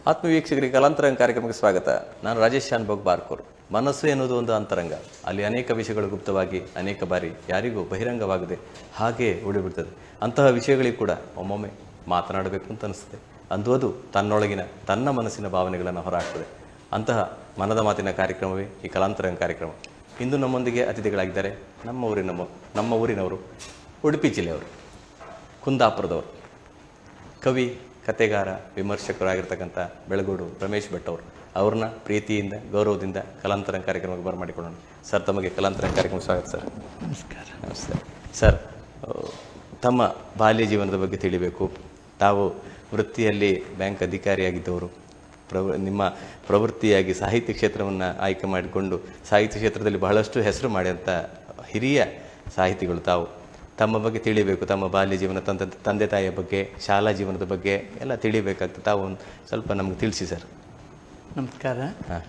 ಆತ್ಮ ವೀಕ್ಷಕರಿಗೆ ಕಲಾಂತರಂಗ ಕಾರ್ಯಕ್ರಮಕ್ಕೆ ಸ್ವಾಗತ ನಾನು ರಾಜೇಶ್ ಶಾನ್ಭೋಗ್ ಬಾರ್ಕೂರ್ ಮನಸ್ಸು ಎನ್ನುವುದು ಒಂದು ಅಂತರಂಗ ಅಲ್ಲಿ ಅನೇಕ ವಿಷಯಗಳು ಗುಪ್ತವಾಗಿ ಅನೇಕ ಬಾರಿ ಯಾರಿಗೂ ಬಹಿರಂಗವಾಗದೆ ಹಾಗೆ ಉಳಿಬಿಡ್ತದೆ ಅಂತಹ ವಿಷಯಗಳಿಗೆ ಕೂಡ ಒಮ್ಮೊಮ್ಮೆ ಮಾತನಾಡಬೇಕು ಅಂತ ಅನಿಸ್ತದೆ ಅಂದು ಅದು ತನ್ನೊಳಗಿನ ತನ್ನ ಮನಸ್ಸಿನ ಭಾವನೆಗಳನ್ನು ಹೊರಹಾಕ್ತದೆ ಅಂತಹ ಮನದ ಮಾತಿನ ಕಾರ್ಯಕ್ರಮವೇ ಈ ಕಲಾಂತರಂಗ ಕಾರ್ಯಕ್ರಮ ಇಂದು ನಮ್ಮೊಂದಿಗೆ ಅತಿಥಿಗಳಾಗಿದ್ದಾರೆ ನಮ್ಮ ಊರಿನ ಮೊ- ನಮ್ಮ ಊರಿನವರು ಉಡುಪಿ ಜಿಲ್ಲೆಯವರು ಕುಂದಾಪುರದವರು ಕವಿ ಕತೆಗಾರ ವಿಮರ್ಶಕರಾಗಿರ್ತಕ್ಕಂಥ ಬೆಳಗೋಡು ರಮೇಶ್ ಭಟ್ ಅವರು ಅವ್ರನ್ನ ಪ್ರೀತಿಯಿಂದ ಗೌರವದಿಂದ ಕಲಾಂತರಂಗ ಕಾರ್ಯಕ್ರಮಕ್ಕೆ ಬರಮಾಡಿಕೊಳ್ಳೋಣ ಸರ್ ತಮಗೆ ಕಲಾಂತರಂಗ ಕಾರ್ಯಕ್ರಮ ಸ್ವಾಗತ ಸರ್ ನಮಸ್ಕಾರ ನಮಸ್ತೆ ಸರ್ ಆ, ತಮ್ಮ ಬಾಲ್ಯ ಜೀವನದ ಬಗ್ಗೆ ತಿಳಿಬೇಕು ತಾವು ವೃತ್ತಿಯಲ್ಲಿ ಬ್ಯಾಂಕ್ ಅಧಿಕಾರಿಯಾಗಿದ್ದವರು ಪ್ರವ ನಿಮ್ಮ ಪ್ರವೃತ್ತಿಯಾಗಿ ಸಾಹಿತ್ಯ ಕ್ಷೇತ್ರವನ್ನು ಆಯ್ಕೆ ಮಾಡಿಕೊಂಡು ಸಾಹಿತ್ಯ ಕ್ಷೇತ್ರದಲ್ಲಿ ಬಹಳಷ್ಟು ಹೆಸರು ಮಾಡಿದಂಥ ಹಿರಿಯ ಸಾಹಿತಿಗಳು ತಾವು ತಮ್ಮ ಬಗ್ಗೆ ತಿಳಿಬೇಕು ತಮ್ಮ ಬಾಲ್ಯ ಜೀವನ ತಂದೆ ತಂದೆ ತಾಯಿಯ ಬಗ್ಗೆ ಶಾಲಾ ಜೀವನದ ಬಗ್ಗೆ ಎಲ್ಲ ತಿಳಿಬೇಕಾಗ್ತದೆ ತಾವು ಒಂದು ಸ್ವಲ್ಪ ನಮ್ಗೆ ತಿಳಿಸಿ ಸರ್ ನಮಸ್ಕಾರ ಹಾಂ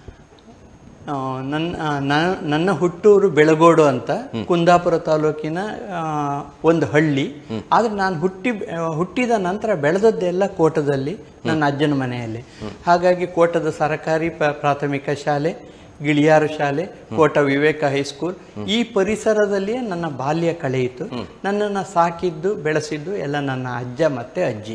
ಆ, ನನ್ನ ಆ, ನ- ನನ್ನ ಹುಟ್ಟೂರು ಬೆಳಗೋಡು ಅಂತ ಕುಂದಾಪುರ ತಾಲೂಕಿನ ಆ, ಒಂದು ಹಳ್ಳಿ ಆದ್ರೆ ನಾನು ಹುಟ್ಟಿ ಆ, ಹುಟ್ಟಿದ ನಂತರ ಬೆಳೆದದ್ದೆಲ್ಲ ಕೋಟದಲ್ಲಿ ನನ್ನ ಅಜ್ಜನ ಮನೆಯಲ್ಲಿ ಹಾಗಾಗಿ ಕೋಟದ ಸರಕಾರಿ ಪ- ಪ್ರಾಥಮಿಕ ಶಾಲೆ ಗಿಳಿಯಾರು ಶಾಲೆ ಕೋಟ ವಿವೇಕ ಹೈಸ್ಕೂಲ್ ಈ ಪರಿಸರದಲ್ಲಿಯೇ ನನ್ನ ಬಾಲ್ಯ ಕಳೆಯಿತು ನನ್ನನ್ನು ಸಾಕಿದ್ದು ಬೆಳೆಸಿದ್ದು ಎಲ್ಲ ನನ್ನ ಅಜ್ಜ ಮತ್ತೆ ಅಜ್ಜಿ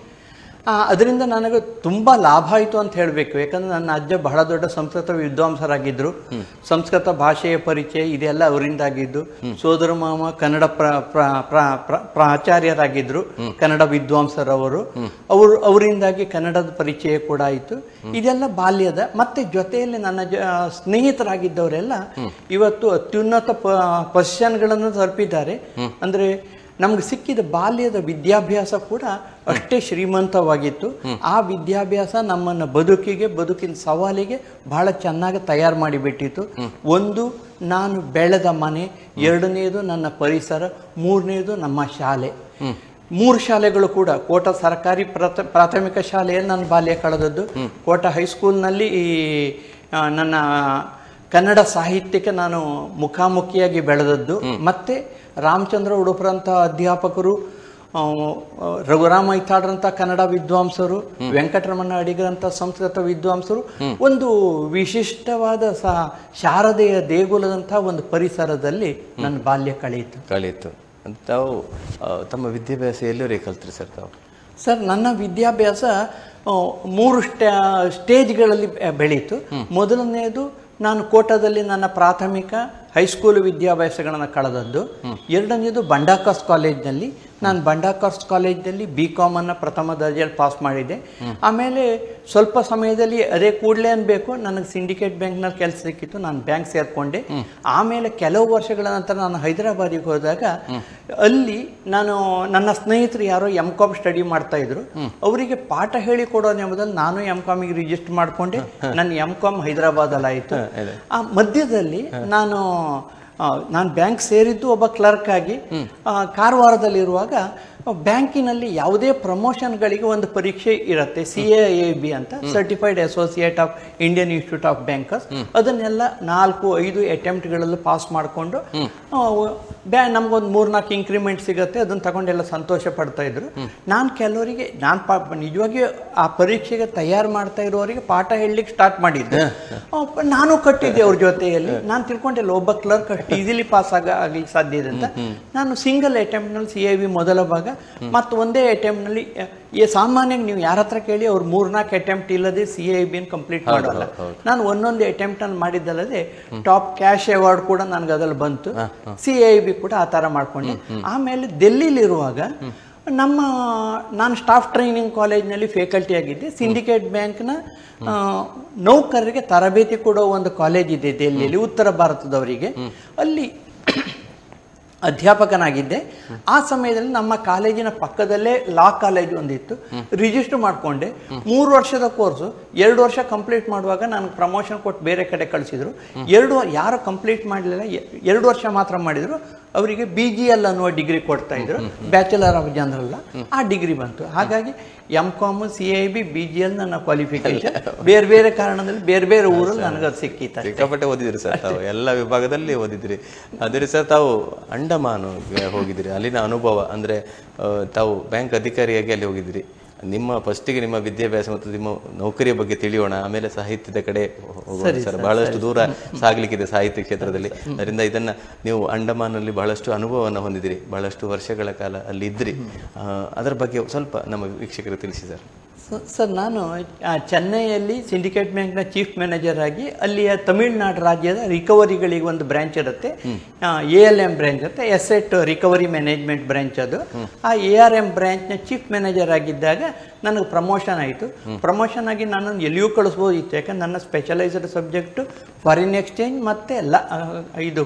ಆ, ಅದರಿಂದ ನನಗೆ ತುಂಬ ಲಾಭ ಆಯಿತು ಅಂತ ಹೇಳಬೇಕು ಯಾಕಂದ್ರೆ ನನ್ನ ಅಜ್ಜ ಬಹಳ ದೊಡ್ಡ ಸಂಸ್ಕೃತ ವಿದ್ವಾಂಸರಾಗಿದ್ದರು ಸಂಸ್ಕೃತ ಭಾಷೆಯ ಪರಿಚಯ ಇದೆಲ್ಲ ಅವರಿಂದಾಗಿದ್ದು ಸೋದರ ಮಾಮ ಕನ್ನಡ ಪ್ರ ಪ್ರ- ಪ್ರ- ಪ್ರ- ಪ್ರಾಚಾರ್ಯರಾಗಿದ್ದರು ಕನ್ನಡ ವಿದ್ವಾಂಸರವರು ಅವರು ಅವರಿಂದಾಗಿ ಕನ್ನಡದ ಪರಿಚಯ ಕೂಡ ಆಯಿತು ಇದೆಲ್ಲ ಬಾಲ್ಯದ ಮತ್ತೆ ಜೊತೆಯಲ್ಲಿ ನನ್ನ ಜ ಸ್ನೇಹಿತರಾಗಿದ್ದವರೆಲ್ಲ ಇವತ್ತು ಅತ್ಯುನ್ನತ ಪ ಪೊಸಿಷನ್ಗಳನ್ನು ತಲುಪಿದ್ದಾರೆ ಅಂದ್ರೆ ನಮ್ಗೆ ಸಿಕ್ಕಿದ ಬಾಲ್ಯದ ವಿದ್ಯಾಭ್ಯಾಸ ಕೂಡ ಅಷ್ಟೇ ಶ್ರೀಮಂತವಾಗಿತ್ತು ಆ ವಿದ್ಯಾಭ್ಯಾಸ ನಮ್ಮನ್ನ ಬದುಕಿಗೆ ಬದುಕಿನ ಸವಾಲಿಗೆ ಬಹಳ ಚೆನ್ನಾಗಿ ತಯಾರು ಮಾಡಿಬಿಟ್ಟಿತ್ತು ಒಂದು ನಾನು ಬೆಳೆದ ಮನೆ ಎರಡನೇದು ನನ್ನ ಪರಿಸರ ಮೂರನೇದು ನಮ್ಮ ಶಾಲೆ ಮೂರು ಶಾಲೆಗಳು ಕೂಡ ಕೋಟ ಸರ್ಕಾರಿ ಪ್ರಥ ಪ್ರಾಥಮಿಕ ಶಾಲೆಯಲ್ಲಿ ನನ್ನ ಬಾಲ್ಯ ಕಳೆದದ್ದು ಕೋಟ ಹೈಸ್ಕೂಲ್ನಲ್ಲಿ ಈ ಆ, ನನ್ನ ಕನ್ನಡ ಸಾಹಿತ್ಯಕ್ಕೆ ನಾನು ಮುಖಾಮುಖಿಯಾಗಿ ಬೆಳೆದದ್ದು ಮತ್ತೆ ರಾಮಚಂದ್ರ ಉಡುಪರಂಥ ಅಧ್ಯಾಪಕರು ಆ, ಆ, ರಘುರಾಮ ಐತಾಡ್ರಂಥ ಕನ್ನಡ ವಿದ್ವಾಂಸರು ವೆಂಕಟರಮಣ ಅಡಿಗರಂಥ ಸಂಸ್ಕೃತ ವಿದ್ವಾಂಸರು ಒಂದು ವಿಶಿಷ್ಟವಾದ ಸ ಶಾರದೆಯ ದೇಗುಲದಂಥ ಒಂದು ಪರಿಸರದಲ್ಲಿ ನನ್ನ ಬಾಲ್ಯ ಕಳೆಯಿತು ಕಳೀತು ಅಂತ ತಾವು ಆ, ತಮ್ಮ ವಿದ್ಯಾಭ್ಯಾಸ ಎಲ್ಲವರೆಗೆ ಕಲ್ತ್ರಿ ಸರ್ ತಾವು ಸರ್ ನನ್ನ ವಿದ್ಯಾಭ್ಯಾಸ ಆ, ಮೂರು ಸ್ಟೇ ಸ್ಟೇಜ್ಗಳಲ್ಲಿ ಬೆ- ಬೆಳೀತು ಮೊದಲನೆಯದು ನಾನು ಕೋಟದಲ್ಲಿ ನನ್ನ ಪ್ರಾಥಮಿಕ ಹೈಸ್ಕೂಲ್ ವಿದ್ಯಾಭ್ಯಾಸಗಳನ್ನು ಕಳೆದದ್ದು ಎರಡನೇದು ಬಂಡಾಕಾಸ್ ಕಾಲೇಜ್ನಲ್ಲಿ ನಾನು ಬಂಡಾಕಾಸ್ ಕಾಲೇಜ್ನಲ್ಲಿ ಬಿ ಕಾಮನ್ನು ಪ್ರಥಮ ದರ್ಜೆಯಲ್ಲಿ ಪಾಸ್ ಮಾಡಿದ್ದೆ ಆಮೇಲೆ ಸ್ವಲ್ಪ ಸಮಯದಲ್ಲಿ ಅದೇ ಕೂಡಲೇ ಅನ್ಬೇಕು ನನಗೆ ಸಿಂಡಿಕೇಟ್ ಬ್ಯಾಂಕ್ನಲ್ಲಿ ಕೆಲಸ ಸಿಕ್ಕಿತ್ತು ನಾನು ಬ್ಯಾಂಕ್ ಸೇರಿಕೊಂಡೆ ಆಮೇಲೆ ಕೆಲವು ವರ್ಷಗಳ ನಂತರ ನಾನು ಹೈದರಾಬಾದಿಗೆ ಹೋದಾಗ ಅಲ್ಲಿ ನಾನು ನನ್ನ ಸ್ನೇಹಿತರು ಯಾರೋ ಎಂ ಕಾಮ್ ಸ್ಟಡಿ ಮಾಡ್ತಾ ಇದ್ರು ಅವರಿಗೆ ಪಾಠ ಹೇಳಿ ಕೊಡೋ ನೆಪದಲ್ಲಿ ನಾನು ಎಂ ಕಾಮಿಗೆ ರಿಜಿಸ್ಟರ್ ಮಾಡ್ಕೊಂಡೆ ನನ್ನ ಎಂ ಕಾಮ್ ಹೈದರಾಬಾದಲ್ಲಿ ಆಯಿತು ಆ ಮಧ್ಯದಲ್ಲಿ ನಾನು ಆ, ನಾನು ಬ್ಯಾಂಕ್ ಸೇರಿದ್ದು ಒಬ್ಬ ಕ್ಲರ್ಕ್ ಆಗಿ ಆ, ಕಾರವಾರದಲ್ಲಿರುವಾಗ ಬ್ಯಾಂಕಿನಲ್ಲಿ ಯಾವುದೇ ಪ್ರಮೋಷನ್ಗಳಿಗೆ ಒಂದು ಪರೀಕ್ಷೆ ಇರುತ್ತೆ ಸಿ ಎ ಬಿ ಅಂತ certified associate of Indian institute of bankers ಅದನ್ನೆಲ್ಲ ನಾಲ್ಕು ಐದು ಅಟೆಂಪ್ಟ್ಗಳಲ್ಲಿ ಪಾಸ್ ಮಾಡಿಕೊಂಡು ಬ್ಯಾ ನಮ್ಗೊಂದು ಮೂರ್ನಾಲ್ಕು ಇಂಕ್ರಿಮೆಂಟ್ ಸಿಗುತ್ತೆ ಅದನ್ನ ತಗೊಂಡೆಲ್ಲ ಸಂತೋಷ ಪಡ್ತಾ ಇದ್ರು ನಾನು ಕೆಲವರಿಗೆ ನಾನು ಪಾ ನಿಜವಾಗಿಯೂ ಆ ಪರೀಕ್ಷೆಗೆ ತಯಾರು ಮಾಡ್ತಾ ಇರೋರಿಗೆ ಪಾಠ ಹೇಳಲಿಕ್ಕೆ ಸ್ಟಾರ್ಟ್ ಮಾಡಿದ್ದೆ ಆ, ಪ- ನಾನು ಕಟ್ಟಿದ್ದೆ ಅವ್ರ ಜೊತೆಯಲ್ಲಿ ನಾನು ತಿಳ್ಕೊಂಡಿಲ್ಲ ಒಬ್ಬ ಕ್ಲರ್ಕ್ ಅಷ್ಟು ಈಸಿಲಿ ಪಾಸ್ ಆಗ ಆಗ್ಲಿಕ್ಕೆ ಸಾಧ್ಯ ಇದೆ ಅಂತ ನಾನು ಸಿಂಗಲ್ ಅಟೆಂಪ್ಟ್ನಲ್ಲಿ ಸಿ ಎ ವಿ ಮೊದಲ ಭಾಗ ಮತ್ತು ಒಂದೇ ಅಟೆಂಪ್ಟ್ನಲ್ಲಿ ಈ ಸಾಮಾನ್ಯವಾಗಿ ನೀವು ಯಾರ ಹತ್ರ ಕೇಳಿ ಅವ್ರು ಮೂರ್ನಾಲ್ಕು ಅಟೆಂಪ್ಟ್ ಇಲ್ಲದೆ ಸಿ ಎ ಬಿನ್ ಕಂಪ್ಲೀಟ್ ಮಾಡಲ್ಲ ನಾನು ಒಂದೊಂದು ಅಟೆಂಪ್ಟ್ ಅಲ್ಲಿ ಮಾಡಿದ್ದಲ್ಲದೆ ಟಾಪ್ ಕ್ಯಾಶ್ ಅವಾರ್ಡ್ ಕೂಡ ನನಗೆ ಅದ್ರಲ್ಲಿ ಬಂತು ಸಿ ಐ ಬಿ ಕೂಡ ಆ ಥರ ಮಾಡ್ಕೊಂಡೆ ಆಮೇಲೆ ಡೆಲ್ಲಿಲಿರುವಾಗ ನಮ್ಮ ನಾನು ಸ್ಟಾಫ್ ಟ್ರೈನಿಂಗ್ ಕಾಲೇಜ್ನಲ್ಲಿ ಫ್ಯಾಕಲ್ಟಿ ಆಗಿದ್ದೆ ಸಿಂಡಿಕೇಟ್ ಬ್ಯಾಂಕ್ನ ಆ, ನೌಕರರಿಗೆ ತರಬೇತಿ ಕೊಡೋ ಒಂದು ಕಾಲೇಜ್ ಇದೆ ದೆಹಲಿಯಲ್ಲಿ ಉತ್ತರ ಭಾರತದವರಿಗೆ ಅಲ್ಲಿ ಅಧ್ಯಾಪಕನಾಗಿದ್ದೆ ಆ ಸಮಯದಲ್ಲಿ ನಮ್ಮ ಕಾಲೇಜಿನ ಪಕ್ಕದಲ್ಲೇ ಲಾ ಕಾಲೇಜ್ ಒಂದಿತ್ತು ರಿಜಿಸ್ಟರ್ ಮಾಡಿಕೊಂಡೆ ಮೂರು ವರ್ಷದ ಕೋರ್ಸು ಎರಡು ವರ್ಷ ಕಂಪ್ಲೀಟ್ ಮಾಡುವಾಗ ನನಗೆ ಪ್ರಮೋಷನ್ ಕೊಟ್ಟು ಬೇರೆ ಕಡೆ ಕಳಿಸಿದ್ರು ಎರಡು ಯಾರು ಕಂಪ್ಲೀಟ್ ಮಾಡಲಿಲ್ಲ ಎರಡು ವರ್ಷ ಮಾತ್ರ ಮಾಡಿದ್ರು ಅವರಿಗೆ ಬಿ ಜಿ ಎಲ್ ಅನ್ನುವ ಡಿಗ್ರಿ ಕೊಡ್ತಾ ಇದ್ರು ಬ್ಯಾಚುಲರ್ ಆಫ್ ಜನರಲ್ ಆ ಡಿಗ್ರಿ ಬಂತು ಹಾಗಾಗಿ M com C I B B G L ನನ್ನ ಕ್ವಾಲಿಫಿಕೇಶನ್ ಬೇರೆ ಬೇರೆ ಕಾರಣದಲ್ಲಿ ಬೇರೆ ಬೇರೆ ಊರಲ್ಲಿ ನನಗೆ ಅದು ಸಿಕ್ಕಿತ್ತು ಸಿಕ್ಕಾಪಟ್ಟೆ ಓದಿದ್ರಿ ಸರ್ ತಾವು ಎಲ್ಲ ವಿಭಾಗದಲ್ಲಿ ಓದಿದ್ರಿ ಅದೇ ಸರ್ ತಾವು ಅಂಡಮಾನು ಹೋಗಿದ್ರಿ ಅಲ್ಲಿನ ಅನುಭವ ಅಂದ್ರೆ ಆ, ತಾವು ಬ್ಯಾಂಕ್ ಅಧಿಕಾರಿಯಾಗಿ ಅಲ್ಲಿ ಹೋಗಿದ್ರಿ ನಿಮ್ಮ ಫಸ್ಟಿಗೆ ನಿಮ್ಮ ವಿದ್ಯಾಭ್ಯಾಸ ಮತ್ತು ನಿಮ್ಮ ನೌಕರಿಯ ಬಗ್ಗೆ ತಿಳಿಯೋಣ ಆಮೇಲೆ ಸಾಹಿತ್ಯದ ಕಡೆ ಹೋಗೋಣ ಸರ್ ಬಹಳಷ್ಟು ದೂರ ಸಾಗ್ಲಿಕ್ಕಿದೆ ಸಾಹಿತ್ಯ ಕ್ಷೇತ್ರದಲ್ಲಿ ಅದರಿಂದ ಇದನ್ನ ನೀವು ಅಂಡಮಾನಲ್ಲಿ ಬಹಳಷ್ಟು ಅನುಭವವನ್ನು ಹೊಂದಿದಿರಿ ಬಹಳಷ್ಟು ವರ್ಷಗಳ ಕಾಲ ಅಲ್ಲಿ ಇದ್ರಿ ಆ, ಅದರ ಬಗ್ಗೆ ಸ್ವಲ್ಪ ನಮ್ಮ ವೀಕ್ಷಕರು ತಿಳಿಸಿ ಸರ್ ಸ- ಸರ್ ನಾನು ಆ, ಚೆನ್ನೈಯಲ್ಲಿ ಸಿಂಡಿಕೇಟ್ ಬ್ಯಾಂಕ್ನ ಚೀಫ್ ಮ್ಯಾನೇಜರ್ ಆಗಿ ಅಲ್ಲಿಯ ತಮಿಳುನಾಡು ರಾಜ್ಯದ ರಿಕವರಿಗಳಿಗೆ ಒಂದು ಬ್ರಾಂಚ್ ಇರುತ್ತೆ ಎ ಎಲ್ ಎಂ ಬ್ರಾಂಚ್ ಇರುತ್ತೆ ಎಸೆಟ್ ರಿಕವರಿ ಮ್ಯಾನೇಜ್ಮೆಂಟ್ ಬ್ರಾಂಚ್ ಅದು ಆ ಎ ಆರ್ ಎಂ ಬ್ರಾಂಚ್ನ ಚೀಫ್ ಮ್ಯಾನೇಜರ್ ಆಗಿದ್ದಾಗ ನನಗೆ ಪ್ರಮೋಷನ್ ಆಯಿತು ಪ್ರಮೋಷನ್ ಆಗಿ ನಾನು ಎಲ್ಲಿಯೂ ಕಳಿಸ್ಬೋದಿತ್ತು ಯಾಕಂದ್ರೆ ನನ್ನ ಸ್ಪೆಷಲೈಸ್ಡ್ ಸಬ್ಜೆಕ್ಟು ಫಾರಿನ್ ಎಕ್ಸ್ಚೇಂಜ್ ಮತ್ತು ಲ ಆ, ಇದು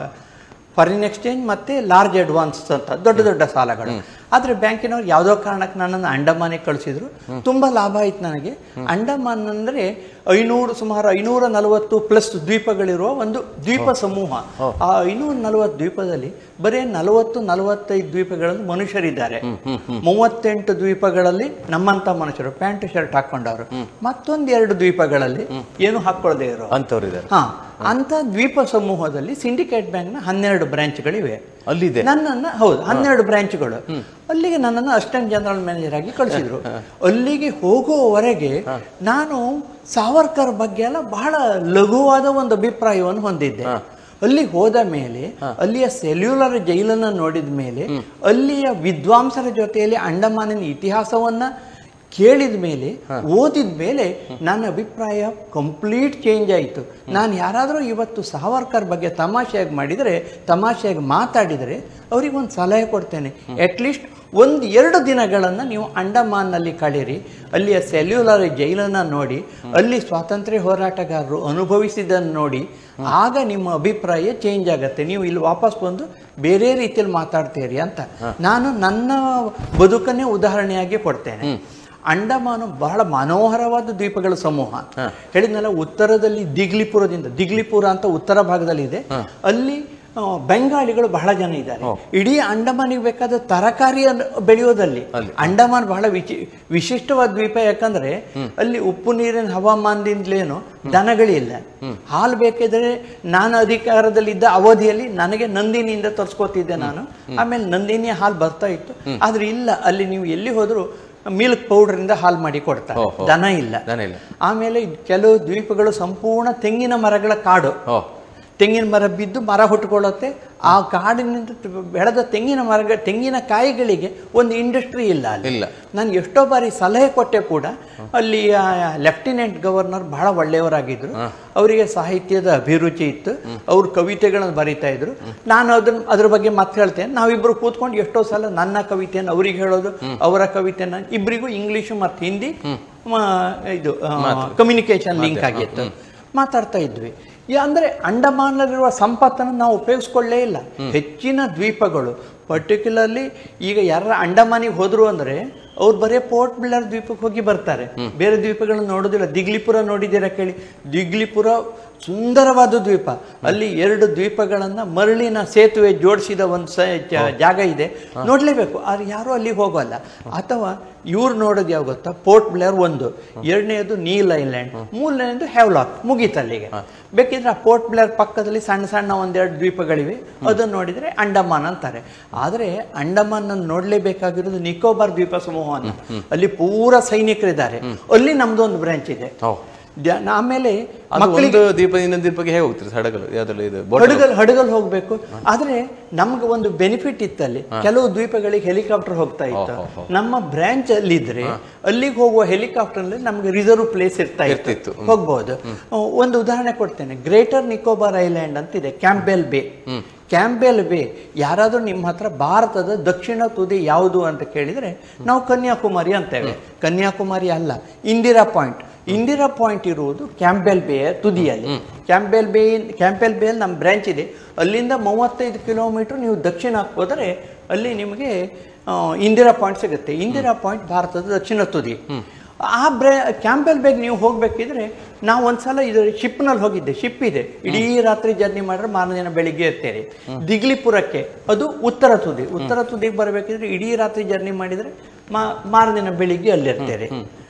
ಫಾರಿನ್ ಎಕ್ಸ್ಚೇಂಜ್ ಮತ್ತು ಲಾರ್ಜ್ ಅಡ್ವಾನ್ಸ್ ಅಂತ ದೊಡ್ಡ ದೊಡ್ಡ ಸಾಲಗಳು ಆದರೆ ಬ್ಯಾಂಕಿನವ್ರು ಯಾವುದೋ ಕಾರಣಕ್ಕೆ ನನ್ನನ್ನು ಅಂಡಮಾನಿಗೆ ಕಳಿಸಿದ್ರು ತುಂಬ ಲಾಭ ಆಯ್ತು ನನಗೆ ಅಂಡಮಾನ್ ಅಂದರೆ ಐನೂರು ಸುಮಾರು ಐನೂರ ನಲವತ್ತು ಪ್ಲಸ್ ದ್ವೀಪಗಳಿರುವ ಒಂದು ದ್ವೀಪ ಸಮೂಹ ಆ ಐನೂರ ನಲವತ್ತು ದ್ವೀಪದಲ್ಲಿ ಬರೀ ನಲವತ್ತು ನಲವತ್ತೈದು ದ್ವೀಪಗಳಲ್ಲಿ ಮನುಷ್ಯರಿದ್ದಾರೆ ಮೂವತ್ತೆಂಟು ದ್ವೀಪಗಳಲ್ಲಿ ನಮ್ಮಂತ ಮನುಷ್ಯರು ಪ್ಯಾಂಟ್ ಶರ್ಟ್ ಹಾಕೊಂಡವರು ಮತ್ತೊಂದು ಎರಡು ದ್ವೀಪಗಳಲ್ಲಿ ಏನು ಹಾಕೊಳ್ಳದೆ ಇರೋ ಅಂಥವ್ರು ಇದ್ದಾರೆ ಹಾ ಅಂತ ದ್ವೀಪ ಸಮೂಹದಲ್ಲಿ ಸಿಂಡಿಕೇಟ್ ಬ್ಯಾಂಕ್ನ ಹನ್ನೆರಡು ಬ್ರಾಂಚ್ಗಳಿವೆ ಅಲ್ಲಿದೆ ನನ್ನನ್ನು ಹೌದು ಹನ್ನೆರಡು ಬ್ರಾಂಚ್ಗಳು ಅಲ್ಲಿಗೆ ನನ್ನನ್ನು ಅಸಿಸ್ಟೆಂಟ್ ಜನರಲ್ ಮ್ಯಾನೇಜರ್ ಆಗಿ ಕಳಿಸಿದ್ರು ಅಲ್ಲಿಗೆ ಹೋಗುವವರೆಗೆ ನಾನು ಸಾವರ್ಕರ್ ಬಗ್ಗೆ ಎಲ್ಲ ಬಹಳ ಲಘುವಾದ ಒಂದು ಅಭಿಪ್ರಾಯವನ್ನು ಹೊಂದಿದ್ದೆ ಅಲ್ಲಿ ಹೋದ ಮೇಲೆ ಅಲ್ಲಿಯ ಸೆಲ್ಯುಲರ್ ಜೈಲನ್ನು ನೋಡಿದ ಮೇಲೆ ಅಲ್ಲಿಯ ವಿದ್ವಾಂಸರ ಜೊತೆಯಲ್ಲಿ ಅಂಡಮಾನಿನ ಇತಿಹಾಸವನ್ನ ಕೇಳಿದ ಮೇಲೆ ಓದಿದ ಮೇಲೆ ನನ್ನ ಅಭಿಪ್ರಾಯ ಕಂಪ್ಲೀಟ್ ಚೇಂಜ್ ಆಯಿತು ನಾನು ಯಾರಾದರೂ ಇವತ್ತು ಸಾವರ್ಕರ್ ಬಗ್ಗೆ ತಮಾಷೆಯಾಗಿ ಮಾಡಿದರೆ ತಮಾಷೆಯಾಗಿ ಮಾತಾಡಿದರೆ ಅವ್ರಿಗೆ ಒಂದು ಸಲಹೆ ಕೊಡ್ತೇನೆ ಅಟ್ಲೀಸ್ಟ್ ಒಂದು ಎರಡು ದಿನಗಳನ್ನು ನೀವು ಅಂಡಮಾನ್ನಲ್ಲಿ ಕಳೀರಿ ಅಲ್ಲಿಯ ಸೆಲ್ಯುಲರ್ ಜೈಲನ್ನು ನೋಡಿ ಅಲ್ಲಿ ಸ್ವಾತಂತ್ರ್ಯ ಹೋರಾಟಗಾರರು ಅನುಭವಿಸಿದ್ದನ್ನು ನೋಡಿ ಆಗ ನಿಮ್ಮ ಅಭಿಪ್ರಾಯ ಚೇಂಜ್ ಆಗುತ್ತೆ ನೀವು ಇಲ್ಲಿ ವಾಪಸ್ ಬಂದು ಬೇರೆ ರೀತಿಯಲ್ಲಿ ಮಾತಾಡ್ತೀರಿ ಅಂತ ನಾನು ನನ್ನ ಬದುಕನ್ನೇ ಉದಾಹರಣೆಯಾಗಿ ಕೊಡ್ತೇನೆ ಅಂಡಮಾನು ಬಹಳ ಮನೋಹರವಾದ ದ್ವೀಪಗಳ ಸಮೂಹ ಹೇಳಿದ್ನಲ್ಲ ಉತ್ತರದಲ್ಲಿ ದಿಗ್ಲಿಪುರದಿಂದ ದಿಗ್ಲಿಪುರ ಅಂತ ಉತ್ತರ ಭಾಗದಲ್ಲಿ ಇದೆ ಅಲ್ಲಿ ಆ, ಬೆಂಗಾಳಿಗಳು ಬಹಳ ಜನ ಇದ್ದಾರೆ ಇಡೀ ಅಂಡಮಾನಿಗೆ ಬೇಕಾದ ತರಕಾರಿ ಬೆಳೆಯೋದಲ್ಲಿ ಅಂಡಮಾನ್ ಬಹಳ ವಿಚಿ ವಿಶಿಷ್ಟವಾದ ದ್ವೀಪ ಯಾಕಂದ್ರೆ ಅಲ್ಲಿ ಉಪ್ಪು ನೀರಿನ ಹವಾಮಾನದಿಂದಲೇನು ದನಗಳಿಲ್ಲ ಹಾಲು ಬೇಕಿದ್ರೆ ನಾನು ಅಧಿಕಾರದಲ್ಲಿದ್ದ ಅವಧಿಯಲ್ಲಿ ನನಗೆ ನಂದಿನಿಯಿಂದ ತರಿಸ್ಕೊತಿದ್ದೆ ನಾನು ಆಮೇಲೆ ನಂದಿನಿಯ ಹಾಲು ಬರ್ತಾ ಇತ್ತು ಆದ್ರೆ ಇಲ್ಲ ಅಲ್ಲಿ ನೀವು ಎಲ್ಲಿ ಹೋದ್ರು ಮಿಲ್ಕ್ ಪೌಡರ್ ಇಂದ ಹಾಲು ಮಾಡಿ ಕೊಡ್ತಾರೆ ಓಹೋ. ದನ ಇಲ್ಲ ದನ ಇಲ್ಲ. ಆಮೇಲೆ ಕೆಲವು ದ್ವೀಪಗಳು ಸಂಪೂರ್ಣ ತೆಂಗಿನ ಮರಗಳ ಕಾಡು ಓ ತೆಂಗಿನ ಮರ ಬಿದ್ದು ಮರ ಹುಟ್ಕೊಳ್ಳುತ್ತೆ ಆ ಕಾಡಿನಿಂದ ತ- ಬೆಳೆದ ತೆಂಗಿನ ಮರಗಳ ತೆಂಗಿನ ಕಾಯಿಗಳಿಗೆ ಒಂದು ಇಂಡಸ್ಟ್ರಿ ಇಲ್ಲ ಅಲ್ಲಿ ಇಲ್ಲ. ನಾನು ಎಷ್ಟೋ ಬಾರಿ ಸಲಹೆ ಕೊಟ್ಟೆ ಕೂಡ ಅಲ್ಲಿ ಲೆಫ್ಟಿನೆಂಟ್ ಗವರ್ನರ್ ಬಹಳ ಒಳ್ಳೆಯವರಾಗಿದ್ರು ಅವರಿಗೆ ಸಾಹಿತ್ಯದ ಅಭಿರುಚಿ ಇತ್ತು ಅವ್ರು ಕವಿತೆಗಳನ್ನು ಬರೀತಾ ಇದ್ರು ನಾನು ಅದನ್ನ ಅದ್ರ ಬಗ್ಗೆ ಮತ್ತೆ ಹೇಳ್ತೇನೆ ನಾವಿಬ್ರು ಕೂತ್ಕೊಂಡು ಎಷ್ಟೋ ಸಲ ನನ್ನ ಕವಿತೆಯನ್ನು ಅವ್ರಿಗೆ ಹೇಳೋದು ಅವರ ಕವಿತೆನ ಇಬ್ಬರಿಗೂ ಇಂಗ್ಲಿಷು ಮತ್ತು ಹಿಂದಿ ಮ- ಇದು ಕಮ್ಯುನಿಕೇಶನ್ ಲಿಂಕ್ ಆಗಿತ್ತು ಮಾತಾಡ್ತಾ ಇದ್ವಿ ಯಾ- ಅಂದ್ರೆ ಅಂಡಮಾನಲ್ಲಿರುವ ಸಂಪತ್ತನ್ನು ನಾವು ಉಪಯೋಗಿಸ್ಕೊಳ್ಳೇ ಇಲ್ಲ ಹೆಚ್ಚಿನ ದ್ವೀಪಗಳು ಪರ್ಟಿಕ್ಯುಲರ್ಲಿ ಈಗ ಯಾರ ಅಂಡಮಾನಿಗೆ ಹೋದ್ರು ಅಂದ್ರೆ ಅವ್ರು ಬರೀ ಪೋರ್ಟ್ ಬ್ಲೇರ್ ದ್ವೀಪಕ್ಕೆ ಹೋಗಿ ಬರ್ತಾರೆ ಬೇರೆ ದ್ವೀಪಗಳನ್ನ ನೋಡೋದಿಲ್ಲ ದಿಗ್ಲಿಪುರ ನೋಡಿದ್ದೀರಾ ಕೇಳಿ ದಿಗ್ಲಿಪುರ ಸುಂದರವಾದ ದ್ವೀಪ ಅಲ್ಲಿ ಎರಡು ದ್ವೀಪಗಳನ್ನ ಮರಳಿನ ಸೇತುವೆ ಜೋಡಿಸಿದ ಒಂದು ಸ ಜ- ಜಾಗ ಇದೆ ನೋಡ್ಲೇಬೇಕು ಆದ್ರೆ ಯಾರು ಅಲ್ಲಿಗೆ ಹೋಗೋಲ್ಲ ಅಥವಾ ಇವ್ರು ನೋಡೋದು ಯಾವ ಗೊತ್ತಾ ಪೋರ್ಟ್ ಬ್ಲೇರ್ ಒಂದು ಎರಡನೇದು ನೀಲ್ ಐಲ್ಯಾಂಡ್ ಮೂರನೇದು ಹ್ಯಾವ್ಲಾಕ್ ಮುಗೀತು ಅಲ್ಲಿಗೆ ಬೇಕಿದ್ರೆ ಆ ಪೋರ್ಟ್ ಬ್ಲೇರ್ ಪಕ್ಕದಲ್ಲಿ ಸಣ್ಣ ಸಣ್ಣ ಒಂದೆರಡು ದ್ವೀಪಗಳಿವೆ ಅದನ್ನು ನೋಡಿದ್ರೆ ಅಂಡಮಾನ್ ಅಂತಾರೆ ಆದರೆ ಅಂಡಮಾನ್ ನೋಡ್ಲೇಬೇಕಾಗಿರೋದು ನಿಕೋಬಾರ್ ದ್ವೀಪ ಸಮೂಹವನ್ನು ಅಲ್ಲಿ ಪೂರ ಸೈನಿಕರಿದ್ದಾರೆ ಅಲ್ಲಿ ನಮ್ದು ಒಂದು ಬ್ರಾಂಚ್ ಇದೆ ಓ ದ- ಆಮೇಲೆ ಅದು ಮಕ್ಕಳಿಗೆ ಒಂದು ದೀಪ ಇನ್ನೊಂದು ದೀಪಕ್ಕೆ ಹೇಗೆ ಹೋಗ್ತೀರಿ ಹಡಗಲು ಯಾವ್ದ್ರಲ್ಲಿ ಇದು ಬೋಟ್ ಹಡಗಲ್ ಹಡಗಲ್ ಹೋಗ್ಬೇಕು ಆದ್ರೆ ನಮ್ಗೆ ಒಂದು ಬೆನಿಫಿಟ್ ಇತ್ತಲ್ಲಿ ಕೆಲವು ದ್ವೀಪಗಳಿಗೆ ಹೆಲಿಕಾಪ್ಟರ್ ಹೋಗ್ತಾ ಇತ್ತು ನಮ್ಮ ಬ್ರಾಂಚ್ ಅಲ್ಲಿದ್ರೆ ಅಲ್ಲಿಗೆ ಹೋಗುವ ಹೆಲಿಕಾಪ್ಟರ್ ಅಲ್ಲಿ ನಮ್ಗೆ ರಿಸರ್ವ್ ಪ್ಲೇಸ್ ಇರ್ತಾ ಇರ್ತಿತ್ತು. ಇತ್ತು ಹೋಗ್ಬೋದು ಅಹ್, ಒಂದು ಉದಾಹರಣೆ ಕೊಡ್ತೇನೆ ಗ್ರೇಟರ್ ನಿಕೋಬಾರ್ ಐಲ್ಯಾಂಡ್ ಅಂತ ಇದೆ ಕ್ಯಾಂಪೆಲ್ ಬೇ ಕ್ಯಾಂಪೆಲ್ ಬೇ ಯಾರಾದ್ರೂ ನಿಮ್ಮ ಹತ್ರ ಭಾರತದ ದಕ್ಷಿಣ ತುದಿ ಯಾವುದು ಅಂತ ಕೇಳಿದ್ರೆ ನಾವು ಕನ್ಯಾಕುಮಾರಿ ಅಂತೇವೆ ಕನ್ಯಾಕುಮಾರಿ ಅಲ್ಲ ಇಂದಿರಾ ಪಾಯಿಂಟ್ ಇಂದಿರಾ ಪಾಯಿಂಟ್ ಇರುವುದು ಕ್ಯಾಂಪೆಲ್ ಬೇಯ ತುದಿಯಲ್ಲಿ ಕ್ಯಾಂಪೆಲ್ ಬೇ ಕ್ಯಾಂಪೆಲ್ ಬೇಯಲ್ಲಿ ನಮ್ಮ ಬ್ರಾಂಚ್ ಇದೆ ಅಲ್ಲಿಂದ ಮೂವತ್ತೈದು ಕಿಲೋಮೀಟರ್ ನೀವು ದಕ್ಷಿಣಕ್ಕೆ ಹೋದರೆ ಅಲ್ಲಿ ನಿಮಗೆ ಆ, ಇಂದಿರಾ ಪಾಯಿಂಟ್ ಸಿಗುತ್ತೆ ಇಂದಿರಾ ಪಾಯಿಂಟ್ ಭಾರತದ ದಕ್ಷಿಣ ತುದಿ ಆ ಬ್ರೇ ಕ್ಯಾಂಪೆಲ್ ಬೇಗ್ ನೀವು ಹೋಗ್ಬೇಕಿದ್ರೆ ನಾವು ಒಂದ್ಸಲ ಇದು ಶಿಪ್ನಲ್ಲಿ ಹೋಗಿದ್ದೆ ಶಿಪ್ ಇದೆ ಇಡೀ ರಾತ್ರಿ ಜರ್ನಿ ಮಾಡಿದ್ರೆ ಮಾರನೇ ದಿನ ಬೆಳಿಗ್ಗೆ ಇರ್ತೀರಿ ದಿಗ್ಲಿಪುರಕ್ಕೆ ಅದು ಉತ್ತರ ತುದಿ ಉತ್ತರ ತುದಿಗೆ ಬರಬೇಕಿದ್ರೆ ಇಡೀ ರಾತ್ರಿ ಜರ್ನಿ ಮಾಡಿದ್ರೆ ಮಾ ಮಾರನೇ ದಿನ ಬೆಳಿಗ್ಗೆ ಅಲ್ಲಿರ್ತೀರಿ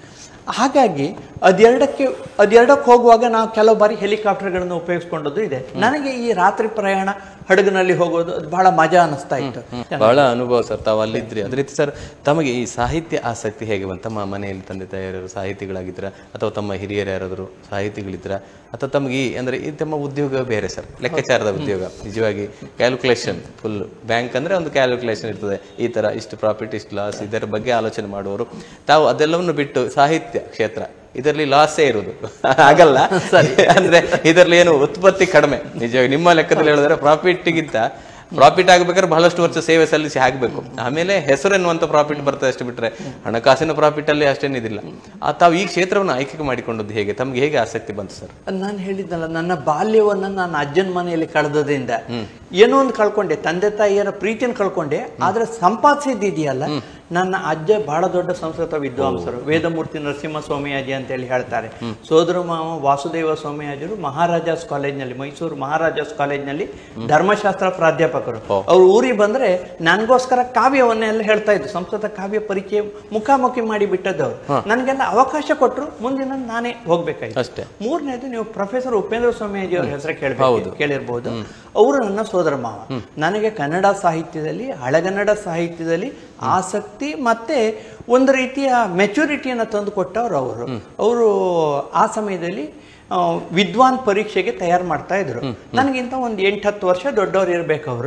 ಹಾಗಾಗಿ ಅದೆರಡಕ್ಕೆ ಅದೆರಡಕ್ಕೆ ಹೋಗುವಾಗ ನಾವು ಕೆಲವು ಬಾರಿ ಹೆಲಿಕಾಪ್ಟರ್ಗಳನ್ನು ಉಪಯೋಗಿಸ್ಕೊಂಡದ್ದು ಇದೆ ನನಗೆ ಈ ರಾತ್ರಿ ಪ್ರಯಾಣ ಹಡಗಿನಲ್ಲಿ ಹೋಗೋದು ಅದು ಬಹಳ ಮಜಾ ಅನಿಸ್ತಾ ಇತ್ತು ಬಹಳ ಅನುಭವ ಸರ್ ತಾವು ಅಲ್ಲಿದ್ರಿ ಅದೇ ರೀತಿ ಸರ್ ತಮಗೆ ಈ ಸಾಹಿತ್ಯ ಆಸಕ್ತಿ ಹೇಗೆ ಬಂತು ತಮ್ಮ ಮನೆಯಲ್ಲಿ ತಂದೆ ತಾಯಿಯರು ಸಾಹಿತಿಗಳಾಗಿದ್ರ ಅಥವಾ ತಮ್ಮ ಹಿರಿಯರು ಯಾರಾದರೂ ಸಾಹಿತಿಗಳಿದ್ರ ಅಥವಾ ತಮಗೆ ಈ ಅಂದ್ರೆ ಈ ತಮ್ಮ ಉದ್ಯೋಗ ಬೇರೆ ಸರ್ ಲೆಕ್ಕಾಚಾರದ ಉದ್ಯೋಗ ನಿಜವಾಗಿ ಕ್ಯಾಲ್ಕುಲೇಷನ್ ಫುಲ್ ಬ್ಯಾಂಕ್ ಅಂದ್ರೆ ಒಂದು ಕ್ಯಾಲ್ಕುಲೇಷನ್ ಇರ್ತದೆ ಈ ತರ ಇಷ್ಟು ಪ್ರಾಫಿಟ್ ಇಷ್ಟು ಲಾಸ್ ಇದರ ಬಗ್ಗೆ ಆಲೋಚನೆ ಮಾಡುವವರು ತಾವು ಅದೆಲ್ಲವನ್ನು ಬಿಟ್ಟು ಸಾಹಿತ್ಯ ಕ್ಷೇತ್ರ ಇದರಲ್ಲಿ ಲಾಸೇ ಇರುವುದು ಆಗಲ್ಲ ಅಂದ್ರೆ ಇದರಲ್ಲಿ ಏನು ಉತ್ಪತ್ತಿ ಕಡಿಮೆ ನಿಜವಾಗಿ ನಿಮ್ಮ ಲೆಕ್ಕದಲ್ಲಿ ಹೇಳಿದ್ರೆ ಪ್ರಾಫಿಟ್ಗಿಂತ ಪ್ರಾಫಿಟ್ ಆಗ್ಬೇಕಾದ್ರೆ ಬಹಳಷ್ಟು ವರ್ಷ ಸೇವೆ ಸಲ್ಲಿಸಿ ಆಗ್ಬೇಕು ಆಮೇಲೆ ಹೆಸರು ಎನ್ನುವಂತ ಪ್ರಾಫಿಟ್ ಬರ್ತದೆ ಅಷ್ಟು ಬಿಟ್ರೆ ಹಣಕಾಸಿನ ಪ್ರಾಫಿಟ್ ಅಲ್ಲಿ ಅಷ್ಟೇನಿದಿಲ್ಲ ಆ ತಾವು ಈ ಕ್ಷೇತ್ರವನ್ನು ಆಯ್ಕೆ ಮಾಡಿಕೊಂಡದ್ದು ಹೇಗೆ ತಮ್ಗೆ ಹೇಗೆ ಆಸಕ್ತಿ ಬಂತು ಸರ್ ನಾನು ಹೇಳಿದ್ನಲ್ಲ ನನ್ನ ಬಾಲ್ಯವನ್ನು ನಾನು ಅಜ್ಜನ ಮನೆಯಲ್ಲಿ ಕಳೆದದಿಂದ ಏನೋ ಒಂದು ಕಳ್ಕೊಂಡೆ ತಂದೆ ತಾಯಿಯರ ಪ್ರೀತಿಯನ್ನು ಕಳ್ಕೊಂಡೆ ಆದ್ರೆ ಸಂಪಾದಿಸಿದ್ದಿದೆಯಲ್ಲ ನನ್ನ ಅಜ್ಜ ಬಹಳ ದೊಡ್ಡ ಸಂಸ್ಕೃತ ವಿದ್ವಾಂಸರು ವೇದಮೂರ್ತಿ ನರಸಿಂಹ ಸ್ವಾಮಿಯಾಜಿ ಅಂತೇಳಿ ಹೇಳ್ತಾರೆ ಸೋದರ ಮಾವ ವಾಸುದೇವ ಸ್ವಾಮಿಯಾಜರು ಮಹಾರಾಜಾಸ್ ಕಾಲೇಜ್ನಲ್ಲಿ ಮೈಸೂರು ಮಹಾರಾಜಾಸ್ ಕಾಲೇಜ್ನಲ್ಲಿ ಧರ್ಮಶಾಸ್ತ್ರ ಪ್ರಾಧ್ಯಾಪಕರು ಅವ್ರು ಊರಿಗೆ ಬಂದ್ರೆ ನನಗೋಸ್ಕರ ಕಾವ್ಯವನ್ನೆಲ್ಲ ಹೇಳ್ತಾ ಇದ್ರು ಸಂಸ್ಕೃತ ಕಾವ್ಯ ಪರಿಚಯ ಮುಖಾಮುಖಿ ಮಾಡಿ ಬಿಟ್ಟದವ್ರು ನನಗೆಲ್ಲ ಅವಕಾಶ ಕೊಟ್ಟರು ಮುಂದಿನ ನಾನೇ ಹೋಗ್ಬೇಕಾಯ್ತು ಅಷ್ಟೇ ಮೂರನೇದು ನೀವು ಪ್ರೊಫೆಸರ್ ಉಪೇಂದ್ರ ಸ್ವಾಮೀಜಿ ಅವರ ಹೆಸರು ಕೇಳಬಹುದು ಕೇಳಿರ್ಬೋದು ಅವರು ನನ್ನ ಸೋದರ ಮಾವ ನನಗೆ ಕನ್ನಡ ಸಾಹಿತ್ಯದಲ್ಲಿ ಹಳೆಗನ್ನಡ ಸಾಹಿತ್ಯದಲ್ಲಿ ಆಸಕ್ತಿ ಮತ್ತೆ ಒಂದು ರೀತಿಯ ಮೆಚುರಿಟಿಯನ್ನು ತಂದು ಕೊಟ್ಟವರು ಅವರು ಅವರು ಆ ಸಮಯದಲ್ಲಿ ಆ, ವಿದ್ವಾನ್ ಪರೀಕ್ಷೆಗೆ ತಯಾರು ಮಾಡ್ತಾ ಇದ್ರು ನನಗಿಂತ ಒಂದು ಎಂಟು ಹತ್ತು ವರ್ಷ ದೊಡ್ಡವರು ಇರ್ಬೇಕು ಅವರು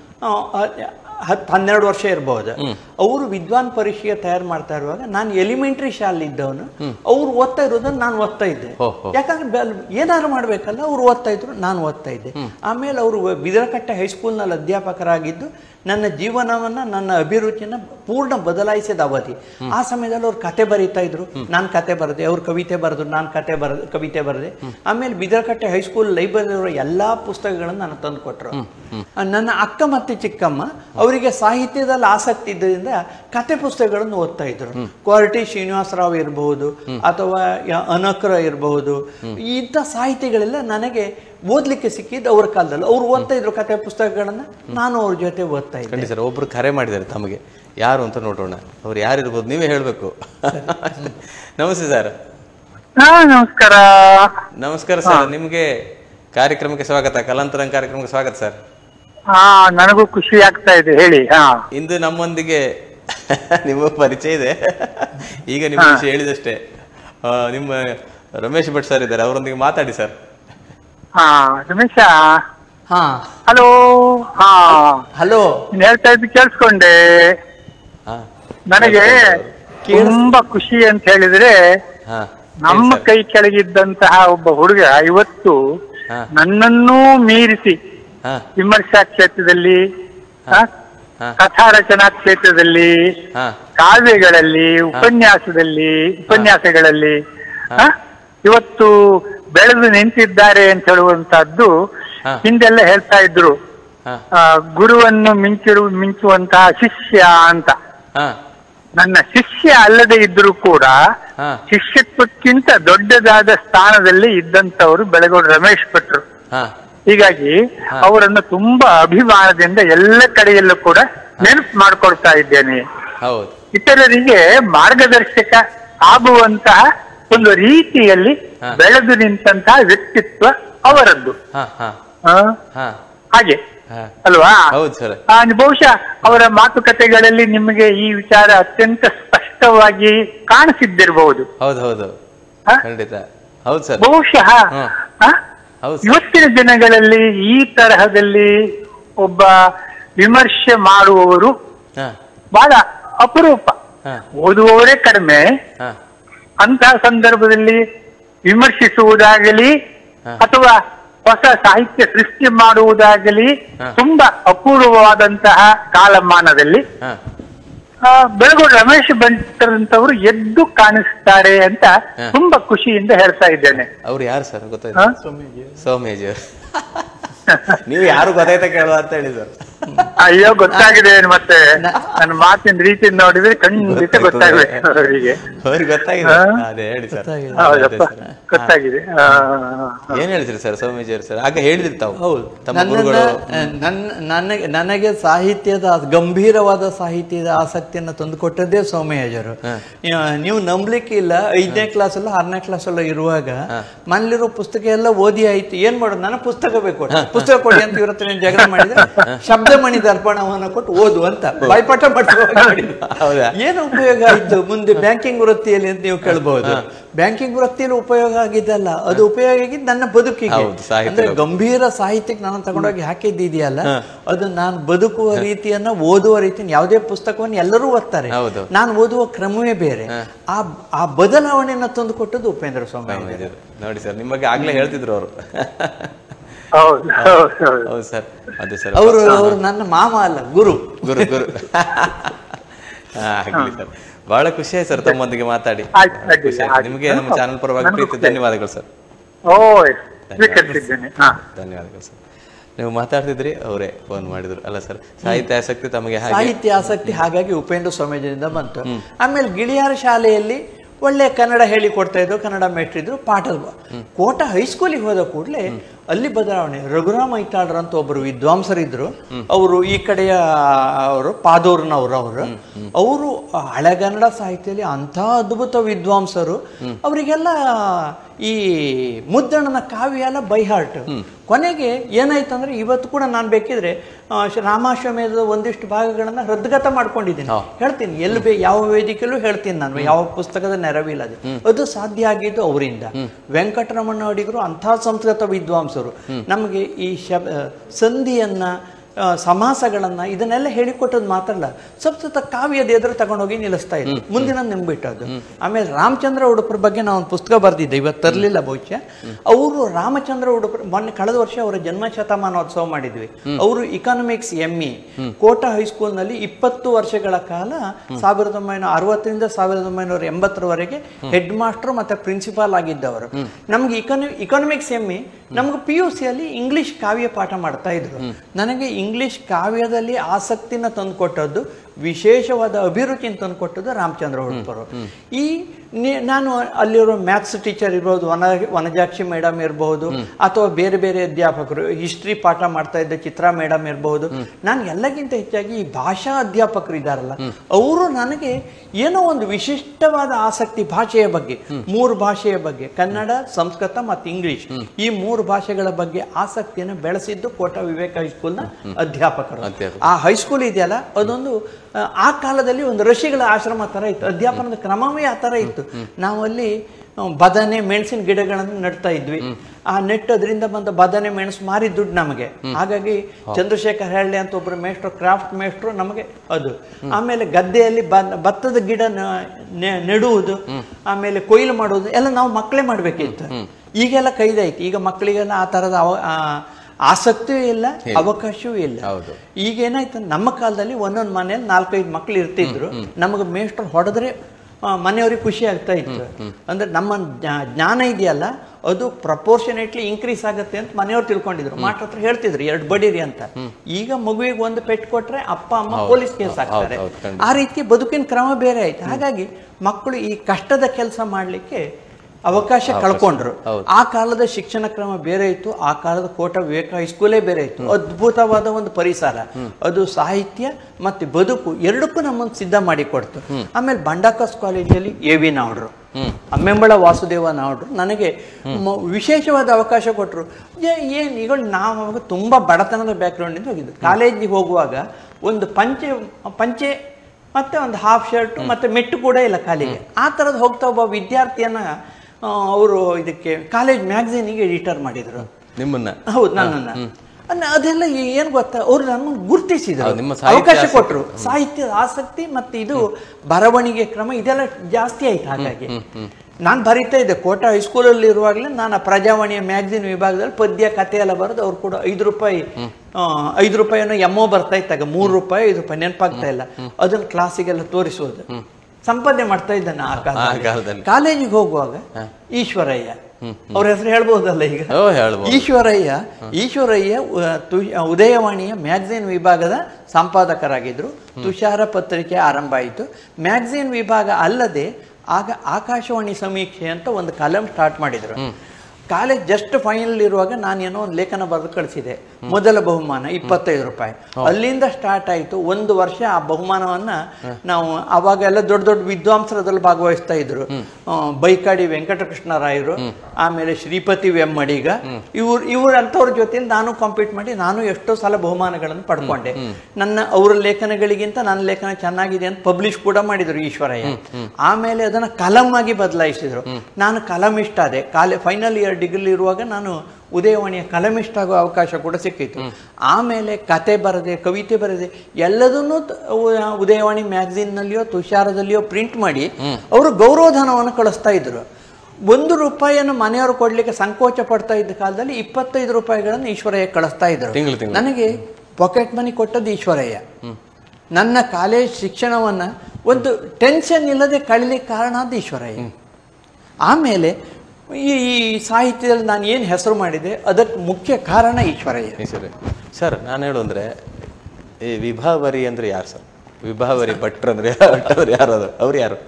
ಹತ್ತು ಹನ್ನೆರಡು ವರ್ಷ ಇರ್ಬೋದು ಅವರು ವಿದ್ವಾನ್ ಪರೀಕ್ಷೆಗೆ ತಯಾರು ಮಾಡ್ತಾ ಇರುವಾಗ ನಾನು ಎಲಿಮೆಂಟ್ರಿ ಶಾಲೆ ಇದ್ದವನು ಅವ್ರು ಓದ್ತಾ ಇರೋದನ್ನ ನಾನು ಓದ್ತಾ ಇದ್ದೆ ಓಹೋ. ಯಾಕಂದ್ರೆ ಬೆಲ್- ಏನಾದ್ರು ಮಾಡ್ಬೇಕಲ್ಲ ಅವ್ರು ಓದ್ತಾ ಇದ್ರು ನಾನು ಓದ್ತಾ ಇದ್ದೆ ಆಮೇಲೆ ಅವರು ಬಿದರಕಟ್ಟೆ ಹೈಸ್ಕೂಲ್ನಲ್ಲಿ ಅಧ್ಯಾಪಕರಾಗಿದ್ದು ನನ್ನ ಜೀವನವನ್ನ ನನ್ನ ಅಭಿರುಚಿಯನ್ನ ಪೂರ್ಣ ಬದಲಾಯಿಸಿದ ಅವಧಿ ಆ ಸಮಯದಲ್ಲಿ ಅವ್ರು ಕತೆ ಬರೀತಾ ಇದ್ರು ನಾನು ಕತೆ ಬರೆದೆ ಅವ್ರು ಕವಿತೆ ಬರೆದ್ರು ನಾನು ಕತೆ ಬರೆದು ಕವಿತೆ ಬರೆದೆ ಆಮೇಲೆ ಬಿದರಕಟ್ಟೆ ಹೈಸ್ಕೂಲ್ ಲೈಬ್ರರಿ ಇರೋ ಎಲ್ಲಾ ಪುಸ್ತಕಗಳನ್ನು ನಾನು ತಂದು ಕೊಟ್ಟರು ನನ್ನ ಅಕ್ಕ ಮತ್ತೆ ಚಿಕ್ಕಮ್ಮ ಅವರಿಗೆ ಸಾಹಿತ್ಯದಲ್ಲಿ ಆಸಕ್ತಿ ಇದ್ದರಿಂದ ಕತೆ ಪುಸ್ತಕಗಳನ್ನು ಓದ್ತಾ ಇದ್ರು ಕ್ವಾರ್ಟಿ ಶ್ರೀನಿವಾಸರಾವ್ ಇರಬಹುದು ಅಥವಾ ಯ- ಅನಕ್ರ ಇರಬಹುದು ಇಂಥ ಸಾಹಿತಿಗಳೆಲ್ಲ ನನಗೆ ಓದ್ಲಿಕ್ಕೆ ಸಿಕ್ಕಿದ್ದು ಅವ್ರ ಕಾಲದಲ್ಲಿ ಅವ್ರು ಓದ್ತಾ ಇದ್ರು ಕತೆ ಪುಸ್ತಕಗಳನ್ನ ನಾನು ಅವ್ರ ಜೊತೆ ಓದ್ತಾ ಇದ್ದೆ ಖಂಡಿತ ಸರ್ ಒಬ್ರು ಕರೆ ಮಾಡಿದ್ದಾರೆ ತಮಗೆ ಯಾರು ಅಂತ ನೋಡೋಣ ಅವ್ರು ಯಾರಿರ್ಬೋದು ನೀವೇ ಹೇಳ್ಬೇಕು ನಮಸ್ತೆ ಸರ್ ಹಾ ನಮಸ್ಕಾರ ನಮಸ್ಕಾರ ಸರ್ ನಿಮ್ಗೆ ಕಾರ್ಯಕ್ರಮಕ್ಕೆ ಸ್ವಾಗತ ಕಲಾಂತರಂ ಕಾರ್ಯಕ್ರಮಕ್ಕೆ ಸ್ವಾಗತ ಸರ್ ಹಾ ನನಗೂ ಖುಷಿ ಆಗ್ತಾ ಇದೆ ಹೇಳಿ ಹಾ ಇಂದು ನಮ್ಮೊಂದಿಗೆ ನಿಮ್ಮ ಪರಿಚಯ ಇದೆ ಈಗ ನಿಮ್ಮ ವಿಷಯ ಹೇಳಿದಷ್ಟೇ ಆ, ನಿಮ್ಮ ರಮೇಶ್ ಭಟ್ ಸರ್ ಇದ್ದಾರೆ ಅವರೊಂದಿಗೆ ಮಾತಾಡಿ ಸರ್ ಹಾ ರಮೇಶ ಹಾ ಹಲೋ ಹಾ ಹಲೋ ನೀನ್ ಹೇಳ್ತಾ ಇದ್ದು ಕೇಳಿಸ್ಕೊಂಡೆ ಹಾ ನನಗೆ ತುಂಬಾ ಖುಷಿ ಅಂತ ಹೇಳಿದ್ರೆ ಹಾ ನಮ್ಮ ಕೈ ಕೆಳಗಿದ್ದಂತಹ ಒಬ್ಬ ಹುಡುಗ ಇವತ್ತು ಹಾ. ನನ್ನನ್ನೂ ಮೀರಿಸಿ ಹಾ ವಿಮರ್ಶಾ ಕ್ಷೇತ್ರದಲ್ಲಿ ಹಾ, ಹಾ. ಕಥಾ ರಚನಾ ಕ್ಷೇತ್ರದಲ್ಲಿ ಹಾ ಕಾವ್ಯಗಳಲ್ಲಿ ಉಪನ್ಯಾಸದಲ್ಲಿ ಉಪನ್ಯಾಸಗಳಲ್ಲಿ ಹ? ಇವತ್ತು ಬೆಳೆದು ನಿಂತಿದ್ದಾರೆ ಅಂತ ಹೇಳುವಂತಹದ್ದು ಹಾ. ಹಿಂದೆಲ್ಲ ಹೇಳ್ತಾ ಇದ್ರು ಹಾ ಆ, ಗುರುವನ್ನು ಮಿಂಚಿರು ಮಿಂಚುವಂತಹ ಶಿಷ್ಯ ಅಂತ ಹಾ ನನ್ನ ಶಿಷ್ಯ ಅಲ್ಲದೆ ಇದ್ರೂ ಕೂಡ ಹಾ ಶಿಷ್ಯತ್ವಕ್ಕಿಂತ ದೊಡ್ಡದಾದ ಸ್ಥಾನದಲ್ಲಿ ಇದ್ದಂತವರು ಬೆಳಗೋಡು ರಮೇಶ್ ಭಟ್ರು ಹಾ ಹೀಗಾಗಿ ಅವರನ್ನು ತುಂಬಾ ಅಭಿಮಾನದಿಂದ ಎಲ್ಲ ಕಡೆಯಲ್ಲೂ ಕೂಡ ನೆನಪು ಮಾಡ್ಕೊಳ್ತಾ ಇದ್ದೇನೆ ಹೌದು ಇತರರಿಗೆ ಮಾರ್ಗದರ್ಶಕ ಆಗುವಂತಹ ಒಂದು ರೀತಿಯಲ್ಲಿ ಹಾ. ಬೆಳೆದು ನಿಂತಹ ವ್ಯಕ್ತಿತ್ವ ಅವರದ್ದು ಹಾ ಹಾ ಆ, ಹಾ ಹಾಗೆ ಹಾ ಅಲ್ವಾ ಹೌದು ಸರ್ ಆ, ಬಹುಶಃ ಅವರ ಮಾತುಕತೆಗಳಲ್ಲಿ ನಿಮಗೆ ಈ ವಿಚಾರ ಅತ್ಯಂತ ಸ್ಪಷ್ಟವಾಗಿ ಕಾಣಿಸಿದ್ದಿರಬಹುದು ಹೌದು ಹೌದು ಹಾ? ಖಂಡಿತ ಹೌದು ಸರ್ ಬಹುಶಃ ಹ್ಮ್. ಆ, ಹೌದು ಸರ್ ಇವತ್ತಿನ ದಿನಗಳಲ್ಲಿ ಈ ತರಹದಲ್ಲಿ ಒಬ್ಬ ವಿಮರ್ಶೆ ಮಾಡುವವರು ಹಾ ಬಹಳ ಅಪರೂಪ ಹಾ ಓದುವವರೇ ಕಡಿಮೆ ಹಾ ಅಂತಹ ಸಂದರ್ಭದಲ್ಲಿ ವಿಮರ್ಶಿಸುವುದಾಗಲಿ ಹಾ. ಅಥವಾ ಹೊಸ ಸಾಹಿತ್ಯ ಸೃಷ್ಟಿ ಮಾಡುವುದಾಗಲಿ ಹಾ. ತುಂಬಾ ಅಪೂರ್ವವಾದಂತಹ ಕಾಲಮಾನದಲ್ಲಿ ಹಾ ಆ, ಬೆಳಗೋಡು ರಮೇಶ್ ಬಂಟರಂತವರು ಎದ್ದು ಕಾಣಿಸ್ತಾರೆ ಅಂತ ಹಾ. ತುಂಬಾ ಖುಷಿಯಿಂದ ಹೇಳ್ತಾ ಇದ್ದೇನೆ ಅವ್ರು ಯಾರು ಸರ್ ಹಾ? ಗೊತ್ತಾಯ್ತು ಸೌಮ್ಯಜಿ ಅವ್ರು ನೀವು ಯಾರು ಗೊತ್ತಾಯ್ತಾ ಕೇಳುವ ಅಂತ ಹೇಳಿ ಸರ್ ಅಯ್ಯೋ ಗೊತ್ತಾಗಿದೆ ಮತ್ತೆ ನನ್ನ ಮಾತಿನ ರೀತಿ ನೋಡಿದ್ರೆ ಖಂಡಿತ ಗೊತ್ತಾಗ್ಬೇಕು ಅವರಿಗೆ ಅವ್ರಿಗೆ ಗೊತ್ತಾಗಿದೆ ಹಾ? ಅದೇ ಹೇಳಿ ಸರ್ ಗೊತ್ತಾಗಿದೆ. ಹೌದಪ್ಪ ಅದೇ ಸರ್. ಗೊತ್ತಾಗಿದೆ ಆ, ಏನ್ ಹೇಳ್ತೀರಿ ಸರ್ ಸೌಮ್ಯಜಿ ಅವ್ರು ಸರ್ ಆಗ ಹೇಳಿದ್ರಿ ತಾವು ಹೌದು ತಮ್ಮ ನನ್ನನ್ನ ಗುರುಗಳು ನನ್ನ ನನಗೆ ನನಗೆ ಸಾಹಿತ್ಯದ ಗಂಭೀರವಾದ ಸಾಹಿತ್ಯದ ಆಸಕ್ತಿಯನ್ನು ತಂದುಕೊಟ್ಟದ್ದೇ ಸೋಮಯಾಜರು ನೀವು ನಂಬಲಿಕ್ಕೆ ಇಲ್ಲ ಐದನೇ ಕ್ಲಾಸಲ್ಲ ಆರನೇ ಕ್ಲಾಸಲ್ಲ ಇರುವಾಗ ಮನೇಲಿರೋ ಪುಸ್ತಕ ಎಲ್ಲ ಓದಿ ಆಯ್ತು ಏನ್ ಮಾಡೋದು ನನಗೆ ಪುಸ್ತಕ ಬೇಕು ಪುಸ್ತಕ ಕೊಡಿ ಅಂತ ಇವ್ರ ಹತ್ರ ನೀನು ಜಗಳ ಮಾಡಿದ್ರೆ ಶಬ್ದಮಣಿ ದರ್ಪಣವನ್ನ ಕೊಟ್ಟು ಓದು ಅಂತ ಬಾಯ್ಪಾಠ ಮಾಡಿದ್ರು ಹೌದಾ? ಏನು ಉಪಯೋಗ ಆಯ್ತು ಮುಂದೆ ಬ್ಯಾಂಕಿಂಗ್ ವೃತ್ತಿಯಲ್ಲಿ ಅಂತ ನೀವು ಕೇಳಬಹುದು ಬ್ಯಾಂಕಿಂಗ್ ವೃತ್ತಿಯಲ್ಲಿ ಉಪಯೋಗ ಆಗಿದ್ದಲ್ಲ ಅದು ಉಪಯೋಗ ಆಗಿದ್ದು ನನ್ನ ಬದುಕಿಗೆ ಹೌದು, ಸಾಹಿತ್ಯ ಅಂದ್ರೆ ಗಂಭೀರ ಸಾಹಿತ್ಯಕ್ಕೆ ನಾನು ತಗೊಂಡೋಗಿ ಹಾಕಿದ್ದಿದೆಯಲ್ಲ ಅದು ನಾನು ಬದುಕುವ ರೀತಿಯನ್ನ ಓದುವ ರೀತಿಯನ್ನು ಯಾವುದೇ ಪುಸ್ತಕವನ್ನು ಎಲ್ಲರೂ ಓದ್ತಾರೆ ಹೌದು. ನಾನು ಓದುವ ಕ್ರಮವೇ ಬೇರೆ ಆ ಆ ಬದಲಾವಣೆಯನ್ನ ತಂದು ಕೊಟ್ಟದ್ದು ಉಪೇಂದ್ರ ಸ್ವಾಮಿ ಸೌಮ್ಯಜಿ ಅವ್ರು. ನೋಡಿ ಸರ್ ನಿಮ್ಮ ಬಗ್ಗೆ ಆಗ್ಲೇ ಹೇಳ್ತಿದ್ರು ಅವರು ಹೌದು ಹೌದು ಹೌದು ಹೌದು ಸರ್ ಅದೇ ಸರ್ ಅವರು ಅವರು ನನ್ನ ಮಾಮ ಅಲ್ಲ ಗುರು ಗುರು ಗುರು ಹಾ, ಆಗ್ಲಿ ಸರ್ ಬಹಳ ಖುಷಿ ಆಯ್ತು ಸರ್ ತಮ್ಮೊಂದಿಗೆ ಮಾತಾಡಿ ಆಯ್ತು, ಅಡ್ಡಿಲ್ಲ, ಖುಷಿ ಆಯ್ತು. ಆಯ್ತು. ನಿಮಗೆ ನಮ್ಮ ಚಾನಲ್ ಪರವಾಗಿ ನನಗೂ ಪ್ರೀತಿ ಖುಷಿ ಆಯ್ತು. ಧನ್ಯವಾದಗಳು ಸರ್ ಓ ಸ್ವೀಕರಿಸಿದ್ದೇನೆ ಹಾ ಧನ್ಯವಾದಗಳು ಸರ್ ನೀವು ಮಾತಾಡ್ತಿದ್ರಿ ಅವರೇ ಫೋನ್ ಮಾಡಿದ್ರು ಅಲ್ಲ ಸರ್ ಸಾಹಿತ್ಯ ಆಸಕ್ತಿ ತಮಗೆ ಹಾಗೆ ಸಾಹಿತ್ಯ ಆಸಕ್ತಿ ಹಾಗಾಗಿ ಉಪೇಂದ್ರ ಸ್ವಾಮೀಜಿಯಿಂದ ಬಂತು ಆಮೇಲೆ ಗಿಳಿಯಾರ ಶಾಲೆಯಲ್ಲಿ ಒಳ್ಳೆ ಕನ್ನಡ ಹೇಳಿ ಕೊಡ್ತಾ ಇದ್ರು ಕನ್ನಡ ಮೇಟ್ರಿದ್ರು ಪಾಠದ ಕೋಟ ಹೈಸ್ಕೂಲಿಗೆ ಹೋದ ಕೂಡಲೇ ಅಲ್ಲಿ ಬದಲಾವಣೆ ರಘುರಾಮ್ ಐತಾಳ್ರ ಅಂತ ಒಬ್ಬರು ವಿದ್ವಾಂಸರಿದ್ರು ಅವರು ಈ ಕಡೆಯ ಅವರು ಪಾದೂರ್ನವರು ಅವರು ಅವರು ಹಳೆಗನ್ನಡ ಸಾಹಿತ್ಯದಲ್ಲಿ ಅಂಥ ಅದ್ಭುತ ವಿದ್ವಾಂಸರು ಅವರಿಗೆಲ್ಲ ಈ ಮುದ್ದಣ್ಣನ ಕಾವ್ಯ ಎಲ್ಲ ಬೈ ಹಾರ್ಟ್ ಕೊನೆಗೆ ಏನಾಯ್ತು ಅಂದ್ರೆ ಇವತ್ತು ಕೂಡ ನಾನು ಬೇಕಿದ್ರೆ ಆ, ಶ್ರೀ ರಾಮಾಶ್ವಮೇಧದ ಒಂದಿಷ್ಟು ಭಾಗಗಳನ್ನ ಹೃದ್ಗತ ಮಾಡ್ಕೊಂಡಿದ್ದೀನಿ ಹೇಳ್ತೀನಿ ಎಲ್ಲಿ ಬೇ ಯಾವ ವೇದಿಕೆಯಲ್ಲೂ ಹೇಳ್ತೀನಿ ನಾನು ಯಾವ ಪುಸ್ತಕದ ನೆರವಿಲ್ಲದೆ ಅದು ಸಾಧ್ಯ ಆಗಿದ್ದು ಅವರಿಂದ ವೆಂಕಟರಮಣ ಅಡಿಗರು ಅಂಥ ಸಂಸ್ಕೃತ ವಿದ್ವಾಂಸರು ನಮಗೆ ಈ ಶಬ ಸಂಧಿಯನ್ನ ಆ, ಸಮಾಸಗಳನ್ನ ಇದನ್ನೆಲ್ಲ ಹೇಳಿಕೊಟ್ಟದ್ದು ಮಾತ್ರ ಅಲ್ಲ ಸಂಸ್ಕೃತ ಕಾವ್ಯದ ಎದುರು ತಗೊಂಡೋಗಿ ನಿಲ್ಲಿಸ್ತಾ ಇತ್ತು ಮುಂದಿನ ನಿಂಬಿಟ್ಟದ್ದು ಆಮೇಲೆ ರಾಮಚಂದ್ರ ಉಡುಪರ ಬಗ್ಗೆ ನಾವು ಒಂದು ಪುಸ್ತಕ ಬರೆದಿದ್ದೆ ಇವತ್ತು ತರಲಿಲ್ಲ ಬಹುಶಃ ಅವರು ರಾಮಚಂದ್ರ ಉಡುಪರ ಮೊನ್ನೆ ಕಳೆದ ವರ್ಷ ಅವರ ಜನ್ಮ ಶತಮಾನೋತ್ಸವ ಮಾಡಿದ್ವಿ ಅವರು ಇಕಾನಮಿಕ್ಸ್ ಎಂ ಇ ಕೋಟಾ ಹೈಸ್ಕೂಲ್ನಲ್ಲಿ ಇಪ್ಪತ್ತು ವರ್ಷಗಳ ಕಾಲ ಸಾವಿರದ ಒಂಬೈನೂರ ಅರವತ್ತರಿಂದ ಸಾವಿರದ ಒಂಬೈನೂರ ಎಂಬತ್ತರವರೆಗೆ ಹೆಡ್ ಮಾಸ್ಟರ್ ಮತ್ತೆ ಪ್ರಿನ್ಸಿಪಾಲ್ ಆಗಿದ್ದವರು ನಮ್ಗೆ ಇಕಾನ ಇಕಾನಮಿಕ್ಸ್ ಎಂ ಇ ನಮ್ಗೆ ಪಿ ಯು ಸಿಯಲ್ಲಿ ಇಂಗ್ಲಿಷ್ ಕಾವ್ಯ ಪಾಠ ಮಾಡ್ತಾ ಇದ್ರು ನನಗೆ ಇಂಗ್ಲಿಷ್ ಕಾವ್ಯದಲ್ಲಿ ಆಸಕ್ತಿನ ತಂದುಕೊಟ್ಟದ್ದು ವಿಶೇಷವಾದ ಅಭಿರುಚಿನ ತಂದುಕೊಟ್ಟದ್ದು ರಾಮಚಂದ್ರ ಉಡುಪರು ಈ ನಿ- ನಾನು ಅಲ್ಲಿರೋ ಮ್ಯಾಥ್ಸ್ ಟೀಚರ್ ಇರ್ಬೋದು ವನ ವನಜಾಕ್ಷಿ ಮೇಡಮ್ ಇರಬಹುದು ಅಥವಾ ಬೇರೆ ಬೇರೆ ಅಧ್ಯಾಪಕರು ಹಿಸ್ಟ್ರಿ ಪಾಠ ಮಾಡ್ತಾ ಇದ್ದ ಚಿತ್ರಾ ಮೇಡಮ್ ಇರಬಹುದು ನಾನು ಎಲ್ಲಕ್ಕಿಂತ ಹೆಚ್ಚಾಗಿ ಈ ಭಾಷಾ ಅಧ್ಯಾಪಕರು ಇದ್ದಾರಲ್ಲ ಅವರು ನನಗೆ ಏನೋ ಒಂದು ವಿಶಿಷ್ಟವಾದ ಆಸಕ್ತಿ ಭಾಷೆಯ ಬಗ್ಗೆ ಮೂರು ಭಾಷೆಯ ಬಗ್ಗೆ ಕನ್ನಡ ಸಂಸ್ಕೃತ ಮತ್ತು ಇಂಗ್ಲಿಷ್ ಈ ಮೂರು ಭಾಷೆಗಳ ಬಗ್ಗೆ ಆಸಕ್ತಿಯನ್ನು ಬೆಳೆಸಿದ್ದು ಕೋಟಾ ವಿವೇಕ ಹೈಸ್ಕೂಲ್ನ ಅಧ್ಯಾಪಕರು ಅಧ್ಯಾಪಕರು. ಆ ಹೈಸ್ಕೂಲ್ ಇದೆಯಲ್ಲ ಅದೊಂದು ಆ, ಆ ಕಾಲದಲ್ಲಿ ಒಂದು ಋಷಿಗಳ ಆಶ್ರಮ ತರ ಇತ್ತು ಅಧ್ಯಾಪನದ ಕ್ರಮವೇ ಆ ತರ ಇತ್ತು ನಾವು ಅಲ್ಲಿ ಆ, ಬದನೆ ಮೆಣಸಿನ ಗಿಡಗಳನ್ನು ನೆಡ್ತಾ ಇದ್ವಿ ಆ ನೆಟ್ಟದ್ರಿಂದ ಬಂದ ಬದನೆ ಮೆಣಸು ಮಾರಿ ದುಡ್ಡು ನಮಗೆ ಹಾಗಾಗಿ ಚಂದ್ರಶೇಖರ್ ಹೆಳ್ಳೆ ಅಂತ ಒಬ್ರು ಮೇಷ್ಟ್ರು ಕ್ರಾಫ್ಟ್ ಮೇಷ್ಟ್ರು ನಮಗೆ ಅದು ಆಮೇಲೆ ಗದ್ದೆಯಲ್ಲಿ ಬ- ಭತ್ತದ ಗಿಡ ನ- ನೆ- ನೆಡುವುದು ಆಮೇಲೆ ಕೊಯ್ಲು ಮಾಡುವುದು ಎಲ್ಲ ನಾವು ಮಕ್ಕಳೇ ಮಾಡ್ಬೇಕಿತ್ತು ಈಗೆಲ್ಲ ಕೈದಾಯ್ತು ಈಗ ಮಕ್ಕಳಿಗೆಲ್ಲ ಆ ತರದ ಅವ- ಆ, ಆಸಕ್ತಿಯೂ ಇಲ್ಲ ಅವಕಾಶವೂ ಇಲ್ಲ ಹೌದು. ಈಗ ಏನಾಯ್ತು ನಮ್ಮ ಕಾಲದಲ್ಲಿ ಒಂದೊಂದು ಮನೆಯಲ್ಲಿ ನಾಲ್ಕೈದು ಮಕ್ಳು ಇರ್ತಿದ್ರು ನಮಗೆ ಮೇಷ್ಟ್ರು ಹೊಡೆದ್ರೆ ಆ, ಮನೆಯವ್ರಿಗೆ ಖುಷಿ ಆಗ್ತಾ ಇತ್ತು ಅಂದ್ರೆ ನಮ್ಮ ಜ್ಞಾ- ಜ್ಞಾನ ಇದೆಯಲ್ಲ ಅದು ಪ್ರಪೋರ್ಷನೇಟ್ಲಿ ಇನ್ಕ್ರೀಸ್ ಆಗುತ್ತೆ ಅಂತ ಮನೆಯವ್ರು ತಿಳ್ಕೊಂಡಿದ್ರು ಮಾಸ್ಟರ್ ಹತ್ರ ಹೇಳ್ತಿದ್ರು ಎರಡು ಬಡೀರಿ ಅಂತ ಈಗ ಮಗುವಿಗೆ ಒಂದು ಪೆಟ್ಟು ಕೊಟ್ರೆ ಅಪ್ಪ ಅಮ್ಮ ಪೊಲೀಸ್ ಕೇಸ್ ಹಾಕ್ತಾರೆ ಹೌದು, ಖಂಡಿತ. ಆ ರೀತಿ ಬದುಕಿನ ಕ್ರಮ ಬೇರೆ ಆಯ್ತು ಹಾಗಾಗಿ ಮಕ್ಕಳು ಈ ಕಷ್ಟದ ಕೆಲಸ ಮಾಡಲಿಕ್ಕೆ ಅವಕಾಶ ಕಳ್ಕೊಂಡ್ರು ಆ ಕಾಲದ ಶಿಕ್ಷಣ ಕ್ರಮ ಬೇರೆ ಇತ್ತು ಆ ಕಾಲದ ಕೋಟ ವಿವೇಕ ಹೈಸ್ಕೂಲೇ ಬೇರೆ ಇತ್ತು ಅದ್ಭುತವಾದ ಒಂದು ಪರಿಸರ ಅದು ಸಾಹಿತ್ಯ ಮತ್ತೆ ಬದುಕು ಎರಡಕ್ಕೂ ನಮ್ಮನ್ನು ಸಿದ್ಧ ಮಾಡಿ ಕೊಡ್ತು ಆಮೇಲೆ ಬಂಡಾಕಸ್ ಕಾಲೇಜಲ್ಲಿ ಎ ವಿ ನಾವ್ಡ್ರು ಅಮ್ಮೆಂಬಳ ವಾಸುದೇವ ನಾವ್ಡ್ರು ನನಗೆ ಮ- ವಿಶೇಷವಾದ ಅವಕಾಶ ಕೊಟ್ಟರು ಏನು ಈಗ ನಾವು ಅವಾಗ ತುಂಬಾ ಬಡತನದ ಬ್ಯಾಕ್ಗ್ರೌಂಡಿಂದ ಹೋಗಿದ್ದು ಕಾಲೇಜಿಗೆ ಹೋಗುವಾಗ ಒಂದು ಪಂಚೆ ಪಂಚೆ ಮತ್ತೆ ಒಂದು ಹಾಫ್ ಶರ್ಟ್ ಮತ್ತೆ ಮೆಟ್ಟು ಕೂಡ ಇಲ್ಲ ಕಾಲಿಗೆ ಆ ತರದ್ ಹೋಗ್ತಾ ಒಬ್ಬ ವಿದ್ಯಾರ್ಥಿಯನ್ನ ಅವರು ಇದಕ್ಕೆ ಕಾಲೇಜ್ ಮ್ಯಾಗಝೀನಿಗೆ ಎಡಿಟರ್ ಮಾಡಿದ್ರು ನಿಮ್ಮನ್ನ ಹೌದು ನನ್ನನ್ನ ಅನ್ನ- ಅದೆಲ್ಲ ಏ- ಏನ್ ಗೊತ್ತಾ ಅವ್ರು ನಮ್ಮನ್ನು ಗುರುತಿಸಿದ್ರು ಹೌದು, ನಿಮ್ಮ ಸಾಹಿತ್ಯ ಅವಕಾಶ ಆಸಕ್ತಿ. ಕೊಟ್ರು ಸಾಹಿತ್ಯದ ಆಸಕ್ತಿ ಮತ್ತೆ ಇದು ಬರವಣಿಗೆ ಕ್ರಮ ಇದೆಲ್ಲ ಜಾಸ್ತಿ ಆಯ್ತು ಹಾಗಾಗಿ ನಾನು ಬರೀತಾ ಇದ್ದೆ ಕೋಟಾ ಹೈಸ್ಕೂಲಲ್ಲಿ ಇರುವಾಗಲೇ ನಾನು ಆ ಪ್ರಜಾವಾಣಿಯ ಮ್ಯಾಗಝಿನ್ ವಿಭಾಗದಲ್ಲಿ ಪದ್ಯ ಕಥೆ ಎಲ್ಲ ಬರೆದು ಅವ್ರು ಕೂಡ ಐದು ರೂಪಾಯಿ ಆ, ಐದು ರೂಪಾಯಿನೋ ಎಮ್ಮೋ ಬರ್ತಾ ಇತ್ತಾಗ ಮೂರು ರೂಪಾಯಿ ಐದು ರೂಪಾಯಿ ನೆನಪಾಗ್ತಾ ಇಲ್ಲ ಅದನ್ನ ಕ್ಲಾಸಿಗೆಲ್ಲ ತೋರಿಸೋದು ಸಂಪಾದನೆ ಮಾಡ್ತಾ ಇದ್ದಾನೆ ಆ ಆ ಕಾಲದಲ್ಲಿ. ಕಾಲೇಜಿಗೆ ಹೋಗುವಾಗ ಈಶ್ವರಯ್ಯ ಅವ್ರ ಹೆಸರು ಹೇಳ್ಬೋದಲ್ಲ ಈಗ ಓ ಹೇಳ್ಬೋದು ಈಶ್ವರಯ್ಯ ಈಶ್ವರಯ್ಯ ಉ- ತು- ಉದಯವಾಣಿಯ ಮ್ಯಾಗಝಿನ್ ವಿಭಾಗದ ಸಂಪಾದಕರಾಗಿದ್ದರು ತುಷಾರ ಪತ್ರಿಕೆ ಆರಂಭ ಆಯಿತು ಮ್ಯಾಗಝಿನ್ ವಿಭಾಗ ಅಲ್ಲದೆ ಆಗ ಆಕಾಶವಾಣಿ ಸಮೀಕ್ಷೆ ಅಂತ ಒಂದು ಕಾಲಮ್ ಸ್ಟಾರ್ಟ್ ಮಾಡಿದರು ಕಾಲೇಜ್ ಜಸ್ಟ್ ಫೈನಲ್ ಇರುವಾಗ ನಾನು ಏನೋ ಒಂದು ಲೇಖನ ಬರೆದು ಕಳಿಸಿದೆ ಮೊದಲ ಬಹುಮಾನ ಇಪ್ಪತ್ತೈದು ರೂಪಾಯಿ ಅಲ್ಲಿಂದ ಸ್ಟಾರ್ಟ್ ಆಯಿತು ಒಂದು ವರ್ಷ ಆ ಬಹುಮಾನವನ್ನ ನಾವು ಅವಾಗ ಎಲ್ಲ ದೊಡ್ಡ ದೊಡ್ಡ ವಿದ್ವಾಂಸರು ಅದ್ರಲ್ಲಿ ಭಾಗವಹಿಸ್ತಾ ಇದ್ರು ಆ, ಬೈಕಾಡಿ ವೆಂಕಟಕೃಷ್ಣ ರಾಯರು ಆಮೇಲೆ ಶ್ರೀಪತಿ ವೆಮ್ಮಡಿಗ ಇವ್ರು ಇವ್ರಂಥವ್ರ ಜೊತೆಲಿ ನಾನು ಕಾಂಪೀಟ್ ಮಾಡಿ ನಾನು ಎಷ್ಟೋ ಸಲ ಬಹುಮಾನಗಳನ್ನು ಪಡ್ಕೊಂಡೆ ನನ್ನ ಅವರ ಲೇಖನಗಳಿಗಿಂತ ನನ್ನ ಲೇಖನ ಚೆನ್ನಾಗಿದೆ ಅಂತ ಪಬ್ಲಿಷ್ ಕೂಡ ಮಾಡಿದ್ರು ಈಶ್ವರಯ್ಯ ಆಮೇಲೆ ಅದನ್ನ ಕಲಂ ಆಗಿ ಬದಲಾಯಿಸಿದ್ರು ನಾನು ಕಲಮಿಸ್ಟ್ ಆದೆ ಕಾಲೇ ಫೈನಲ್ ಇಯರ್ ಡಿಗ್ರಿ ಇರುವಾಗ ನಾನು ಉದಯವಾಣಿಯ ಕಲಮಿಸ್ಟ್ ಆಗೋ ಅವಕಾಶ ಕೂಡ ಸಿಕ್ಕಿತ್ತು ಆಮೇಲೆ ಕತೆ ಬರದೆ ಕವಿತೆ ಬರದೆ ಎಲ್ಲದನ್ನೂ ತ- ಉ- ಉದಯವಾಣಿ ಮ್ಯಾಗಝಿನ್ನಲ್ಲಿಯೋ ತುಷಾರದಲ್ಲಿಯೋ ಪ್ರಿಂಟ್ ಮಾಡಿ ಅವರು ಗೌರವಧನವನ್ನು ಕಳಿಸ್ತಾ ಇದ್ರು ಒಂದು ರೂಪಾಯಿಯನ್ನು ಮನೆಯವರು ಕೊಡ್ಲಿಕ್ಕೆ ಸಂಕೋಚ ಪಡ್ತಾ ಇದ್ದ ಕಾಲದಲ್ಲಿ ಇಪ್ಪತ್ತೈದು ರೂಪಾಯಿಗಳನ್ನು ಈಶ್ವರಯ್ಯ ಕಳಿಸ್ತಾ ಇದ್ರು ತಿಂಗಳು ತಿಂಗಳು. ನನಗೆ ಪಾಕೆಟ್ ಮನಿ ಕೊಟ್ಟದ್ದು ಈಶ್ವರಯ್ಯ ನನ್ನ ಕಾಲೇಜ್ ಶಿಕ್ಷಣವನ್ನ ಒಂದು ಟೆನ್ಷನ್ ಇಲ್ಲದೆ ಕಳೀಲಿಕ್ಕೆ ಕಾರಣ ಅದು ಈಶ್ವರಯ್ಯ ಆಮೇಲೆ ಈ ಈ ಸಾಹಿತ್ಯದಲ್ಲಿ ನಾನು ಏನು ಹೆಸರು ಮಾಡಿದೆ ಅದಕ್ಕೆ ಮುಖ್ಯ ಕಾರಣ ಈಶ್ವರಯ್ಯ ಸರಿ ಸರ್ ನಾನು ಹೇಳು ಅಂದ್ರೆ ಈ ವಿಭಾವರಿ ಅಂದ್ರೆ ಯಾರು ಸರ್ ವಿಭಾವರಿ ಭಟ್ರು ಅಂದ್ರೆ ಭಟ್ರು ಯಾರು ಅದು ಅವ್ರು ಯಾರು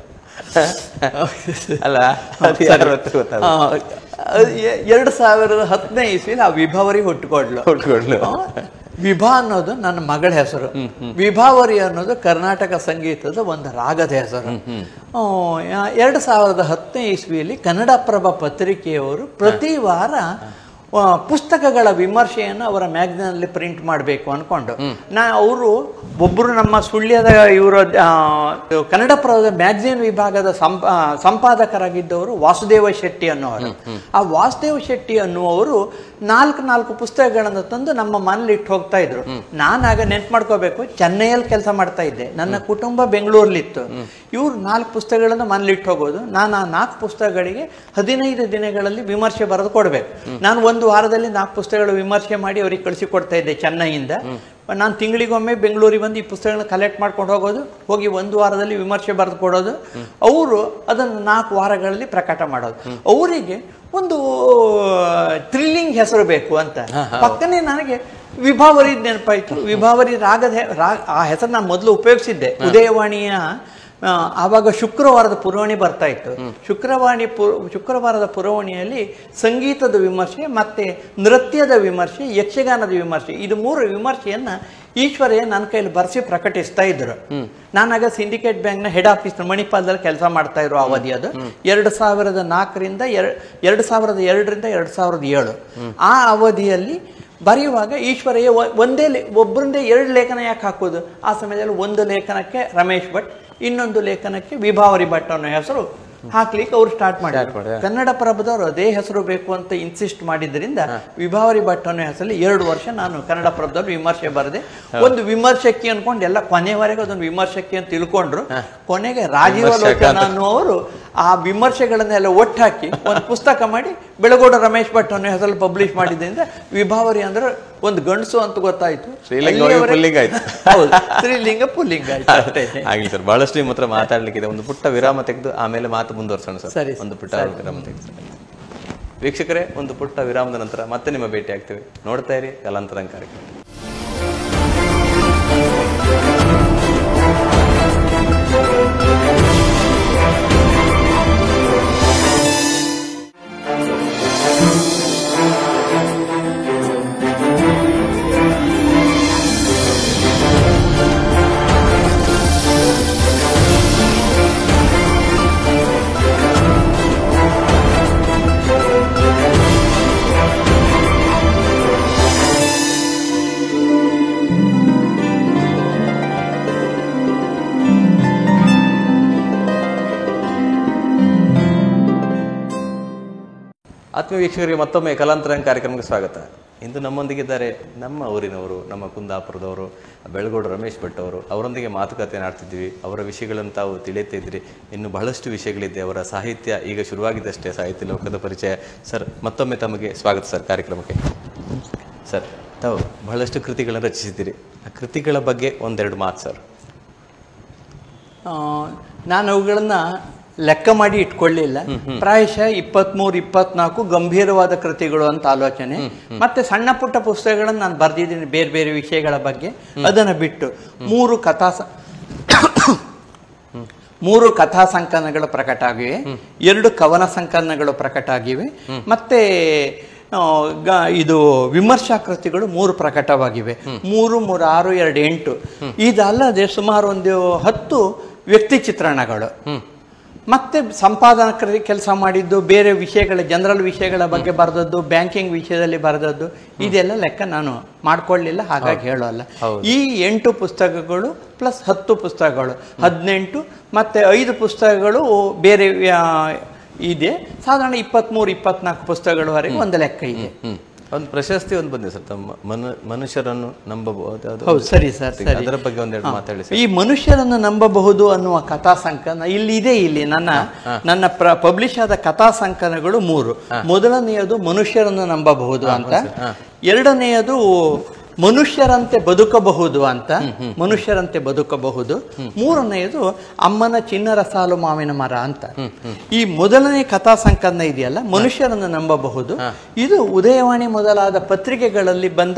ಅಲ್ಲ ಅದು ಯಾರು ಅಂತ ಗೊತ್ತಾಗ ಆ, ಅದು ಎ- ಎರಡು ಸಾವಿರದ ಹತ್ತನೇ ಇಸ್ವಿಲಿ ಆ ವಿಭಾವರಿ ಹುಟ್ಟುಕೊಡ್ಲು ಹುಟ್ಕೊಡ್ಲು. ಆ, ವಿಭಾ ಅನ್ನೋದು ನನ್ನ ಮಗಳ ಹೆಸರು ವಿಭಾವರಿ ಅನ್ನೋದು ಕರ್ನಾಟಕ ಸಂಗೀತದ ಒಂದು ರಾಗದ ಹೆಸರು ಆ, ಯಾ- ಎರಡು ಸಾವಿರದ ಹತ್ತನೇ ಇಸ್ವಿಯಲ್ಲಿ ಕನ್ನಡಪ್ರಭ ಪತ್ರಿಕೆಯವರು ಪ್ರತಿ ವಾರ ಆ, ಪುಸ್ತಕಗಳ ವಿಮರ್ಶೆಯನ್ನು ಅವರ ಮ್ಯಾಗ್ಝಿನಲ್ಲಿ ಪ್ರಿಂಟ್ ಮಾಡಬೇಕು ಅನ್ಕೊಂಡು ನಾ ಅವರು ಒಬ್ಬರು ನಮ್ಮ ಸುಳ್ಯದ ಇವರ ಕನ್ನಡಪ್ರಭದ ಮ್ಯಾಗ್ಝಿನ್ ವಿಭಾಗದ ಸಂಪ ಆ, ಸಂಪಾದಕರಾಗಿದ್ದವರು ವಾಸುದೇವ ಶೆಟ್ಟಿ ಅನ್ನೋರು ಆ ವಾಸುದೇವ ಶೆಟ್ಟಿ ಅನ್ನುವರು ನಾಲ್ಕು ನಾಲ್ಕು ಪುಸ್ತಕಗಳನ್ನು ತಂದು ನಮ್ಮ ಮನೇಲಿ ಇಟ್ಟು ಹೋಗ್ತಾ ಇದ್ರು ನಾನಾಗ ನೆನ್ಪು ಮಾಡ್ಕೋಬೇಕು ಚೆನ್ನೈಯಲ್ಲಿ ಕೆಲಸ ಮಾಡ್ತಾ ಇದ್ದೆ ನನ್ನ ಕುಟುಂಬ ಬೆಂಗಳೂರಲ್ಲಿತ್ತು ಇವ್ರು ನಾಲ್ಕು ಪುಸ್ತಕಗಳನ್ನು ಮನೇಲಿ ಇಟ್ಟು ಹೋಗೋದು ನಾನು ಆ ನಾಲ್ಕು ಪುಸ್ತಕಗಳಿಗೆ ಹದಿನೈದು ದಿನಗಳಲ್ಲಿ ವಿಮರ್ಶೆ ಬರೆದು ಕೊಡ್ಬೇಕು ನಾನು ಒಂದು ವಾರದಲ್ಲಿ ನಾಲ್ಕು ಪುಸ್ತಕಗಳ ವಿಮರ್ಶೆ ಮಾಡಿ ಅವ್ರಿಗೆ ಕಳಿಸಿ ಕೊಡ್ತಾ ಇದ್ದೆ ಚೆನ್ನೈಯಿಂದ ನಾನು ತಿಂಗಳಿಗೊಮ್ಮೆ ಬೆಂಗಳೂರಿಗೆ ಬಂದು ಈ ಪುಸ್ತಕಗಳನ್ನ ಕಲೆಕ್ಟ್ ಮಾಡ್ಕೊಂಡು ಹೋಗೋದು ಹೋಗಿ ಒಂದು ವಾರದಲ್ಲಿ ವಿಮರ್ಶೆ ಬರೆದು ಕೊಡೋದು ಅವರು ಅದನ್ನು ನಾಲ್ಕು ವಾರಗಳಲ್ಲಿ ಪ್ರಕಟ ಮಾಡೋದು ಅವರಿಗೆ ಒಂದು ಥ್ರಿಲ್ಲಿಂಗ್ ಹೆಸರು ಬೇಕು ಅಂತ ಪಕ್ಕನೆ ನನಗೆ ವಿಭಾವರಿ ನೆನಪಾಯ್ತು ವಿಭಾವರಿ ರಾಗದ ಹೆ- ರಾ- ಆ ಹೆಸರು ನಾನು ಮೊದಲು ಉಪಯೋಗಿಸಿದ್ದೆ ಉದಯವಾಣಿಯ ಆ, ಆವಾಗ ಶುಕ್ರವಾರದ ಪುರವಣಿ ಬರ್ತಾ ಇತ್ತು ಶುಕ್ರವಾಣಿ ಪು ಶುಕ್ರವಾರದ ಪುರವಣಿಯಲ್ಲಿ ಸಂಗೀತದ ವಿಮರ್ಶೆ ಮತ್ತೆ ನೃತ್ಯದ ವಿಮರ್ಶೆ ಯಕ್ಷಗಾನದ ವಿಮರ್ಶೆ ಇದು ಮೂರು ವಿಮರ್ಶೆಯನ್ನ ಈಶ್ವರಯ್ಯ ನನ್ನ ಕೈಯಲ್ಲಿ ಬರೆಸಿ ಪ್ರಕಟಿಸ್ತಾ ಇದ್ರು ನಾನಾಗ ಸಿಂಡಿಕೇಟ್ ಬ್ಯಾಂಕ್ನ ಹೆಡ್ ಆಫೀಸ್ ಮಣಿಪಾಲದಲ್ಲಿ ಕೆಲಸ ಮಾಡ್ತಾ ಇರೋ ಅವಧಿ ಅದು ಎರಡು ಸಾವಿರದ ನಾಲ್ಕರಿಂದ ಎರಡು ಎರಡು ಸಾವಿರದ ಎರಡರಿಂದ ಎರಡು ಸಾವಿರದ ಏಳು ಆ ಅವಧಿಯಲ್ಲಿ ಬರೆಯುವಾಗ ಈಶ್ವರಯ್ಯ ಒ- ಒಂದೇ ಲೇ- ಒಬ್ಬರಿಂದೇ ಎರಡು ಲೇಖನ ಯಾಕೆ ಹಾಕೋದು ಆ ಸಮಯದಲ್ಲಿ ಒಂದು ಲೇಖನಕ್ಕೆ ರಮೇಶ್ ಭಟ್ ಇನ್ನೊಂದು ಲೇಖನಕ್ಕೆ ವಿಭಾವರಿ ಭಟ್ ಅನ್ನೋ ಹೆಸರು ಹಾಕ್ಲಿಕ್ಕೆ ಅವ್ರು ಸ್ಟಾರ್ಟ್ ಮಾಡಿದ್ರು ಕನ್ನಡ ಪ್ರಭದವರು ಅದೇ ಹೆಸರು ಬೇಕು ಅಂತ ಇನ್ಸಿಸ್ಟ್ ಮಾಡಿದ್ರಿಂದ ವಿಭಾವರಿ ಭಟ್ ಅನ್ನೋ ಹೆಸರಲ್ಲಿ ಎರಡು ವರ್ಷ ನಾನು ಕನ್ನಡ ಪ್ರಭದಲ್ಲಿ ವಿಮರ್ಶೆ ಬರೆದೆ ಒಂದು ವಿಮರ್ಶಕಿ ಅನ್ಕೊಂಡು ಎಲ್ಲ ಕೊನೆವರೆಗೆ ಅದೊಂದು ವಿಮರ್ಶಕಿ ಅಂತ ತಿಳ್ಕೊಂಡ್ರು ಕೊನೆಗೆ ರಾಜೀವ ವಿಮರ್ಶಕ ಲೋಚನ ಅನ್ನುವರು ಆ ವಿಮರ್ಶೆಗಳನ್ನೆಲ್ಲ ಒಟ್ಟಾಕಿ ಒಂದು ಪುಸ್ತಕ ಮಾಡಿ ಬೆಳಗೋಡ ರಮೇಶ್ ಭಟ್ ಅನ್ನೋ ಹೆಸರಲ್ಲಿ ಪಬ್ಲಿಷ್ ಮಾಡಿದ್ರಿಂದ ವಿಭಾವರಿ ಅಂದ್ರೆ ಒಂದು ಗಂಡಸು ಅಂತ ಗೊತ್ತಾಯ್ತು ಶ್ರೀಲಿಂಗ ಅಲ್ಲಿಯವರೆಗೆ- ಪುಲ್ಲಿಂಗ ಆಯ್ತು. ಹೌದು ಶ್ರೀಲಿಂಗ ಪುಲ್ಲಿಂಗ ಆಯ್ತು ಅಷ್ಟೇ. ಆಗ್ಲಿ ಸರ್ ಬಹಳಷ್ಟು ನಿಮ್ಮ ಹತ್ರ ಮಾತಾಡ್ಲಿಕ್ಕಿದೆ ಒಂದು ಪುಟ್ಟ ವಿರಾಮ ತೆಗೆದು ಆಮೇಲೆ ಮಾತು ಮುಂದುವರ್ಸೋಣ ಸರ್ ಸರಿ, ಒಂದು ಪುಟ್ಟ ವಿರಾಮ ತೆಗೆದು ವೀಕ್ಷಕರೇ ಒಂದು ಪುಟ್ಟ ವಿರಾಮದ ನಂತರ ಮತ್ತೆ ನಿಮ್ಮ ಭೇಟಿ ಆಗ್ತೇವೆ ನೋಡ್ತಾ ಇರಿ ಕಲಾಂತರಂ ಕಾರ್ಯಕ್ರಮ ಆತ್ಮೀಯ ವೀಕ್ಷಕರಿಗೆ ಮತ್ತೊಮ್ಮೆ ಕಲಾಂತರಂಗ ಕಾರ್ಯಕ್ರಮಕ್ಕೆ ಸ್ವಾಗತ ಇಂದು ನಮ್ಮೊಂದಿಗಿದ್ದಾರೆ ನಮ್ಮ ಊರಿನವರು ನಮ್ಮ ಕುಂದಾಪುರದವರು ಬೆಳಗೋಡು ರಮೇಶ್ ಭಟ್ ಅವರು ಅವರೊಂದಿಗೆ ಮಾತುಕತೆ ಆಡ್ತಿದ್ವಿ ಅವರ ವಿಷಯಗಳನ್ನು ತಾವು ತಿಳಿಯುತ್ತಿದ್ರಿ ಇನ್ನು ಬಹಳಷ್ಟು ವಿಷಯಗಳಿದೆ ಅವರ ಸಾಹಿತ್ಯ ಈಗ ಶುರುವಾಗಿದ್ದಷ್ಟೇ ಸಾಹಿತ್ಯ ಲೋಕದ ಪರಿಚಯ ಸರ್ ಮತ್ತೊಮ್ಮೆ ತಮಗೆ ಸ್ವಾಗತ ಸರ್ ಕಾರ್ಯಕ್ರಮಕ್ಕೆ ಸರ್ ತಾವು ಬಹಳಷ್ಟು ಕೃತಿಗಳನ್ನು ರಚಿಸಿದ್ದೀರಿ ಆ ಕೃತಿಗಳ ಬಗ್ಗೆ ಒಂದೆರಡು ಮಾತು ಸರ್ ಆ, ನಾನು ಅವುಗಳನ್ನು ಲೆಕ್ಕ ಮಾಡಿ ಇಟ್ಕೊಳ್ಳಿಲ್ಲ ಪ್ರಾಯಶಃ ಇಪ್ಪತ್ಮೂರು ಇಪ್ಪತ್ನಾಲ್ಕು ಗಂಭೀರವಾದ ಕೃತಿಗಳು ಅಂತ ಆಲೋಚನೆ ಮತ್ತೆ ಸಣ್ಣ ಪುಟ್ಟ ಪುಸ್ತಕಗಳನ್ನು ನಾನು ಬರೆದಿದ್ದೀನಿ ಬೇರೆ ಬೇರೆ ವಿಷಯಗಳ ಬಗ್ಗೆ ಅದನ್ನು ಬಿಟ್ಟು ಮೂರು ಕಥಾ ಸ- ಮೂರು ಕಥಾ ಸಂಕಲನಗಳು ಪ್ರಕಟ ಆಗಿವೆ ಎರಡು ಕವನ ಸಂಕಲನಗಳು ಪ್ರಕಟ ಆಗಿವೆ ಮತ್ತೆ ಆ, ಗ- ಇದು ವಿಮರ್ಶಾ ಕೃತಿಗಳು ಮೂರು ಪ್ರಕಟವಾಗಿವೆ ಮೂರು ಮೂರು ಆರು ಎರಡು ಎಂಟು ಇದಲ್ಲದೆ ಸುಮಾರು ಒಂದು ಹತ್ತು ವ್ಯಕ್ತಿ ಚಿತ್ರಣಗಳು ಮತ್ತೆ ಸಂಪಾದನಾ ಕೆಲಸ ಮಾಡಿದ್ದು ಬೇರೆ ವಿಷಯಗಳ ಜನರಲ್ ವಿಷಯಗಳ ಬಗ್ಗೆ ಬರೆದದ್ದು ಬ್ಯಾಂಕಿಂಗ್ ವಿಷಯದಲ್ಲಿ ಬರೆದದ್ದು ಇದೆಲ್ಲ ಲೆಕ್ಕ ನಾನು ಮಾಡ್ಕೊಳ್ಳಿಲ್ಲ ಹಾಗಾಗಿ ಹೇಳೋಲ್ಲ ಈ ಎಂಟು ಪುಸ್ತಕಗಳು ಪ್ಲಸ್ ಹತ್ತು ಪುಸ್ತಕಗಳು ಹದಿನೆಂಟು ಮತ್ತೆ ಐದು ಪುಸ್ತಕಗಳು ಬೇರೆ ಆ, ಇದೆ ಸಾಧಾರಣ ಇಪ್ಪತ್ತ್ಮೂರು ಇಪ್ಪತ್ನಾಲ್ಕು ಪುಸ್ತಕಗಳವರೆಗೆ ಒಂದು ಲೆಕ್ಕ ಇದೆ ಹ್ಮ್ ಒಂದು ಪ್ರಶಸ್ತಿ ಒಂದು ಬಂದಿದೆ ಸರ್ ತಮ್ಮ ಮನು ಮನುಷ್ಯರನ್ನು ನಂಬಬಹುದು ಅದು- ಹೌದು ಸರಿ ಸರ್ ಸರಿ ಅದರ ಬಗ್ಗೆ ಒಂದೆರಡು ಮಾತಾಡಿ ಸರ್ ಈ ಮನುಷ್ಯರನ್ನು ನಂಬಬಹುದು ಅನ್ನುವ ಕಥಾ ಸಂಕಲನ ಇಲ್ಲಿ ಇದೆ ಇಲ್ಲಿ ನನ್ನ ನನ್ನ ಪ್ರ ಪಬ್ಲಿಷ್ ಆದ ಕಥಾ ಸಂಕಲನಗಳು ಮೂರು ಮೊದಲನೆಯದು ಮನುಷ್ಯರನ್ನು ನಂಬಬಹುದು ಅಂತ ಎರಡನೆಯದು ಮನುಷ್ಯರಂತೆ ಬದುಕಬಹುದು ಅಂತ ಮನುಷ್ಯರಂತೆ ಬದುಕಬಹುದು ಮೂರನೆಯದು ಅಮ್ಮನ ಚಿನ್ನರ ಸಾಲು ಮಾವಿನ ಮರ ಅಂತ ಈ ಮೊದಲನೇ ಕಥಾ ಸಂಕಲನ ಇದೆಯಲ್ಲ ಮನುಷ್ಯರನ್ನು ನಂಬಬಹುದು ಇದು ಉದಯವಾಣಿ ಮೊದಲಾದ ಪತ್ರಿಕೆಗಳಲ್ಲಿ ಬಂದ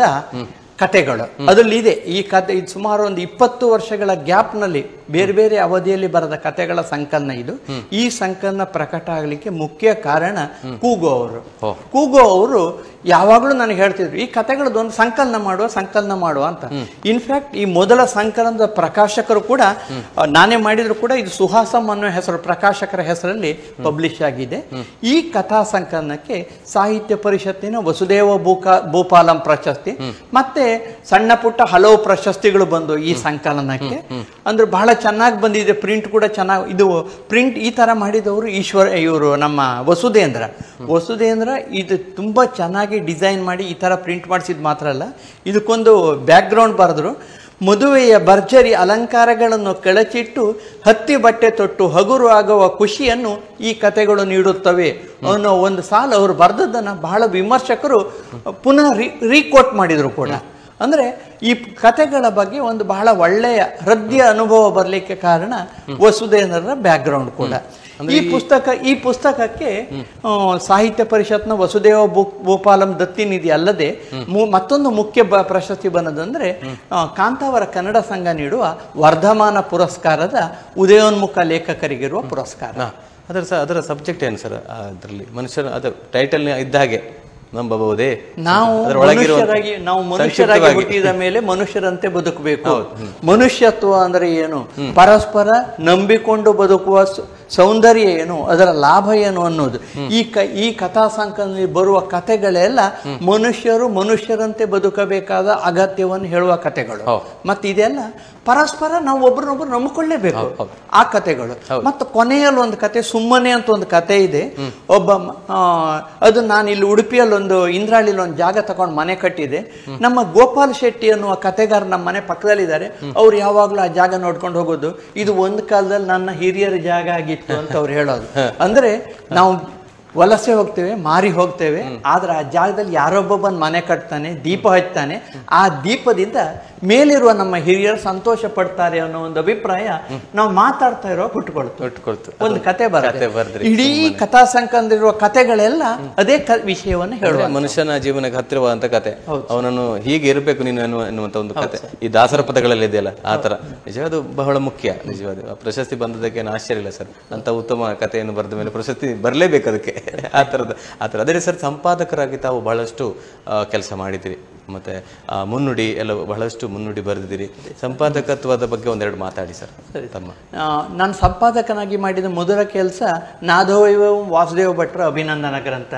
ಕತೆಗಳು ಅದರಲ್ಲಿ ಇದೆ ಈ ಕತೆ ಇದು ಸುಮಾರು ಒಂದು ಇಪ್ಪತ್ತು ವರ್ಷಗಳ ಗ್ಯಾಪ್ನಲ್ಲಿ ಬೇರೆ ಬೇರೆ ಅವಧಿಯಲ್ಲಿ ಬರೆದ ಕತೆಗಳ ಸಂಕಲನ ಇದು ಈ ಸಂಕಲನ ಪ್ರಕಟ ಆಗಲಿಕ್ಕೆ ಮುಖ್ಯ ಕಾರಣ ಕೂಗೋ ಅವರು ಕೂಗೋ ಅವರು ಯಾವಾಗಲೂ ನನಗೆ ಹೇಳ್ತಿದ್ರು ಈ ಕತೆಗಳದ್ದು ಒಂದು ಸಂಕಲನ ಮಾಡುವ ಸಂಕಲನ ಮಾಡುವ ಅಂತ ಇನ್ಫ್ಯಾಕ್ಟ್ ಈ ಮೊದಲ ಸಂಕಲನದ ಪ್ರಕಾಶಕರು ಕೂಡ ಆ, ನಾನೇ ಮಾಡಿದ್ರು ಕೂಡ ಇದು ಸುಹಾಸಂ ಅನ್ನೋ ಹೆಸರು ಪ್ರಕಾಶಕರ ಹೆಸರಲ್ಲಿ ಪಬ್ಲಿಷ್ ಆಗಿದೆ ಈ ಕಥಾ ಸಂಕಲನಕ್ಕೆ ಸಾಹಿತ್ಯ ಪರಿಷತ್ತಿನ ವಸುದೇವ ಭೂಕಾ ಭೂಪಾಲಂ ಪ್ರಶಸ್ತಿ ಮತ್ತೆ ಸಣ್ಣ ಪುಟ್ಟ ಹಲವು ಪ್ರಶಸ್ತಿಗಳು ಬಂದು ಈ ಸಂಕಲನಕ್ಕೆ ಅಂದ್ರೆ ಬಹಳ ಚೆನ್ನಾಗಿ ಬಂದಿದೆ ಪ್ರಿಂಟ್ ಕೂಡ ಚೆನ್ನಾಗಿ ಇದು ಪ್ರಿಂಟ್ ಈ ತರ ಮಾಡಿದವರು ಈಶ್ವರ ಇವರು ನಮ್ಮ ವಸುದೇಂದ್ರ ವಸುದೇಂದ್ರ ಇದು ತುಂಬಾ ಚೆನ್ನಾಗಿ ಡಿಸೈನ್ ಮಾಡಿ ಈ ತರ ಪ್ರಿಂಟ್ ಮಾಡಿಸಿದ್ ಮಾತ್ರ ಅಲ್ಲ ಇದಕ್ಕೊಂದು ಬ್ಯಾಕ್ ಗ್ರೌಂಡ್ ಬರೆದ್ರು ಮದುವೆಯ ಭರ್ಜರಿ ಅಲಂಕಾರಗಳನ್ನು ಕೆಳಚಿಟ್ಟು ಹತ್ತಿ ಬಟ್ಟೆ ತೊಟ್ಟು ಹಗುರು ಆಗುವ ಖುಷಿಯನ್ನು ಈ ಕತೆಗಳು ನೀಡುತ್ತವೆ ಅನ್ನೋ ಒಂದು ಸಾಲು ಅವರು ಬರೆದದ್ದನ್ನು ಬಹಳ ವಿಮರ್ಶಕರು ಪುನಃ ರೀ ರೀಕೋಟ್ ಮಾಡಿದರು ಕೂಡ ಅಂದ್ರೆ ಈ ಕತೆಗಳ ಬಗ್ಗೆ ಒಂದು ಬಹಳ ಒಳ್ಳೆಯ ಹೃದಯ ಅನುಭವ ಬರಲಿಕ್ಕೆ ಕಾರಣ ವಸುದೇಂದ್ರರ ಬ್ಯಾಕ್ಗ್ರೌಂಡ್ ಕೂಡ ಈ ಪುಸ್ತಕ ಈ ಪುಸ್ತಕಕ್ಕೆ ಆ, ಸಾಹಿತ್ಯ ಪರಿಷತ್ನ ವಸುದೇವ ಭೂ ಭೂಪಾಲಂ ದತ್ತಿನಿಧಿ ಅಲ್ಲದೆ ಮು- ಮತ್ತೊಂದು ಮುಖ್ಯ ಬ- ಪ್ರಶಸ್ತಿ ಬಂದದಂದ್ರೆ ಆ, ಕಾಂತಾವರ ಕನ್ನಡ ಸಂಘ ನೀಡುವ ವರ್ಧಮಾನ ಪುರಸ್ಕಾರದ ಉದಯೋನ್ಮುಖ ಲೇಖಕರಿಗಿರುವ ಪುರಸ್ಕಾರ ಹಾ. ಅದರ ಸ ಅದರ ಸಬ್ಜೆಕ್ಟ್ ಏನು ಸರ್ ಅದರಲ್ಲಿ ಮನುಷ್ಯರ ಅದು ಟೈಟಲ್ ಇದ್ದ ಹಾಗೆ ನಂಬಬಹುದೇ ನಾವು ಅದರ ಒಳಗಿರುವ ಮನುಷ್ಯರಾಗಿ ನಾವು ಮನುಷ್ಯರಾಗಿ ಸಂಕ್ಷಿಪ್ತವಾಗಿ. ಹುಟ್ಟಿದ ಮೇಲೆ ಮನುಷ್ಯರಂತೆ ಬದುಕಬೇಕು ಮನುಷ್ಯತ್ವ ಅಂದ್ರೆ ಏನು ಪರಸ್ಪರ ನಂಬಿಕೊಂಡು ಬದುಕುವ ಸ- ಸೌಂದರ್ಯ ಏನು ಅದರ ಲಾಭ ಏನು ಅನ್ನೋದು ಈ ಕ ಈ ಕಥಾ ಸಂಕಲನದಲ್ಲಿ ಬರುವ ಕಥೆಗಳೆಲ್ಲ ಮನುಷ್ಯರು ಮನುಷ್ಯರಂತೆ ಬದುಕಬೇಕಾದ ಅಗತ್ಯವನ್ನು ಹೇಳುವ ಕಥೆಗಳು ಹೌದು. ಮತ್ತೆ ಇದೆಲ್ಲ ಪರಸ್ಪರ ನಾವು ಒಬ್ರನ್ನೊಬ್ರು ನಂಬಿಕೊಳ್ಳೇಬೇಕು ಆ ಕಥೆಗಳು ಮತ್ತು ಕೊನೆಯಲ್ಲಿ ಒಂದು ಕತೆ ಸುಮ್ಮನೆ ಅಂತ ಒಂದು ಕತೆ ಇದೆ ಒಬ್ಬ ಮ- ಆ, ಅದು ನಾನು ಇಲ್ಲಿ ಉಡುಪಿಯಲ್ಲಿ ಒಂದು ಇಂದ್ರಾಳಿಲಿ ಒಂದು ಜಾಗ ತಗೊಂಡು ಮನೆ ಕಟ್ಟಿದೆ ನಮ್ಮ ಗೋಪಾಲ್ ಶೆಟ್ಟಿ ಅನ್ನುವ ಕತೆಗಾರ ನಮ್ಮ ಮನೆ ಪಕ್ಕದಲ್ಲಿದ್ದಾರೆ ಅವ್ರು ಯಾವಾಗಲೂ ಆ ಜಾಗ ನೋಡ್ಕೊಂಡು ಹೋಗೋದು ಇದು ಒಂದು ಕಾಲದಲ್ಲಿ ನನ್ನ ಹಿರಿಯರ ಜಾಗ ಆಗಿತ್ತು ಅಂತ ಅವ್ರು ಹೇಳೋದು ಅಂದ್ರೆ ನಾವು ವಲಸೆ ಹೋಗ್ತೇವೆ ಮಾರಿ ಹೋಗ್ತೇವೆ ಆದ್ರೆ ಆ ಜಾಗದಲ್ಲಿ ಯಾರೊಬ್ಬ ಬಂದು ಮನೆ ಕಟ್ತಾನೆ ದೀಪ ಹಚ್ತಾನೆ ಆ ದೀಪದಿಂದ ಮೇಲಿರುವ ನಮ್ಮ ಹಿರಿಯರು ಸಂತೋಷ ಪಡ್ತಾರೆ ಅನ್ನೋ ಒಂದು ಅಭಿಪ್ರಾಯ ನಾವು ಮಾತಾಡ್ತಾ ಇರೋ ಹುಟ್ಟುಕೊಳ್ತು ಹುಟ್ಕೊಳ್ತು. ಒಂದು ಕತೆ ಕತೆ ಬರುತ್ತೆ ಬರ್ದ್ರಿ, ಇಡೀ ಕಥಾ ಸಂಕಲನದಲ್ಲಿರುವ ಕಥೆಗಳೆಲ್ಲ ಅದೇ ಕ ವಿಷಯವನ್ನು ಹೇಳುವ ಮನುಷ್ಯನ ಜೀವನಕ್ಕೆ ಹತ್ತಿರವಾದಂತ ಕತೆ ಅವನನ್ನು ಹೀಗೆ ಇರಬೇಕು ನೀನು ಅನ್ನುವ ಎನ್ನುವಂತ ಒಂದು ಕತೆ ಈ ದಾಸರ ಪದಗಳಲ್ಲಿ ಇದೆಯಲ್ಲ ಆ ತರ ನಿಜ ಅದು ಬಹಳ ಮುಖ್ಯ ನಿಜವಾದ ಆ ಪ್ರಶಸ್ತಿ ಬಂದದಕ್ಕೆ ಏನು ಆಶ್ಚರ್ಯ ಇಲ್ಲ ಸರ್ ಅಂತ ಉತ್ತಮ ಕಥೆಯನ್ನು ಬರೆದ ಮೇಲೆ ಪ್ರಶಸ್ತಿ ಬರಲೇಬೇಕು ಅದಕ್ಕೆ ಆ ಥರದ ಆ ಥರ ಅದೇ ಸರ್ ಸಂಪಾದಕರಾಗಿ ತಾವು ಬಹಳಷ್ಟು ಕೆಲಸ ಮಾಡಿದಿರಿ ಮತ್ತೆ ಆ, ಮುನ್ನುಡಿ ಎಲ್ಲ ಬಹಳಷ್ಟು ಮುನ್ನುಡಿ ಬರೆದಿದ್ದೀರಿ ಸಂಪಾದಕತ್ವದ ಬಗ್ಗೆ ಒಂದೆರಡು ಮಾತಾಡಿ ಸರ್ ತಮ್ಮ ಆ, ನಾನು ಸಂಪಾದಕನಾಗಿ ಮಾಡಿದ ಮೊದಲ ಕೆಲಸ ನಾದವೈವ ವಾಸುದೇವ ಭಟ್ರ ಅಭಿನಂದನ ಗ್ರಂಥ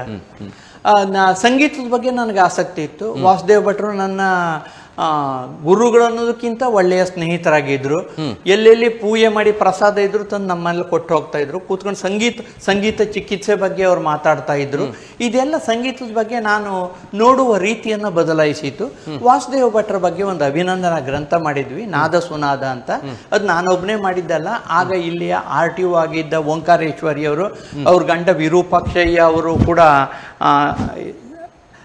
ಆ, ನಾ ಸಂಗೀತದ ಬಗ್ಗೆ ನನಗೆ ಆಸಕ್ತಿ ಇತ್ತು ವಾಸುದೇವ ಭಟ್ರು ನನ್ನ ಆ, ಗುರುಗಳು ಅನ್ನೋದಕ್ಕಿಂತ ಒಳ್ಳೆಯ ಸ್ನೇಹಿತರಾಗಿದ್ರು ಎಲ್ಲೆಲ್ಲಿ ಪೂಜೆ ಮಾಡಿ ಪ್ರಸಾದ ಇದ್ರು ತಂದು ನಮ್ಮಲ್ಲಿ ಕೊಟ್ಟು ಹೋಗ್ತಾ ಇದ್ರು ಕೂತ್ಕೊಂಡು ಸಂಗೀತ ಸಂಗೀತ ಚಿಕಿತ್ಸೆ ಬಗ್ಗೆ ಅವ್ರು ಮಾತಾಡ್ತಾ ಇದ್ರು ಇದೆಲ್ಲ ಸಂಗೀತದ ಬಗ್ಗೆ ನಾನು ನೋಡುವ ರೀತಿಯನ್ನು ಬದಲಾಯಿಸಿತು ವಾಸುದೇವ ಭಟ್ರ ಬಗ್ಗೆ ಒಂದು ಅಭಿನಂದನಾ ಗ್ರಂಥ ಮಾಡಿದ್ವಿ ನಾದ ಸುನಾದ ಅಂತ ಅದು ನಾನೊಬ್ಬನೇ ಮಾಡಿದ್ದಲ್ಲ ಆಗ ಇಲ್ಲಿಯ ಆರ್ ಟಿ ಒ ಆಗಿದ್ದ ಓಂಕಾರೇಶ್ವರಿ ಅವರು ಅವ್ರ ಗಂಡ ವಿರೂಪಾಕ್ಷಯ್ಯ ಅವರು ಕೂಡ ಆ,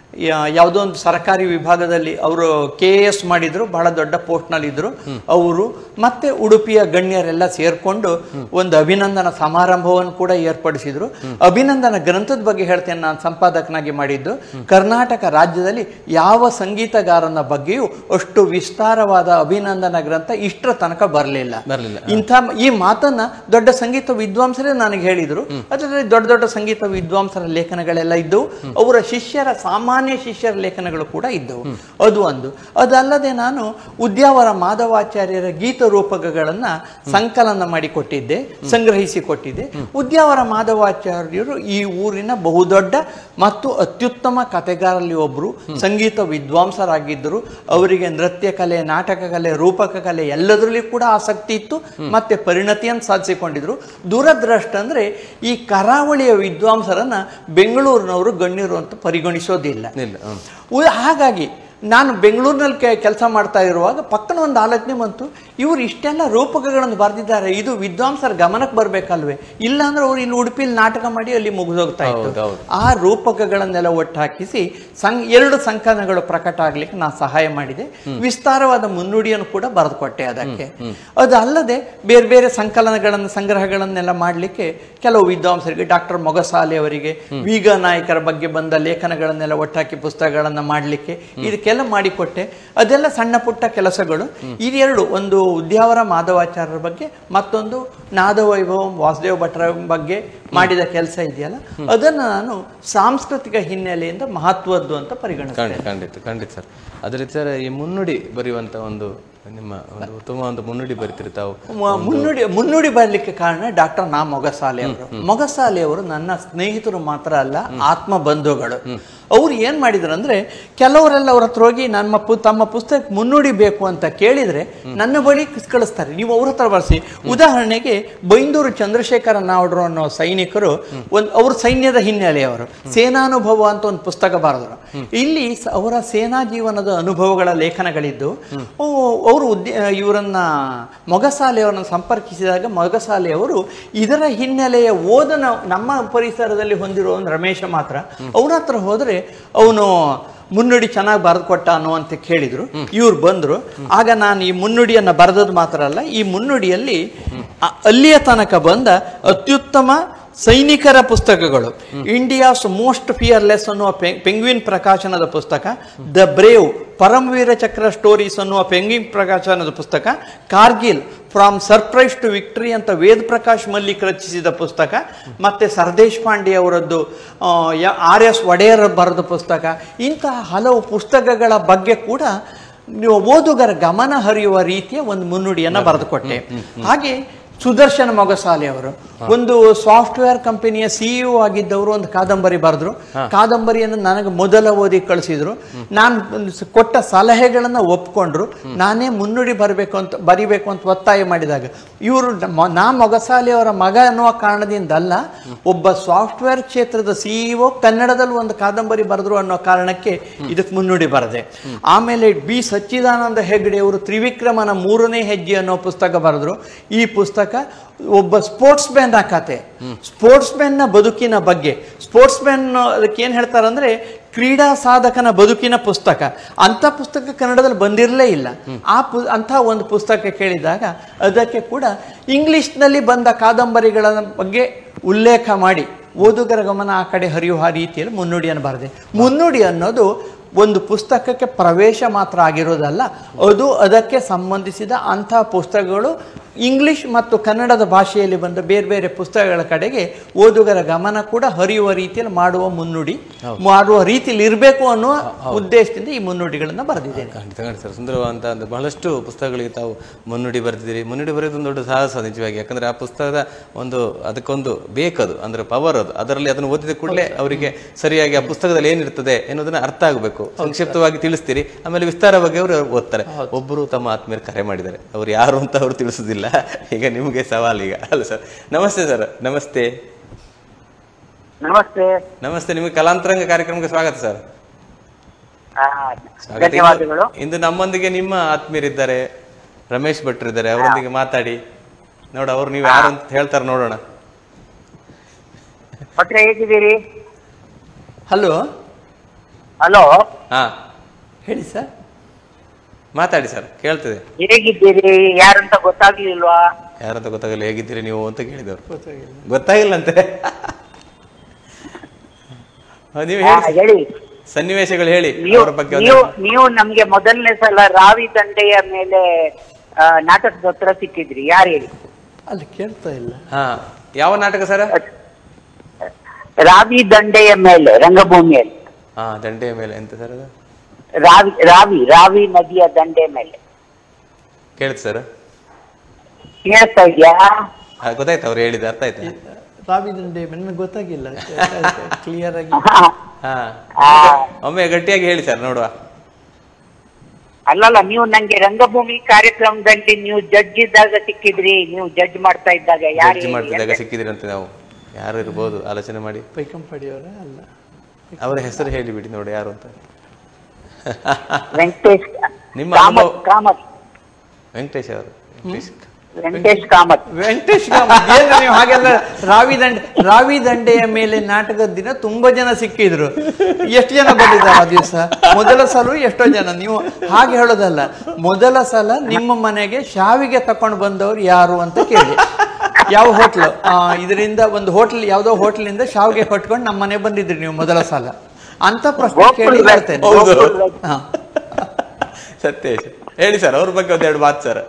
ಯಾ- ಯಾವುದೋ ಒಂದು ಸರ್ಕಾರಿ ವಿಭಾಗದಲ್ಲಿ ಅವರು ಕೆ ಎಸ್ ಮಾಡಿದ್ರು ಬಹಳ ದೊಡ್ಡ ಪೋಸ್ಟ್ನಲ್ಲಿದ್ದರು ಅವರು ಮತ್ತೆ ಉಡುಪಿಯ ಗಣ್ಯರೆಲ್ಲ ಸೇರ್ಕೊಂಡು ಒಂದು ಅಭಿನಂದನಾ ಸಮಾರಂಭವನ್ನು ಕೂಡ ಏರ್ಪಡಿಸಿದ್ರು ಅಭಿನಂದನಾ ಗ್ರಂಥದ ಬಗ್ಗೆ ಹೇಳ್ತೇನೆ ನಾನು ಸಂಪಾದಕನಾಗಿ ಮಾಡಿದ್ದು ಕರ್ನಾಟಕ ರಾಜ್ಯದಲ್ಲಿ ಯಾವ ಸಂಗೀತಗಾರನ ಬಗ್ಗೆಯೂ ಅಷ್ಟು ವಿಸ್ತಾರವಾದ ಅಭಿನಂದನಾ ಗ್ರಂಥ ಇಷ್ಟರ ತನಕ ಬರಲಿಲ್ಲ ಬರ್ಲಿಲ್ಲ. ಇಂಥ ಈ ಮಾತನ್ನ ದೊಡ್ಡ ಸಂಗೀತ ವಿದ್ವಾಂಸರೇ ನನಗೆ ಹೇಳಿದ್ರು ಅದರಲ್ಲಿ ದೊಡ್ಡ ದೊಡ್ಡ ಸಂಗೀತ ವಿದ್ವಾಂಸರ ಲೇಖನಗಳೆಲ್ಲ ಇದ್ದವು ಅವರ ಶಿಷ್ಯರ ಸಾಮಾನ್ಯ ಶಿಷ್ಯರ ಲೇಖನಗಳು ಕೂಡ ಇದ್ದವು ಅದು ಒಂದು ಅದಲ್ಲದೆ ನಾನು ಉದ್ಯಾವರ ಮಾಧವಾಚಾರ್ಯರ ಗೀತ ರೂಪಕಗಳನ್ನ ಸಂಕಲನ ಮಾಡಿ ಕೊಟ್ಟಿದ್ದೆ ಸಂಗ್ರಹಿಸಿ ಕೊಟ್ಟಿದ್ದೆ ಉದ್ಯಾವರ ಮಾಧವಾಚಾರ್ಯರು ಈ ಊರಿನ ಬಹುದೊಡ್ಡ ಮತ್ತು ಅತ್ಯುತ್ತಮ ಕಥೆಗಾರಲ್ಲಿ ಒಬ್ಬರು ಸಂಗೀತ ವಿದ್ವಾಂಸರಾಗಿದ್ದರು ಅವರಿಗೆ ನೃತ್ಯ ಕಲೆ ನಾಟಕ ಕಲೆ ರೂಪಕ ಕಲೆ ಎಲ್ಲದರಲ್ಲಿ ಕೂಡ ಆಸಕ್ತಿ ಇತ್ತು ಮತ್ತೆ ಪರಿಣತಿಯನ್ನು ಸಾಧಿಸಿಕೊಂಡಿದ್ರು ದುರದೃಷ್ಟ ಅಂದ್ರೆ ಈ ಕರಾವಳಿಯ ವಿದ್ವಾಂಸರನ್ನ ಬೆಂಗಳೂರಿನವರು ಗಣ್ಯರು ಅಂತ ಪರಿಗಣಿಸೋದಿಲ್ಲ ಇಲ್ಲ ಹ್ಮ್. ಉ- ಹಾಗಾಗಿ ನಾನು ಬೆಂಗಳೂರಿನಲ್ಲಿ ಕೆಲಸ ಮಾಡ್ತಾ ಇರುವಾಗ ಪಕ್ಕನ ಒಂದು ಆಲೋಚನೆ ಬಂತು ಇವರು ಇಷ್ಟೆಲ್ಲ ರೂಪಕಗಳನ್ನು ಬರೆದಿದ್ದಾರೆ ಇದು ವಿದ್ವಾಂಸರ ಗಮನಕ್ಕೆ ಬರಬೇಕಲ್ವೇ ಇಲ್ಲ ಅಂದ್ರೆ ಅವ್ರು ಇಲ್ಲಿ ಉಡುಪಿಲಿ ನಾಟಕ ಮಾಡಿ ಅಲ್ಲಿ ಮುಗಿದೋಗ್ತಾ ಇತ್ತು ಹೌದು, ಹೌದು. ಆ ರೂಪಕಗಳನ್ನೆಲ್ಲ ಒಟ್ಟಾಕಿಸಿ ಸಂ ಎರಡು ಸಂಕಲನಗಳು ಪ್ರಕಟ ಆಗ್ಲಿಕ್ಕೆ ನಾನು ಸಹಾಯ ಮಾಡಿದೆ ವಿಸ್ತಾರವಾದ ಮುನ್ನುಡಿಯನ್ನು ಕೂಡ ಬರೆದುಕೊಟ್ಟೆ ಅದಕ್ಕೆ ಅದಲ್ಲದೆ ಬೇರೆ ಬೇರೆ ಸಂಕಲನಗಳನ್ನು ಸಂಗ್ರಹಗಳನ್ನೆಲ್ಲ ಮಾಡಲಿಕ್ಕೆ ಕೆಲವು ವಿದ್ವಾಂಸರಿಗೆ ಡಾಕ್ಟರ್ ಮೊಗಸಾಲೆ ಅವರಿಗೆ ವೀಗ ನಾಯಕರ ಬಗ್ಗೆ ಬಂದ ಲೇಖನಗಳನ್ನೆಲ್ಲ ಒಟ್ಟಾಕಿ ಪುಸ್ತಕಗಳನ್ನು ಮಾಡಲಿಕ್ಕೆ ಇದಕ್ಕೆಲ್ಲ ಮಾಡಿಕೊಟ್ಟೆ ಅದೆಲ್ಲ ಸಣ್ಣ ಪುಟ್ಟ ಕೆಲಸಗಳು ಇದೆರಡು ಒಂದು ಉದ್ಯಾವರ ಮಾಧವಾಚಾರ್ಯರ ಬಗ್ಗೆ ಮತ್ತೊಂದು ನಾದವೈಭವಂ ವಾಸುದೇವ ಭಟ್ರ ಬಗ್ಗೆ ಮಾಡಿದ ಕೆಲಸ ಇದೆಯಲ್ಲ ಅದನ್ನು ನಾನು ಸಾಂಸ್ಕೃತಿಕ ಹಿನ್ನೆಲೆಯಿಂದ ಮಹತ್ವದ್ದು ಅಂತ ಪರಿಗಣಿಸ್ತೇನೆ ಖಂಡಿತ ಖಂಡಿತ ಖಂಡಿತ ಸರ್ ಅದೇ ರೀತಿ ಸರ್ ಈ ಮುನ್ನುಡಿ ಬರೆಯುವಂತ ಒಂದು ನಿಮ್ಮ ಒಂದು ಉತ್ತಮ ಒಂದು ಮುನ್ನುಡಿ ಬರಿತೀರಿ ತಾವು ಮ- ಮುನ್ನುಡಿ ಮುನ್ನುಡಿ ಬರಲಿಕ್ಕೆ ಕಾರಣ ಡಾಕ್ಟರ್ ನಾ ಮೊಗಸಾಲೆ ಅವರು ಮೊಗಸಾಲೆ ಅವರು ನನ್ನ ಸ್ನೇಹಿತರು ಮಾತ್ರ ಅಲ್ಲ ಆತ್ಮ ಬಂಧುಗಳು ಅವ್ರು ಏನ್ ಮಾಡಿದ್ರು ಅಂದ್ರೆ ಕೆಲವರೆಲ್ಲ ಅವ್ರ ಹತ್ರ ಹೋಗಿ ನಮ್ಮ ಪು ತಮ್ಮ ಪುಸ್ತಕ ಮುನ್ನುಡಿ ಬೇಕು ಅಂತ ಕೇಳಿದ್ರೆ ನನ್ನ ಬಳಿ ಕಿಸ್ ಕಳಿಸ್ತಾರೆ ನೀವು ಅವ್ರ ಹತ್ರ ಬರ್ಸಿ ಉದಾಹರಣೆಗೆ ಬೈಂದೂರು ಚಂದ್ರಶೇಖರ ನಾವ್ಡ್ರು ಅನ್ನೋ ಸೈನಿಕರು ಒಂದ್ ಅವ್ರ ಸೈನ್ಯದ ಹಿನ್ನೆಲೆಯವರು ಸೇನಾನುಭವ ಅಂತ ಒಂದು ಪುಸ್ತಕ ಬರೆದ್ರು ಇಲ್ಲಿ ಸ- ಅವರ ಸೇನಾ ಜೀವನದ ಅನುಭವಗಳ ಲೇಖನಗಳಿದ್ದು ಅವರು ಉದ್ಯ ಇವರನ್ನ ಮೊಗಸಾಲೆಯವರನ್ನು ಸಂಪರ್ಕಿಸಿದಾಗ ಮೊಗಸಾಲೆಯವರು ಇದರ ಹಿನ್ನೆಲೆಯ ಓದನ ನಮ್ಮ ಪರಿಸರದಲ್ಲಿ ಹೊಂದಿರೋ ಒಂದು ರಮೇಶ ಮಾತ್ರ ಅವನ ಹತ್ರ ಹೋದ್ರೆ ಅವನು ಮುನ್ನುಡಿ ಚೆನ್ನಾಗಿ ಬರೆದು ಕೊಟ್ಟ ಅನ್ನೋ ಅಂತ ಕೇಳಿದ್ರು ಇವ್ರು ಬಂದ್ರು ಆಗ ನಾನು ಈ ಮುನ್ನುಡಿಯನ್ನ ಬರೆದದ್ದು ಮಾತ್ರ ಅಲ್ಲ ಈ ಮುನ್ನುಡಿಯಲ್ಲಿ ಅ- ಅಲ್ಲಿಯ ತನಕ ಬಂದ ಅತ್ಯುತ್ತಮ ಸೈನಿಕರ ಪುಸ್ತಕಗಳು ಇಂಡಿಯಾಸ್ ಮೋಸ್ಟ್ ಫಿಯರ್ಲೆಸ್ ಅನ್ನುವ ಪೆ- ಪೆಂಗ್ವಿನ್ ಪ್ರಕಾಶನದ ಪುಸ್ತಕ ದ ಬ್ರೇವ್ ಪರಮವೀರ ಚಕ್ರ ಸ್ಟೋರೀಸ್ ಅನ್ನುವ ಪೆಂಗ್ವಿನ್ ಪ್ರಕಾಶನದ ಪುಸ್ತಕ Kargil from surprise to victory ಅಂತ ವೇದ್ ಪ್ರಕಾಶ್ ಮಲ್ಲಿಕ್ ರಚಿಸಿದ ಪುಸ್ತಕ ಮತ್ತೆ ಸರ್ದೇಶ್ ಪಾಂಡೆ ಅವರದ್ದು ಆ, ಯ- ಆರ್ ಎಸ್ ಒಡೆಯರ್ ಬರೆದ ಪುಸ್ತಕ ಇಂತಹ ಹಲವು ಪುಸ್ತಕಗಳ ಬಗ್ಗೆ ಕೂಡ ನೀವು ಓದುಗರ ಗಮನ ಹರಿಯುವ ರೀತಿಯ ಒಂದು ಮುನ್ನುಡಿಯನ್ನ ಬರೆದುಕೊಟ್ಟೆ ಹಾಗೆ ಸುದರ್ಶನ ಮೊಗಸಾಲೆ ಅವರು ಒಂದು ಸಾಫ್ಟ್ವೇರ್ ಕಂಪನಿಯ ಸಿಇಒ ಆಗಿದ್ದವರು ಒಂದು ಕಾದಂಬರಿ ಬರೆದ್ರು ಕಾದಂಬರಿಯನ್ನು ನನಗೆ ಮೊದಲ ಓದಿ ಕಳಿಸಿದ್ರು ನಾನು ಒಂದು ಸ- ಕೊಟ್ಟ ಸಲಹೆಗಳನ್ನ ಒಪ್ಕೊಂಡ್ರು ನಾನೇ ಮುನ್ನುಡಿ ಬರಬೇಕು ಅಂತ ಬರಿಬೇಕು ಅಂತ ಒತ್ತಾಯ ಮಾಡಿದಾಗ ಇವರು ನಾ ಮೊಗಸಾಲೆ ಅವರ ಮಗ ಅನ್ನುವ ಕಾರಣದಿಂದ ಅಲ್ಲ ಒಬ್ಬ ಸಾಫ್ಟ್ವೇರ್ ಕ್ಷೇತ್ರದ ಸಿಇಒ ಕನ್ನಡದಲ್ಲಿ ಒಂದು ಕಾದಂಬರಿ ಬರೆದ್ರು ಅನ್ನೋ ಕಾರಣಕ್ಕೆ ಇದಕ್ಕೆ ಮುನ್ನುಡಿ ಬರದೆ ಆಮೇಲೆ ಬಿ ಸಚ್ಚಿದಾನಂದ ಹೆಗ್ಡೆ ಅವರು ತ್ರಿವಿಕ್ರಮನ ಮೂರನೇ ಹೆಜ್ಜೆ ಅನ್ನೋ ಪುಸ್ತಕ ಬರೆದ್ರು ಈ ಪುಸ್ತಕ ಒಬ್ಬ ಸ್ಪೋರ್ಟ್ಸ್ ಮ್ಯಾನ್ ಕತೆ ಸ್ಪೋರ್ಟ್ಸ್ ನ ಬದುಕಿನ ಬಗ್ಗೆ ಸ್ಪೋರ್ಟ್ಸ್ ಮ್ಯಾನ್ ಅದಕ್ಕೆ ಏನ್ ಹೇಳ್ತಾರಂದ್ರೆ ಕ್ರೀಡಾ ಸಾಧಕನ ಬದುಕಿನ ಪುಸ್ತಕ ಅಂತ ಪುಸ್ತಕ ಕನ್ನಡದಲ್ಲಿ ಬಂದಿರಲೇ ಇಲ್ಲ ಆ ಪು ಅಂಥ ಒಂದು ಪುಸ್ತಕ ಕೇಳಿದಾಗ ಅದಕ್ಕೆ ಕೂಡ ಇಂಗ್ಲಿಷ್ನಲ್ಲಿ ಬಂದ ಕಾದಂಬರಿಗಳ ಬಗ್ಗೆ ಉಲ್ಲೇಖ ಮಾಡಿ ಓದುಗರ ಗಮನ ಆ ಕಡೆ ಹರಿಯುವ ರೀತಿಯಲ್ಲಿ ಮುನ್ನುಡಿಯನ್ನು ಬರೆದೆ ಮುನ್ನುಡಿ ಅನ್ನೋದು ಒಂದು ಪುಸ್ತಕಕ್ಕೆ ಪ್ರವೇಶ ಮಾತ್ರ ಆಗಿರೋದಲ್ಲ ಅದು ಅದಕ್ಕೆ ಸಂಬಂಧಿಸಿದ ಅಂಥ ಪುಸ್ತಕಗಳು ಇಂಗ್ಲಿಷ್ ಮತ್ತು ಕನ್ನಡದ ಭಾಷೆಯಲ್ಲಿ ಬಂದ ಬೇರೆ ಬೇರೆ ಪುಸ್ತಕಗಳ ಕಡೆಗೆ ಓದುಗರ ಗಮನ ಕೂಡ ಹರಿಯುವ ರೀತಿಯಲ್ಲಿ ಮಾಡುವ ಮುನ್ನುಡಿ ಮಾಡುವ ರೀತಿಯಲ್ಲಿ ಇರಬೇಕು ಅನ್ನುವ ಉದ್ದೇಶದಿಂದ ಈ ಮುನ್ನುಡಿಗಳನ್ನು ಬರೆದಿದ್ದೇನೆ ಖಂಡಿತ ಖಂಡಿತ ಸರ್ ಸುಂದರವಾದಂಥ ಒಂದು ಬಹಳಷ್ಟು ಪುಸ್ತಕಗಳಿಗೆ ತಾವು ಮುನ್ನುಡಿ ಬರೆದಿದ್ದೀರಿ ಮುನ್ನುಡಿ ಬರೆಯೋದು ಒಂದು ದೊಡ್ಡ ಸಾಹಸ ನಿಜವಾಗಿ ಯಾಕಂದ್ರೆ ಆ ಪುಸ್ತಕದ ಒಂದು ಅದಕ್ಕೊಂದು ಬೇಕದು ಅಂದ್ರೆ ಪವರ್ ಅದು ಅದರಲ್ಲಿ ಅದನ್ನು ಓದಿದ ಕೂಡಲೇ ಅವರಿಗೆ ಸರಿಯಾಗಿ ಆ ಪುಸ್ತಕದಲ್ಲಿ ಏನಿರ್ತದೆ ಎನ್ನುವುದನ್ನ ಅರ್ಥ ಆಗಬೇಕು ಸಂಕ್ಷಿಪ್ತವಾಗಿ ತಿಳಿಸ್ತೀರಿ ಆಮೇಲೆ ವಿಸ್ತಾರವಾಗಿ ಅವರು ಓದ್ತಾರೆ ಒಬ್ಬರು ತಮ್ಮ ಆತ್ಮೀಯರು ಕರೆ ಮಾಡಿದ್ದಾರೆ ಅವ್ರು ಯಾರು ಅಂತ ಅವರು ತಿಳಿಸುದಿಲ್ಲ ಈಗ ನಿಮಗೆ ಸವಾಲು ಈಗ ಅಲ್ಲ ಸರ್ ನಮಸ್ತೆ ಸರ್ ನಮಸ್ತೆ ನಮಸ್ತೆ ನಮಸ್ತೆ ನಿಮಗೆ ಕಲಾಂತರಂಗ ಕಾರ್ಯಕ್ರಮಕ್ಕೆ ಸ್ವಾಗತ ಸರ್ ಆ, ಸ್ವಾಗತ. ಧನ್ಯವಾದಗಳು ಇಂದು- ಇಂದು ನಮ್ಮೊಂದಿಗೆ ನಿಮ್ಮ ಆತ್ಮೀಯರಿದ್ದಾರೆ ರಮೇಶ್ ಭಟ್ರು ಇದ್ದಾರೆ ಅವರೊಂದಿಗೆ ಮಾತಾಡಿ ನೋಡ ಅವ್ರು ನೀವು ಯಾರು ಅಂತ ಹೇಳ್ತಾರೆ ನೋಡೋಣ ಭಟ್ರೆ ಹೇಗಿದ್ದೀರಿ ಹಲೋ ಹಲೋ ಹಾ ಹೇಳಿ ಸರ್ ಮಾತಾಡಿ ಸರ್ ಕೇಳ್ತದೆ ಹೇಗಿದ್ದೀರಿ ಯಾರಂತ ಗೊತ್ತಾಗ್ಲಿಲ್ವಾ ಯಾರಂತ ಗೊತ್ತಾಗಲ್ಲ ಹೇಗಿದ್ದೀರಿ ನೀವು ಅಂತ ಕೇಳಿದವರು ಗೊತ್ತಾಗಿಲ್ಲ ಗೊತ್ತಾಗಿಲ್ಲಂತೆ ಹಾ, ನೀವು ಹಾ, ಹೇಳಿ ಹೇಳಿ ಸನ್ನಿವೇಶಗಳು ಹೇಳಿ ನೀವು ಅವರ ಬಗ್ಗೆ ಒಂದು- ನೀವು ನೀವು ನಮ್ಗೆ ಮೊದಲನೇ ಸಲ ರಾವಿ ದಂಡೆಯ ಮೇಲೆ ಆ, ನಾಟಕದ ಹತ್ರ ಸಿಕ್ಕಿದ್ರಿ ಯಾರು ಹೇಳಿ ಅಲ್ಲಿ ಕೇಳ್ತಾ ಇಲ್ಲ ಹಾ ಯಾವ ನಾಟಕ ಸರ್ ರಾವಿ ದಂಡೆಯ ಮೇಲೆ ರಂಗಭೂಮಿಯಲ್ಲಿ ಹಾ ದಂಡೆಯ ಮೇಲೆ ಎಂತ ಸರ್ ಅದು ರಾವಿ ರಾವಿ ರಾವಿ ನದಿಯ ದಂಡೆ ಮೇಲೆ ಕೇಳ್ತು ಸರ್ ಕೇಳ್ತಾ ಇದ್ಯಾ ಗೊತ್ತಾಯ್ತು ಅವ್ರು ಹೇಳಿದ ಅರ್ಥ ಆಯ್ತಾ ರಾವಿ ದಂಡೆ ನನಗೆ ಗೊತ್ತಾಗಿಲ್ಲ ಕ್ಲಿಯರ್ ಆಗಿ ಹಾ ಆ, ಒಮ್ಮೆ ಗಟ್ಟಿಯಾಗಿ ಹೇಳಿ ಸರ್ ನೋಡುವ ಅಲ್ಲಲ್ಲ ನೀವು ನಂಗೆ ರಂಗಭೂಮಿ ಕಾರ್ಯಕ್ರಮದಲ್ಲಿ ನೀವು ಜಡ್ಜ್ ಇದ್ದಾಗ ಸಿಕ್ಕಿದ್ರಿ ನೀವು ಜಡ್ಜ್ ಮಾಡ್ತಾ ಇದ್ದಾಗ ಯಾರು ಜಡ್ಜ್ ಮಾಡ್ತಿದ್ದಾಗ ಸಿಕ್ಕಿದ್ರಂತೆ ನಾವು ಯಾರು ಇರ್ಬೋದು ಆಲೋಚನೆ ಮಾಡಿ ಪೈಕಂಪಡಿಯವರ ಅಲ್ಲ ಅವರ ಹೆಸರು ಹೇಳಿಬಿಡಿ ನೋಡಿ ಯಾರು ಅಂತ ವೆಂಕಟೇಶ್ ನಿಮ್ಮ ಕಾಮತ್ ಅನುಭವ- ಕಾಮತ್ ವೆಂಕಟೇಶ್ ಅವರು ವೆಂಕಟೇಶ್ ವೆಂಕಟೇಶ್ ಕಾಮತ್ ವೆಂಕಟೇಶ್ ಕಾಮತ್ ಏನು ನೀವು ಹಾಗೆಲ್ಲ ರಾವಿ ದಂಡೆ ರಾವಿ ದಂಡೆಯ ಮೇಲೆ ನಾಟಕದ ದಿನ ತುಂಬಾ ಜನ ಸಿಕ್ಕಿದ್ರು ಎಷ್ಟು ಜನ ಬಂದಿದ್ದಾರೆ ಆ ದಿವಸ ಮೊದಲ ಸಲ ಎಷ್ಟೋ ಜನ ನೀವು ಹಾಗೆ ಹೇಳೋದಲ್ಲ ಮೊದಲ ಸಲ ನಿಮ್ಮ ಮನೆಗೆ ಶಾವಿಗೆ ತಕೊಂಡು ಬಂದವರು ಯಾರು ಅಂತ ಕೇಳಿ ಯಾವ ಹೋಟ್ಲು ಇದರಿಂದ ಒಂದು ಹೋಟ್ಲ್ ಯಾವುದೋ ಹೋಟ್ಲಿಂದ ಶಾವಿಗೆ ಕೊಟ್ಕೊಂಡು ನಮ್ಮ ಮನೆ ಬಂದಿದ್ರಿ ನೀವು ಮೊದಲ ಸಲ ಅಂತ ಪ್ರಶ್ನೆ ಕೇಳಿ ಗೋಕುಲ್ ಹೇಳ್ತೇನೆ ಹೌದು. ಗೋಕುಲ್ ಹಾ ಸತ್ಯೇಶ್ ಹೇಳಿ ಸರ್ ಅವ್ರ ಬಗ್ಗೆ ಒಂದೆರಡು ಮಾತು ಸರ್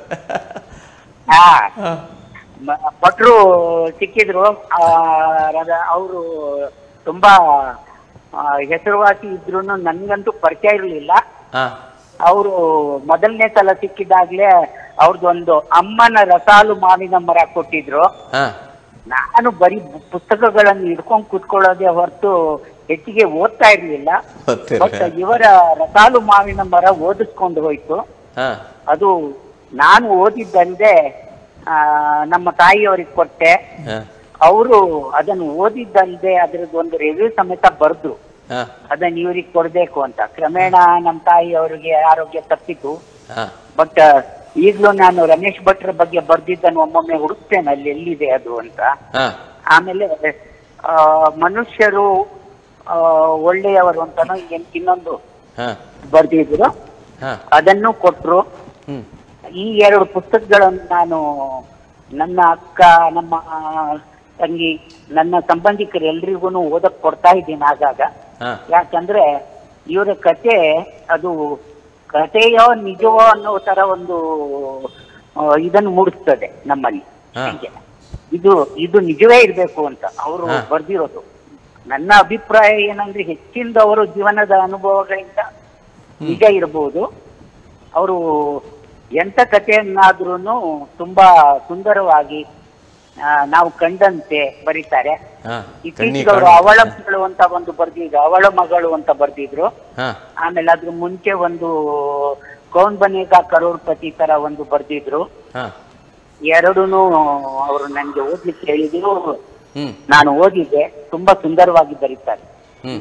ಹಾ ಹಾ. ಮ- ಭಟ್ರು ಸಿಕ್ಕಿದ್ರು ಅವರು ತುಂಬಾ ಆ, ಹೆಸರುವಾಸಿ ಇದ್ರು ನನ್ಗಂತೂ ಪರಿಚಯ ಇರಲಿಲ್ಲ ಹಾ ಅವರು ಮೊದಲನೇ ಸಲ ಸಿಕ್ಕಿದಾಗ್ಲೇ ಅವ್ರದ್ದೊಂದು ಅಮ್ಮನ ರಸಾಲು ಮಾವಿನ ಮರ ಕೊಟ್ಟಿದ್ರು ಹಾ ನಾನು ಬರೀ ಬು- ಪುಸ್ತಕಗಳನ್ನು ಹಿಡ್ಕೊಂಡ್ ಕೂತ್ಕೊಳ್ಳೋದೇ ಹೊರತು ಹೆಚ್ಚಿಗೆ ಓದ್ತಾ ಇರ್ಲಿಲ್ಲ ಗೊತ್ತಿಲ್ಲ. ಬಟ್ ಇವರ ರಸಾಲು ಮಾವಿನ ಮರ ಓದಿಸ್ಕೊಂಡು ಹೋಯ್ತು ಹಾ ಅದು ನಾನು ಓದಿದ್ದಲ್ಲದೆ ಆ, ನಮ್ಮ ತಾಯಿಯವರಿಗೆ ಕೊಟ್ಟೆ ಹಾ ಅವರು ಅದನ್ನು ಓದಿದ್ದಲ್ಲದೆ ಅದರದ್ದು ಒಂದು ರಿವ್ಯೂ ಸಮೇತ ಬರ್ದು ಹಾ ಅದನ್ನ ಇವ್ರಿಗೆ ಕೊಡ್ಬೇಕು ಅಂತ ಕ್ರಮೇಣ ನಮ್ಮ ತಾಯಿ ಅವರಿಗೆ ಆರೋಗ್ಯ ತಪ್ಪಿತು ಹಾ ಬಟ್ ಈಗಲೂ ನಾನು ರಮೇಶ್ ಭಟ್ರ ಬಗ್ಗೆ ಬರ್ದಿದ್ದನ್ನು ಒಮ್ಮೊಮ್ಮೆ ಹುಡುಕ್ತೇನೆ ಅಲ್ಲಿ ಎಲ್ಲಿದೆ ಅದು ಅಂತ ಹಾ ಆಮೇಲೆ ಆ, ಮನುಷ್ಯರು ಆ, ಒಳ್ಳೆಯವರು ಅಂತಾನು ಏನ್ ಇನ್ನೊಂದು ಹಾ ಬರ್ದಿದ್ರು ಹಾ ಅದನ್ನು ಕೊಟ್ರು ಹ್ಮ್ ಈ ಎರಡು ಪುಸ್ತಕಗಳನ್ನು ನಾನು ನನ್ನ ಅಕ್ಕ ನಮ್ಮ ತಂಗಿ ನನ್ನ ಸಂಬಂಧಿಕರು ಎಲ್ರಿಗೂ ಓದಕ್ ಕೊಡ್ತಾ ಇದ್ದೀನಿ ಆಗಾಗ ಹಾ ಯಾಕಂದ್ರೆ ಇವರ ಕತೆ ಅದು ಕಥೆಯೋ ನಿಜವೋ ಅನ್ನೋ ತರ ಒಂದು ಆ, ಇದನ್ನು ಮೂಡಿಸ್ತದೆ ನಮ್ಮಲ್ಲಿ ಹಾ. ಹೀಗೆ. ಇದು ಇದು ನಿಜವೇ ಇರ್ಬೇಕು ಅಂತ ಅವರು ಹಾ. ಬರ್ದಿರೋದು ನನ್ನ ಅಭಿಪ್ರಾಯ ಏನಂದ್ರೆ ಹೆಚ್ಚಿನದವರು ಜೀವನದ ಅನುಭವಗಳಿಂದ ನಿಜ ಇರಬಹುದು ಅವರು ಎಂತ ಕಥೆಯನ್ನಾದ್ರೂ ತುಂಬಾ ಸುಂದರವಾಗಿ ಆ, ನಾವು ಕಂಡಂತೆ ಬರೀತಾರೆ ಹಾ ಕಣ್ಣಿ ಇತ್ತೀಚೆಗೆ ಅವರು ಕಾಣು. ಅವಳ ಮಗಳು ಅಂತ ಒಂದು ಬರ್ದಿದ್ರು ಅವಳ ಮಗಳು ಅಂತ ಬರ್ದಿದ್ರು ಹಾ ಆಮೇಲೆ ಅದ್ರ ಮುಂಚೆ ಒಂದು ಕೌನ್ ಬನೇಗ ಕರೋಡ್ಪತಿ ತರ ಒಂದು ಬರ್ದಿದ್ರು ಹಾ ಎರಡೂನು ಅವರು ನನ್ಗೆ ಓದ್ಲಿಕ್ಕೆ ಹೇಳಿದ್ರು ಹ್ಮ್ ನಾನು ಓದಿದ್ದೆ ತುಂಬಾ ಸುಂದರವಾಗಿ ಬರೀತಾರೆ ಹ್ಮ್.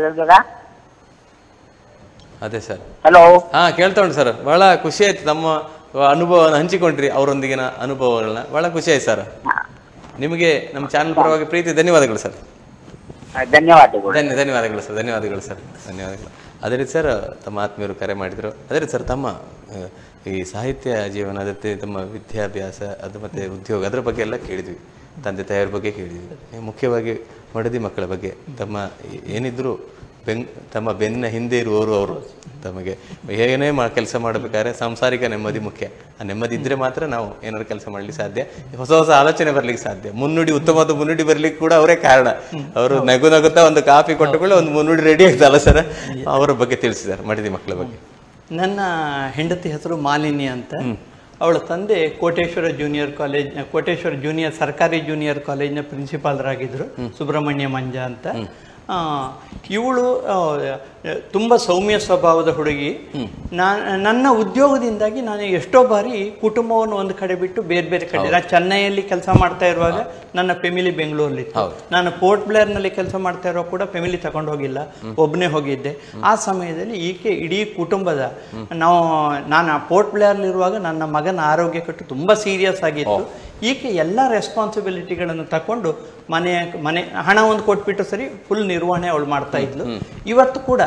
ಅದೇ ಸರ್ ಹಲೋ ಹಾ ಕೇಳ್ತಾ ಉಂಟು ಸರ್ ಬಹಳ ಖುಷಿ ಆಯ್ತು ನಮ್ಮ ಅನುಭವವನ್ನು ಹಂಚಿಕೊಂಡ್ರಿ ಅವರೊಂದಿಗಿನ ಅನುಭವಗಳನ್ನ ಬಹಳ ಖುಷಿ ಆಯ್ತು ಸರ್ ನಿಮಗೆ ನಮ್ಮ ಚಾನಲ್ ಪರವಾಗಿ ಪ್ರೀತಿ ಧನ್ಯವಾದಗಳು ಸರ್ ಧನ್ಯವಾದಗಳು ಧನ್ಯ ಧನ್ಯವಾದಗಳು ಸರ್ ಧನ್ಯವಾದಗಳು ಸರ್ ಧನ್ಯವಾದಗಳು ಅದೇ ರೀತಿ ಸರ್ ತಮ್ಮ ಆತ್ಮೀಯರು ಕರೆ ಮಾಡಿದರು ಅದೇ ರೀತಿ ಸರ್ ತಮ್ಮ ಆ, ಈ ಸಾಹಿತ್ಯ ಜೀವನ ಅದೇ ತಮ್ಮ ವಿದ್ಯಾಭ್ಯಾಸ ಅದು ಮತ್ತು ಉದ್ಯೋಗ ಅದರ ಬಗ್ಗೆ ಎಲ್ಲ ಕೇಳಿದ್ವಿ ತಂದೆ ತಾಯಿಯರ ಬಗ್ಗೆ ಕೇಳಿದ್ವಿ ಮುಖ್ಯವಾಗಿ ಮಡದಿ ಮಕ್ಕಳ ಬಗ್ಗೆ ತಮ್ಮ ಏನಿದ್ರು ಬೆನ್ ತಮ್ಮ ಬೆನ್ನ ಹಿಂದೆ ಇರುವವರು ಅವರು ತಮಗೆ ಏನೇ ಮಾ ಕೆಲಸ ಮಾಡಬೇಕಾದ್ರೆ ಸಾಂಸಾರಿಕ ನೆಮ್ಮದಿ ಮುಖ್ಯ ಆ ನೆಮ್ಮದಿ ಇದ್ರೆ ಮಾತ್ರ ನಾವು ಏನಾದ್ರು ಕೆಲಸ ಮಾಡ್ಲಿಕ್ಕೆ ಸಾಧ್ಯ ಹೊಸ ಹೊಸ ಆಲೋಚನೆ ಬರ್ಲಿಕ್ಕೆ ಸಾಧ್ಯ ಮುನ್ನುಡಿ ಉತ್ತಮವಾದ ಮುನ್ನುಡಿ ಬರ್ಲಿಕ್ಕೆ ಕೂಡ ಅವರೇ ಕಾರಣ ಅವರು ನಗು ನಗುತ್ತಾ ಒಂದು ಕಾಫಿ ಕೊಟ್ಟಕೊಳ್ಳಿ ಒಂದು ಮುನ್ನುಡಿ ರೆಡಿ ಆಗ್ತಲ್ಲ ಸರ್ ಅವರ ಬಗ್ಗೆ ತಿಳಿಸಿದ್ದಾರೆ ಮಡದಿ ಮಕ್ಕಳ ಬಗ್ಗೆ ನನ್ನ ಹೆಂಡತಿ ಹೆಸರು ಮಾಲಿನಿ ಅಂತ ಅವಳ ತಂದೆ Koteshwara junior college Koteshwara junior ಸರ್ಕಾರಿ ಜೂನಿಯರ್ ಕಾಲೇಜ್ನ ಪ್ರಿನ್ಸಿಪಾಲ್ರಾಗಿದ್ದರು ಸುಬ್ರಹ್ಮಣ್ಯ ಮಂಜ ಅಂತ ಆ, ಇವಳು ಆ, ತುಂಬ ಸೌಮ್ಯ ಸ್ವಭಾವದ ಹುಡುಗಿ ನಾ- ನನ್ನ ಉದ್ಯೋಗದಿಂದಾಗಿ ನಾನು ಎಷ್ಟೋ ಬಾರಿ ಕುಟುಂಬವನ್ನು ಒಂದು ಕಡೆ ಬಿಟ್ಟು ಬೇರೆ ಬೇರೆ ಕಡೆ ನಾನು ಚೆನ್ನೈಯಲ್ಲಿ ಕೆಲಸ ಮಾಡ್ತಾ ಇರುವಾಗ ನನ್ನ ಫ್ಯಾಮಿಲಿ ಬೆಂಗಳೂರಲ್ಲಿತ್ತು ಹೌದು. ನಾನು ಪೋರ್ಟ್ ಬ್ಲೇರ್ನಲ್ಲಿ ಕೆಲಸ ಮಾಡ್ತಾ ಇರೋ ಕೂಡ ಫ್ಯಾಮಿಲಿ ತಗೊಂಡು ಹೋಗಿಲ್ಲ ಒಬ್ಬನೇ ಹೋಗಿದ್ದೆ ಆ ಸಮಯದಲ್ಲಿ ಈಕೆ ಇಡೀ ಕುಟುಂಬದ ನಾವು ನಾನು ಆ ಪೋರ್ಟ್ ಬ್ಲೇರ್ಲಿರುವಾಗ ನನ್ನ ಮಗನ ಆರೋಗ್ಯ ಕೆಟ್ಟು ತುಂಬ ಸೀರಿಯಸ್ ಆಗಿತ್ತು ಈಕೆ ಎಲ್ಲ ರೆಸ್ಪಾನ್ಸಿಬಿಲಿಟಿಗಳನ್ನು ತಕೊಂಡು ಮನೆ ಮನೆ ಹಣ ಒಂದು ಕೊಟ್ಬಿಟ್ಟು ಸರಿ ಫುಲ್ ನಿರ್ವಹಣೆ ಅವಳು ಮಾಡ್ತಾ ಇದ್ಲು ಇವತ್ತು ಕೂಡ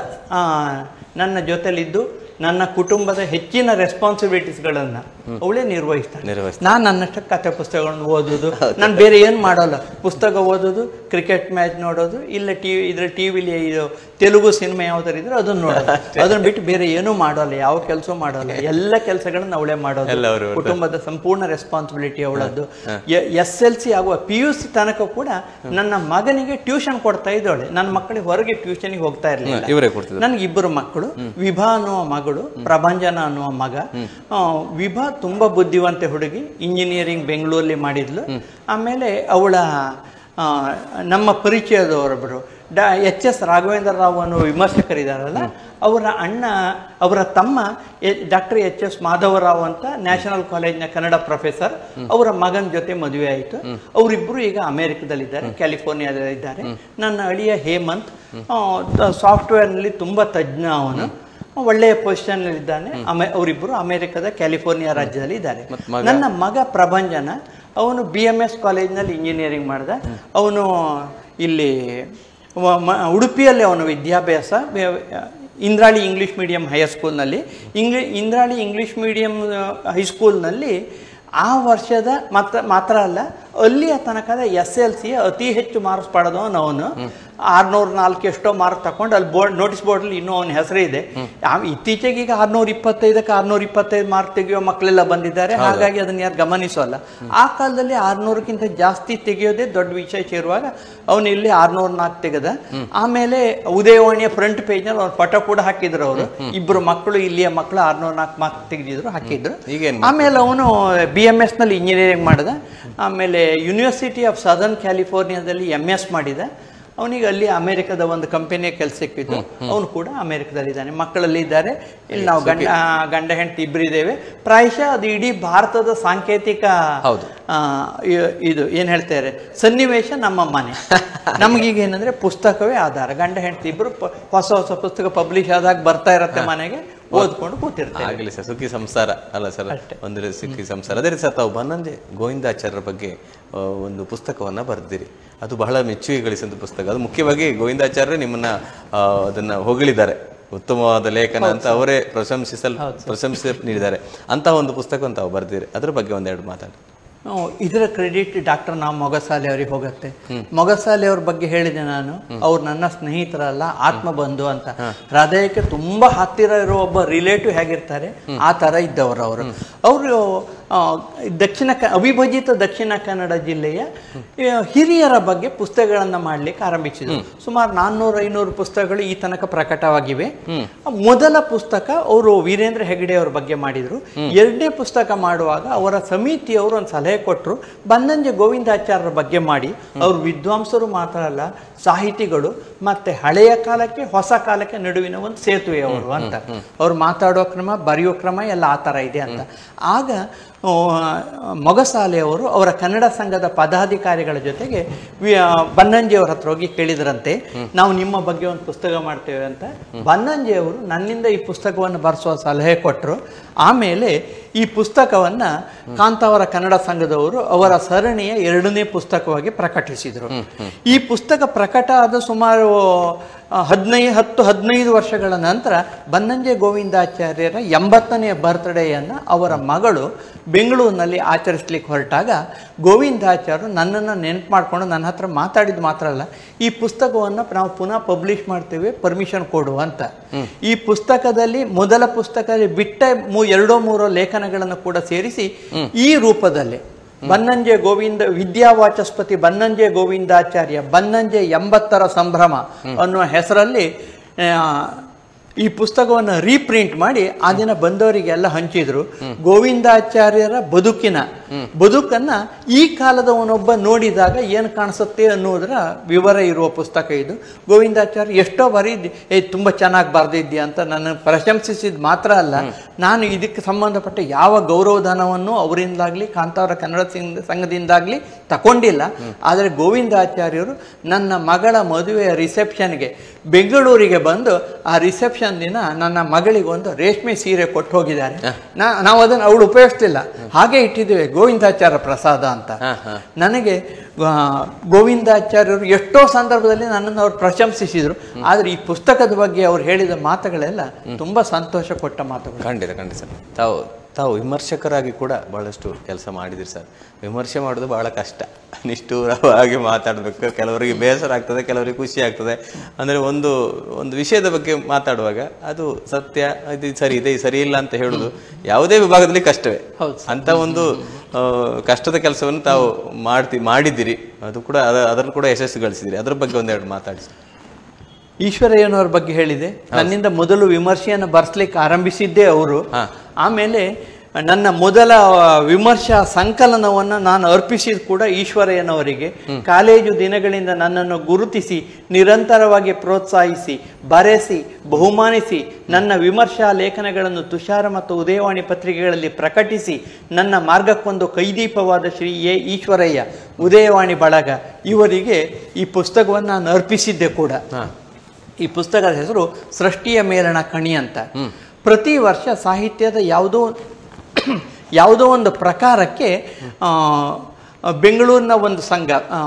ಆ, ನನ್ನ ಜೊತೆಲಿದ್ದು ನನ್ನ ಕುಟುಂಬದ ಹೆಚ್ಚಿನ ರೆಸ್ಪಾನ್ಸಿಬಿಲಿಟೀಸ್ಗಳನ್ನು ಅವಳೇ ನಿರ್ವಹಿಸ್ತಾಳೆ ನಿರ್ವಹಿಸ್ತಾಳೆ. ನಾನು ನನ್ನಷ್ಟು ಕತೆ ಪುಸ್ತಕಗಳನ್ನು ಓದೋದು ನಾನು ಬೇರೆ ಏನು ಮಾಡೋಲ್ಲ ಪುಸ್ತಕ ಓದೋದು ಕ್ರಿಕೆಟ್ ಮ್ಯಾಚ್ ನೋಡೋದು ಇಲ್ಲ ಟಿ ವಿ ಇದ್ರ ಟಿ ವಿಲಿ ಇದು ತೆಲುಗು ಸಿನಿಮಾ ಯಾವ್ದಾರು ಇದ್ರೆ ಅದನ್ನ ನೋಡೋದು ಅದನ್ನ ಬಿಟ್ಟು ಬೇರೆ ಏನೂ ಮಾಡೋಲ್ಲ ಯಾವ ಕೆಲಸ ಮಾಡೋಲ್ಲ ಎಲ್ಲ ಕೆಲಸಗಳನ್ನ ಅವಳೇ ಎಲ್ಲ ಮಾಡೋದು ಅವ್ರು ಕುಟುಂಬದ ಸಂಪೂರ್ಣ ರೆಸ್ಪಾನ್ಸಿಬಿಲಿಟಿ ಅವಳದ್ದು ಎಸ್ ಎಲ್ ಸಿ ಆಗುವ ಪಿ ಯು ಸಿ ತನಕ ಕೂಡ ನನ್ನ ಮಗನಿಗೆ ಟ್ಯೂಷನ್ ಕೊಡ್ತಾ ಇದ್ದವಳೆ ನನ್ನ ಮಕ್ಕಳಿಗೆ ಹೊರಗೆ ಟ್ಯೂಷನ್ಗೆ ಹೋಗ್ತಾ ಇರಲಿಲ್ಲ ಇವರೇ ಕೊಡ್ತಿದ್ರು ನನಗೆ ಇಬ್ಬರು ಮಕ್ಕಳು ವಿಭಾ ಅನ್ನುವ ಮಗಳು ಪ್ರಭಂಜನ ಅನ್ನುವ ಮಗ ಆ, ವಿಭಾ ತುಂಬಾ ಬುದ್ಧಿವಂತೆ ಹುಡುಗಿ ಇಂಜಿನಿಯರಿಂಗ್ ಬೆಂಗಳೂರಲ್ಲಿ ಮಾಡಿದ್ಲು ಆಮೇಲೆ ಅವಳ ಆ, ನಮ್ಮ ಪರಿಚಯದವರೊಬ್ಬರು ಡಾ ಎಚ್ ಎಸ್ ರಾಘವೇಂದ್ರ ರಾವ್ ಅನ್ನೋ ವಿಮರ್ಶಕರಿದ್ದಾರಲ್ಲ ಅವರ ಅಣ್ಣ ಅವರ ತಮ್ಮ ಡಾಕ್ಟರ್ ಎಚ್ ಎಸ್ ಮಾಧವರಾವ್ ಅಂತ ನ್ಯಾಷನಲ್ ಕಾಲೇಜ್ನ ಕನ್ನಡ ಪ್ರೊಫೆಸರ್ ಅವರ ಮಗನ ಜೊತೆ ಮದುವೆ ಆಯಿತು ಅವರಿಬ್ಬರು ಈಗ ಅಮೆರಿಕದಲ್ಲಿದ್ದಾರೆ ಕ್ಯಾಲಿಫೋರ್ನಿಯಾದಲ್ಲಿದ್ದಾರೆ ನನ್ನ ಅಳಿಯ ಹೇಮಂತ್ ಸಾಫ್ಟ್ವೇರ್ನಲ್ಲಿ ತುಂಬ ತಜ್ಞ ಅವನು ಒಳ್ಳೆಯ ಪೊಸಿಷನ್ ಇದ್ದಾನೆ ಆಮೇ ಅವರಿಬ್ಬರು ಅಮೆರಿಕದ ಕ್ಯಾಲಿಫೋರ್ನಿಯಾ ರಾಜ್ಯದಲ್ಲಿ ಇದ್ದಾರೆ ನನ್ನ ಮಗ ಪ್ರಭಂಜನ ಅವನು ಬಿ ಎಮ್ ಎಸ್ ಕಾಲೇಜ್ನಲ್ಲಿ ಇಂಜಿನಿಯರಿಂಗ್ ಮಾಡಿದ ಅವನು ಇಲ್ಲಿ ವ- ಮ- ಉಡುಪಿಯಲ್ಲಿ ಅವನ ವಿದ್ಯಾಭ್ಯಾಸ ವ್ಯ- ಇಂದ್ರಾಳಿ ಇಂಗ್ಲೀಷ್ ಮೀಡಿಯಂ ಹೈಸ್ಕೂಲ್ನಲ್ಲಿ ಇಂಗ್ಲಿ ಇಂದ್ರಾಳಿ ಇಂಗ್ಲೀಷ್ ಮೀಡಿಯಂ ಹೈಸ್ಕೂಲ್ನಲ್ಲಿ ಆ ವರ್ಷದ ಮಾತ್ರ ಮಾತ್ರ ಅಲ್ಲ ಅಲ್ಲಿಯ ತನಕದ ಎಸ್ ಎಲ್ ಸಿ ಅತಿ ಹೆಚ್ಚು ಮಾರ್ಕ್ಸ್ ಪಡೆದವನು ಅವನು ಆರ್ನೂರ ನಾಲ್ಕು ಎಷ್ಟೋ ಮಾರ್ಕ್ ತಗೊಂಡು ಅಲ್ಲಿ ಬೋರ್ಡ್ ನೋಟಿಸ್ ಬೋರ್ಡಲ್ಲಿ ಇನ್ನೂ ಅವನ ಹೆಸರು ಇದೆ ಆ- ಇತ್ತೀಚೆಗೆ ಈಗ ಆರ್ನೂರ ಇಪ್ಪತ್ತೈದಕ್ಕೆ ಆರ್ನೂರ ಇಪ್ಪತ್ತೈದು ಮಾರ್ಕ್ ತೆಗೆಯೋ ಮಕ್ಕಳೆಲ್ಲ ಬಂದಿದ್ದಾರೆ ಹಾಗಾಗಿ ಅದನ್ನ ಯಾರು ಗಮನಿಸೋಲ್ಲ ಆ ಕಾಲದಲ್ಲಿ ಆರ್ನೂರಕ್ಕಿಂತ ಜಾಸ್ತಿ ತೆಗೆಯೋದೇ ದೊಡ್ಡ ವಿಷಯ ಸೇರುವಾಗ ಅವನು ಇಲ್ಲಿ ಆರ್ನೂರ ನಾಲ್ಕು ತೆಗೆದ ಆಮೇಲೆ ಉದಯವಾಣಿಯ ಫ್ರಂಟ್ ಪೇಜ್ನಲ್ಲಿ ಅವ್ರ ಫೋಟೋ ಕೂಡ ಹಾಕಿದ್ರು ಅವರು ಇಬ್ಬರು ಮಕ್ಕಳು ಇಲ್ಲಿಯ ಮಕ್ಕಳು ಆರ್ನೂರ ನಾಲ್ಕು ಮಾರ್ಕ್ ತೆಗೆದಿದ್ರು ಹಾಕಿದ್ರು ಈಗೇನ್ ಆಮೇಲೆ ಅವನು ಬಿ ಎಮ್ ಎಸ್ ನಲ್ಲಿ ಇಂಜಿನಿಯರಿಂಗ್ ಮಾಡಿದ ಆಮೇಲೆ ಯೂನಿವರ್ಸಿಟಿ ಆಫ್ ಸದರ್ನ್ ಕ್ಯಾಲಿಫೋರ್ನಿಯಾದಲ್ಲಿ ಎಮ್ ಎಸ್ ಮಾಡಿದ ಅವನಿಗೆ ಅಲ್ಲಿ ಅಮೆರಿಕದ ಒಂದು ಕಂಪನಿಯ ಕೆಲಸ ಸಿಕ್ಕಿತ್ತು ಅವನು ಕೂಡ ಅಮೆರಿಕದಲ್ಲಿದ್ದಾನೆ ಮಕ್ಕಳಲ್ಲಿ ಇದ್ದಾರೆ ಇಲ್ಲಿ ನಾವು ಗಂಡ ಗಂಡ ಹೆಂಡತಿ ಇಬ್ಬರಿದ್ದೇವೆ ಪ್ರಾಯಶಃ ಅದು ಇಡೀ ಭಾರತದ ಸಾಂಕೇತಿಕ ಹೌದು. ಆ, ಇ- ಇದು ಏನ್ ಹೇಳ್ತಾರೆ ಸನ್ನಿವೇಶ ನಮ್ಮ ಮನೆ ನಮಗೀಗ ಏನಂದ್ರೆ ಪುಸ್ತಕವೇ ಆಧಾರ ಗಂಡ ಹೆಂಡತಿ ಇಬ್ರು ಪ- ಹೊಸ ಹೊಸ ಪುಸ್ತಕ ಪಬ್ಲಿಷ್ ಆದಾಗ ಬರ್ತಾ ಇರತ್ತೆ ಮನೆಗೆ ಓದ್ಕೊಂಡು ಕೂತಿರ್ತೇವೆ ಆಗಲಿ ಸರ್ ಸುಖಿ ಸಂಸಾರ ಅಲ್ಲ ಸರ್ ಒಂದು ರೀತಿ ಸುಖಿ ಸಂಸಾರ ಅದೇ ರೀತಿ ಸರ್ ತಾವು ಬನ್ನಂಜೆ ಗೋವಿಂದಾಚಾರ್ಯರ ಬಗ್ಗೆ ಆ, ಒಂದು ಪುಸ್ತಕವನ್ನ ಬರೆದಿರಿ ಅದು ಬಹಳ ಮೆಚ್ಚುಗೆ ಗಳಿಸಿದ ಪುಸ್ತಕ ಅದು ಮುಖ್ಯವಾಗಿ ಗೋವಿಂದಾಚಾರ್ಯರು ನಿಮ್ಮನ್ನ ಆ, ಅದನ್ನ ಹೊಗಳಿದ್ದಾರೆ ಉತ್ತಮವಾದ ಲೇಖನ ಅಂತ ಅವರೇ ಪ್ರಶಂಸಿಸಲ್ ಪ್ರಶಂಸೆ ನೀಡಿದ್ದಾರೆ ಅಂತಹ ಒಂದು ಪುಸ್ತಕವನ್ನು ತಾವು ಬರೆದಿರಿ ಅದ್ರ ಬಗ್ಗೆ ಒಂದೆರಡು ಮಾತಾಡಿ ಹ್ಮ್, ಇದರ ಕ್ರೆಡಿಟ್ ಡಾಕ್ಟರ್ ನಾವು ಮೊಗಸಾಲೆ ಅವರಿಗೆ ಹೋಗುತ್ತೆ ಮೊಗಸಾಲೆ ಅವ್ರ ಬಗ್ಗೆ ಹೇಳಿದೆ ನಾನು ಅವ್ರು ನನ್ನ ಸ್ನೇಹಿತರಲ್ಲ ಆತ್ಮ ಬಂಧು ಅಂತ ಹೃದಯಕ್ಕೆ ತುಂಬಾ ಹತ್ತಿರ ಇರೋ ಒಬ್ಬ ರಿಲೇಟಿವ್ ಹೇಗಿರ್ತಾರೆ ಆ ತರ ಇದ್ದವರು ಅವರು ಅವರು ದಕ್ಷಿಣ ಕ ಅವಿಭಜಿತ ದಕ್ಷಿಣ ಕನ್ನಡ ಜಿಲ್ಲೆಯ ಆ, ಹಿರಿಯರ ಬಗ್ಗೆ ಪುಸ್ತಕಗಳನ್ನ ಮಾಡ್ಲಿಕ್ಕೆ ಆರಂಭಿಸಿದರು ಸುಮಾರು ನಾನ್ನೂರು ಐನೂರು ಪುಸ್ತಕಗಳು ಈ ತನಕ ಪ್ರಕಟವಾಗಿವೆ ಮೊದಲ ಪುಸ್ತಕ ಅವರು ವೀರೇಂದ್ರ ಹೆಗಡೆ ಅವ್ರ ಬಗ್ಗೆ ಮಾಡಿದ್ರು ಎರಡನೇ ಪುಸ್ತಕ ಮಾಡುವಾಗ ಅವರ ಸಮಿತಿಯವರು ಒಂದು ಸಲಹೆ ಕೊಟ್ಟರು ಬನ್ನಂಜೆ ಗೋವಿಂದಾಚಾರ್ಯರ ಬಗ್ಗೆ ಮಾಡಿ ಅವರು ವಿದ್ವಾಂಸರು ಮಾತ್ರ ಅಲ್ಲ ಸಾಹಿತಿಗಳು ಮತ್ತೆ ಹಳೆಯ ಕಾಲಕ್ಕೆ ಹೊಸ ಕಾಲಕ್ಕೆ ನಡುವಿನ ಒಂದು ಸೇತುವೆ ಅವರು ಅಂತ ಅವ್ರು ಮಾತಾಡೋ ಕ್ರಮ ಬರೆಯೋ ಕ್ರಮ ಎಲ್ಲ ಆ ಥರ ಇದೆ ಅಂತ ಆಗ ಆ, ಮೊಗಸಾಲೆ ಅವರು ಅವರ ಕನ್ನಡ ಸಂಘದ ಪದಾಧಿಕಾರಿಗಳ ಜೊತೆಗೆ ವಿ- ಆ, ಬನ್ನಂಜಿ ಅವ್ರ ಹತ್ರ ಹೋಗಿ ಕೇಳಿದ್ರಂತೆ ನಾವು ನಿಮ್ಮ ಬಗ್ಗೆ ಒಂದು ಪುಸ್ತಕ ಮಾಡ್ತೇವೆ ಅಂತ ಬನ್ನಂಜಿ ಅವರು ನನ್ನಿಂದ ಈ ಪುಸ್ತಕವನ್ನು ಬರೆಸುವ ಸಲಹೆ ಕೊಟ್ಟರು ಆಮೇಲೆ ಈ ಪುಸ್ತಕವನ್ನ ಕಾಂತಾವರ ಕನ್ನಡ ಸಂಘದವರು ಅವರ ಸರಣಿಯ ಎರಡನೇ ಪುಸ್ತಕವಾಗಿ ಪ್ರಕಟಿಸಿದರು ಈ ಪುಸ್ತಕ ಪ್ರಕಟ ಆದ ಸುಮಾರು ಹದಿನೈದು ಹತ್ತು ಹದಿನೈದು ವರ್ಷಗಳ ನಂತರ ಬನ್ನಂಜೆ ಗೋವಿಂದಾಚಾರ್ಯರ ಎಂಬತ್ತನೆಯ ಬರ್ತ್ಡೇಯನ್ನು ಅವರ ಮಗಳು ಬೆಂಗಳೂರಿನಲ್ಲಿ ಆಚರಿಸ್ಲಿಕ್ಕೆ ಹೊರಟಾಗ ಗೋವಿಂದಾಚಾರ್ಯರು ನನ್ನನ್ನು ನೆನಪು ಮಾಡಿಕೊಂಡು ನನ್ನ ಹತ್ರ ಮಾತಾಡಿದ ಮಾತ್ರ ಅಲ್ಲ ಈ ಪುಸ್ತಕವನ್ನು ನಾವು ಪುನಃ ಪಬ್ಲಿಷ್ ಮಾಡ್ತೇವೆ ಪರ್ಮಿಷನ್ ಕೊಡು ಅಂತ ಈ ಪುಸ್ತಕದಲ್ಲಿ ಮೊದಲ ಪುಸ್ತಕದಲ್ಲಿ ಬಿಟ್ಟ ಮೂ- ಎರಡೋ ಮೂರೋ ಲೇಖನಗಳನ್ನು ಕೂಡ ಸೇರಿಸಿ ಈ ರೂಪದಲ್ಲಿ ಬನ್ನಂಜೆ ಗೋವಿಂದ ವಿದ್ಯಾವಾಚಸ್ಪತಿ ಬನ್ನಂಜೆ ಗೋವಿಂದಾಚಾರ್ಯ ಬನ್ನಂಜೆ ಎಂಬತ್ತರ ಸಂಭ್ರಮ ಅನ್ನುವ ಹೆಸರಲ್ಲಿ ಆ, ಈ ಪುಸ್ತಕವನ್ನು ರೀಪ್ರಿಂಟ್ ಮಾಡಿ ಆ ದಿನ ಬಂದವರಿಗೆಲ್ಲ ಹಂಚಿದ್ರು ಗೋವಿಂದಾಚಾರ್ಯರ ಬದುಕಿನ ಬದುಕನ್ನ ಈ ಕಾಲದವನೊಬ್ಬ ನೋಡಿದಾಗ ಏನು ಕಾಣಿಸುತ್ತೆ ಅನ್ನೋದರ ವಿವರ ಇರುವ ಪುಸ್ತಕ ಇದು ಗೋವಿಂದಾಚಾರ್ಯ ಎಷ್ಟೋ ಬಾರಿ ಇದ್- ಏ ತುಂಬ ಚೆನ್ನಾಗಿ ಬರೆದಿದ್ಯಾ ಅಂತ ನನ್ನ ಪ್ರಶಂಸಿಸಿದ ಮಾತ್ರ ಅಲ್ಲ ನಾನು ಇದಕ್ಕೆ ಸಂಬಂಧಪಟ್ಟ ಯಾವ ಗೌರವಧನವನ್ನು ಅವರಿಂದಾಗ್ಲಿ ಕಾಂತಾವರ ಕನ್ನಡ ಸಿಂಗ್- ಸಂಘದಿಂದಾಗ್ಲಿ ತಗೊಂಡಿಲ್ಲ ಆದರೆ ಗೋವಿಂದಾಚಾರ್ಯರು ನನ್ನ ಮಗಳ ಮದುವೆಯ ರಿಸೆಪ್ಷನ್ಗೆ ಬೆಂಗಳೂರಿಗೆ ಬಂದು ಆ ರಿಸೆಪ್ಷನ್ ದಿನ ನನ್ನ ಮಗಳಿಗೆ ಒಂದು ರೇಷ್ಮೆ ಸೀರೆ ಕೊಟ್ಟು ಹೋಗಿದ್ದಾರೆ ನಾ- ನಾವು ಅದನ್ನು ಅವಳು ಉಪಯೋಗಿಸ್ತಿಲ್ಲ ಹಾಗೆ ಇಟ್ಟಿದ್ದೇವೆ ಗೋವಿಂದಾಚಾರ್ಯ ಪ್ರಸಾದ ಅಂತ ಹಾ, ಹಾ. ನನಗೆ ಆ, ಗೋವಿಂದಾಚಾರ್ಯರು ಎಷ್ಟೋ ಸಂದರ್ಭದಲ್ಲಿ ನನ್ನನ್ನು ಅವ್ರು ಪ್ರಶಂಸಿಸಿದ್ರು ಆದ್ರೆ ಈ ಪುಸ್ತಕದ ಬಗ್ಗೆ ಅವ್ರು ಹೇಳಿದ ಮಾತುಗಳೆಲ್ಲ ತುಂಬಾ ಸಂತೋಷ ಕೊಟ್ಟ ಮಾತುಗಳು ಖಂಡಿತ ಖಂಡಿತ ಸರ್ ತಾವು ತಾವು ವಿಮರ್ಶಕರಾಗಿ ಕೂಡ ಬಹಳಷ್ಟು ಕೆಲಸ ಮಾಡಿದಿರಿ ಸರ್ ವಿಮರ್ಶೆ ಮಾಡೋದು ಬಹಳ ಕಷ್ಟ ನಿಷ್ಠೂರವಾಗಿ ಮಾತಾಡಬೇಕು ಕೆಲವರಿಗೆ ಬೇಸರ ಆಗ್ತದೆ ಕೆಲವರಿಗೆ ಖುಷಿ ಆಗ್ತದೆ ಅಂದರೆ ಒಂದು ಒಂದು ವಿಷಯದ ಬಗ್ಗೆ ಮಾತಾಡುವಾಗ ಅದು ಸತ್ಯ ಇದು ಸರಿ ಇದೆ ಇದು ಸರಿ ಇಲ್ಲ ಅಂತ ಹೇಳುದು ಯಾವುದೇ ವಿಭಾಗದಲ್ಲಿ ಕಷ್ಟವೇ ಹೌದು ಅಂತ ಒಂದು ಆ, ಕಷ್ಟದ ಕೆಲಸವನ್ನು ತಾವು ಮಾಡ್ತಿ ಮಾಡಿದ್ದೀರಿ ಅದು ಕೂಡ ಅದ- ಅದನ್ನು ಕೂಡ ಯಶಸ್ಸು ಗಳಿಸಿದಿರಿ ಅದ್ರ ಬಗ್ಗೆ ಒಂದೆರಡು ಮಾತಾಡಿ ಸರ್. ಈಶ್ವರಯ್ಯನವ್ರ ಬಗ್ಗೆ ಹೇಳಿದೆ ನನ್ನಿಂದ ಮೊದಲು ವಿಮರ್ಶೆಯನ್ನು ಬರ್ಸ್ಲಿಕ್ಕೆ ಆರಂಭಿಸಿದ್ದೇ ಅವರು ಆಮೇಲೆ ನನ್ನ ಮೊದಲ ವಿಮರ್ಶಾ ಸಂಕಲನವನ್ನು ನಾನು ಅರ್ಪಿಸಿದ ಕೂಡ ಈಶ್ವರಯ್ಯನವರಿಗೆ ಕಾಲೇಜು ದಿನಗಳಿಂದ ನನ್ನನ್ನು ಗುರುತಿಸಿ ನಿರಂತರವಾಗಿ ಪ್ರೋತ್ಸಾಹಿಸಿ ಬರೆಸಿ ಬಹುಮಾನಿಸಿ ನನ್ನ ವಿಮರ್ಶಾ ಲೇಖನಗಳನ್ನು ತುಷಾರ ಮತ್ತು ಉದಯವಾಣಿ ಪತ್ರಿಕೆಗಳಲ್ಲಿ ಪ್ರಕಟಿಸಿ ನನ್ನ ಮಾರ್ಗಕ್ಕೊಂದು ಕೈದೀಪವಾದ ಶ್ರೀ ಎ ಈಶ್ವರಯ್ಯ ಉದಯವಾಣಿ ಬಳಗ ಇವರಿಗೆ ಈ ಪುಸ್ತಕವನ್ನು ನಾನು ಅರ್ಪಿಸಿದ್ದೆ ಕೂಡ ಈ ಪುಸ್ತಕದ ಹೆಸರು ಸೃಷ್ಟಿಯ ಮೇಲಣ ಕಣಿ ಅಂತ ಪ್ರತಿ ವರ್ಷ ಸಾಹಿತ್ಯದ ಯಾವುದೋ ಯಾವುದೋ ಒಂದು ಪ್ರಕಾರಕ್ಕೆ ಆ, ಬೆಂಗಳೂರಿನ ಒಂದು ಸಂಘ ಆ,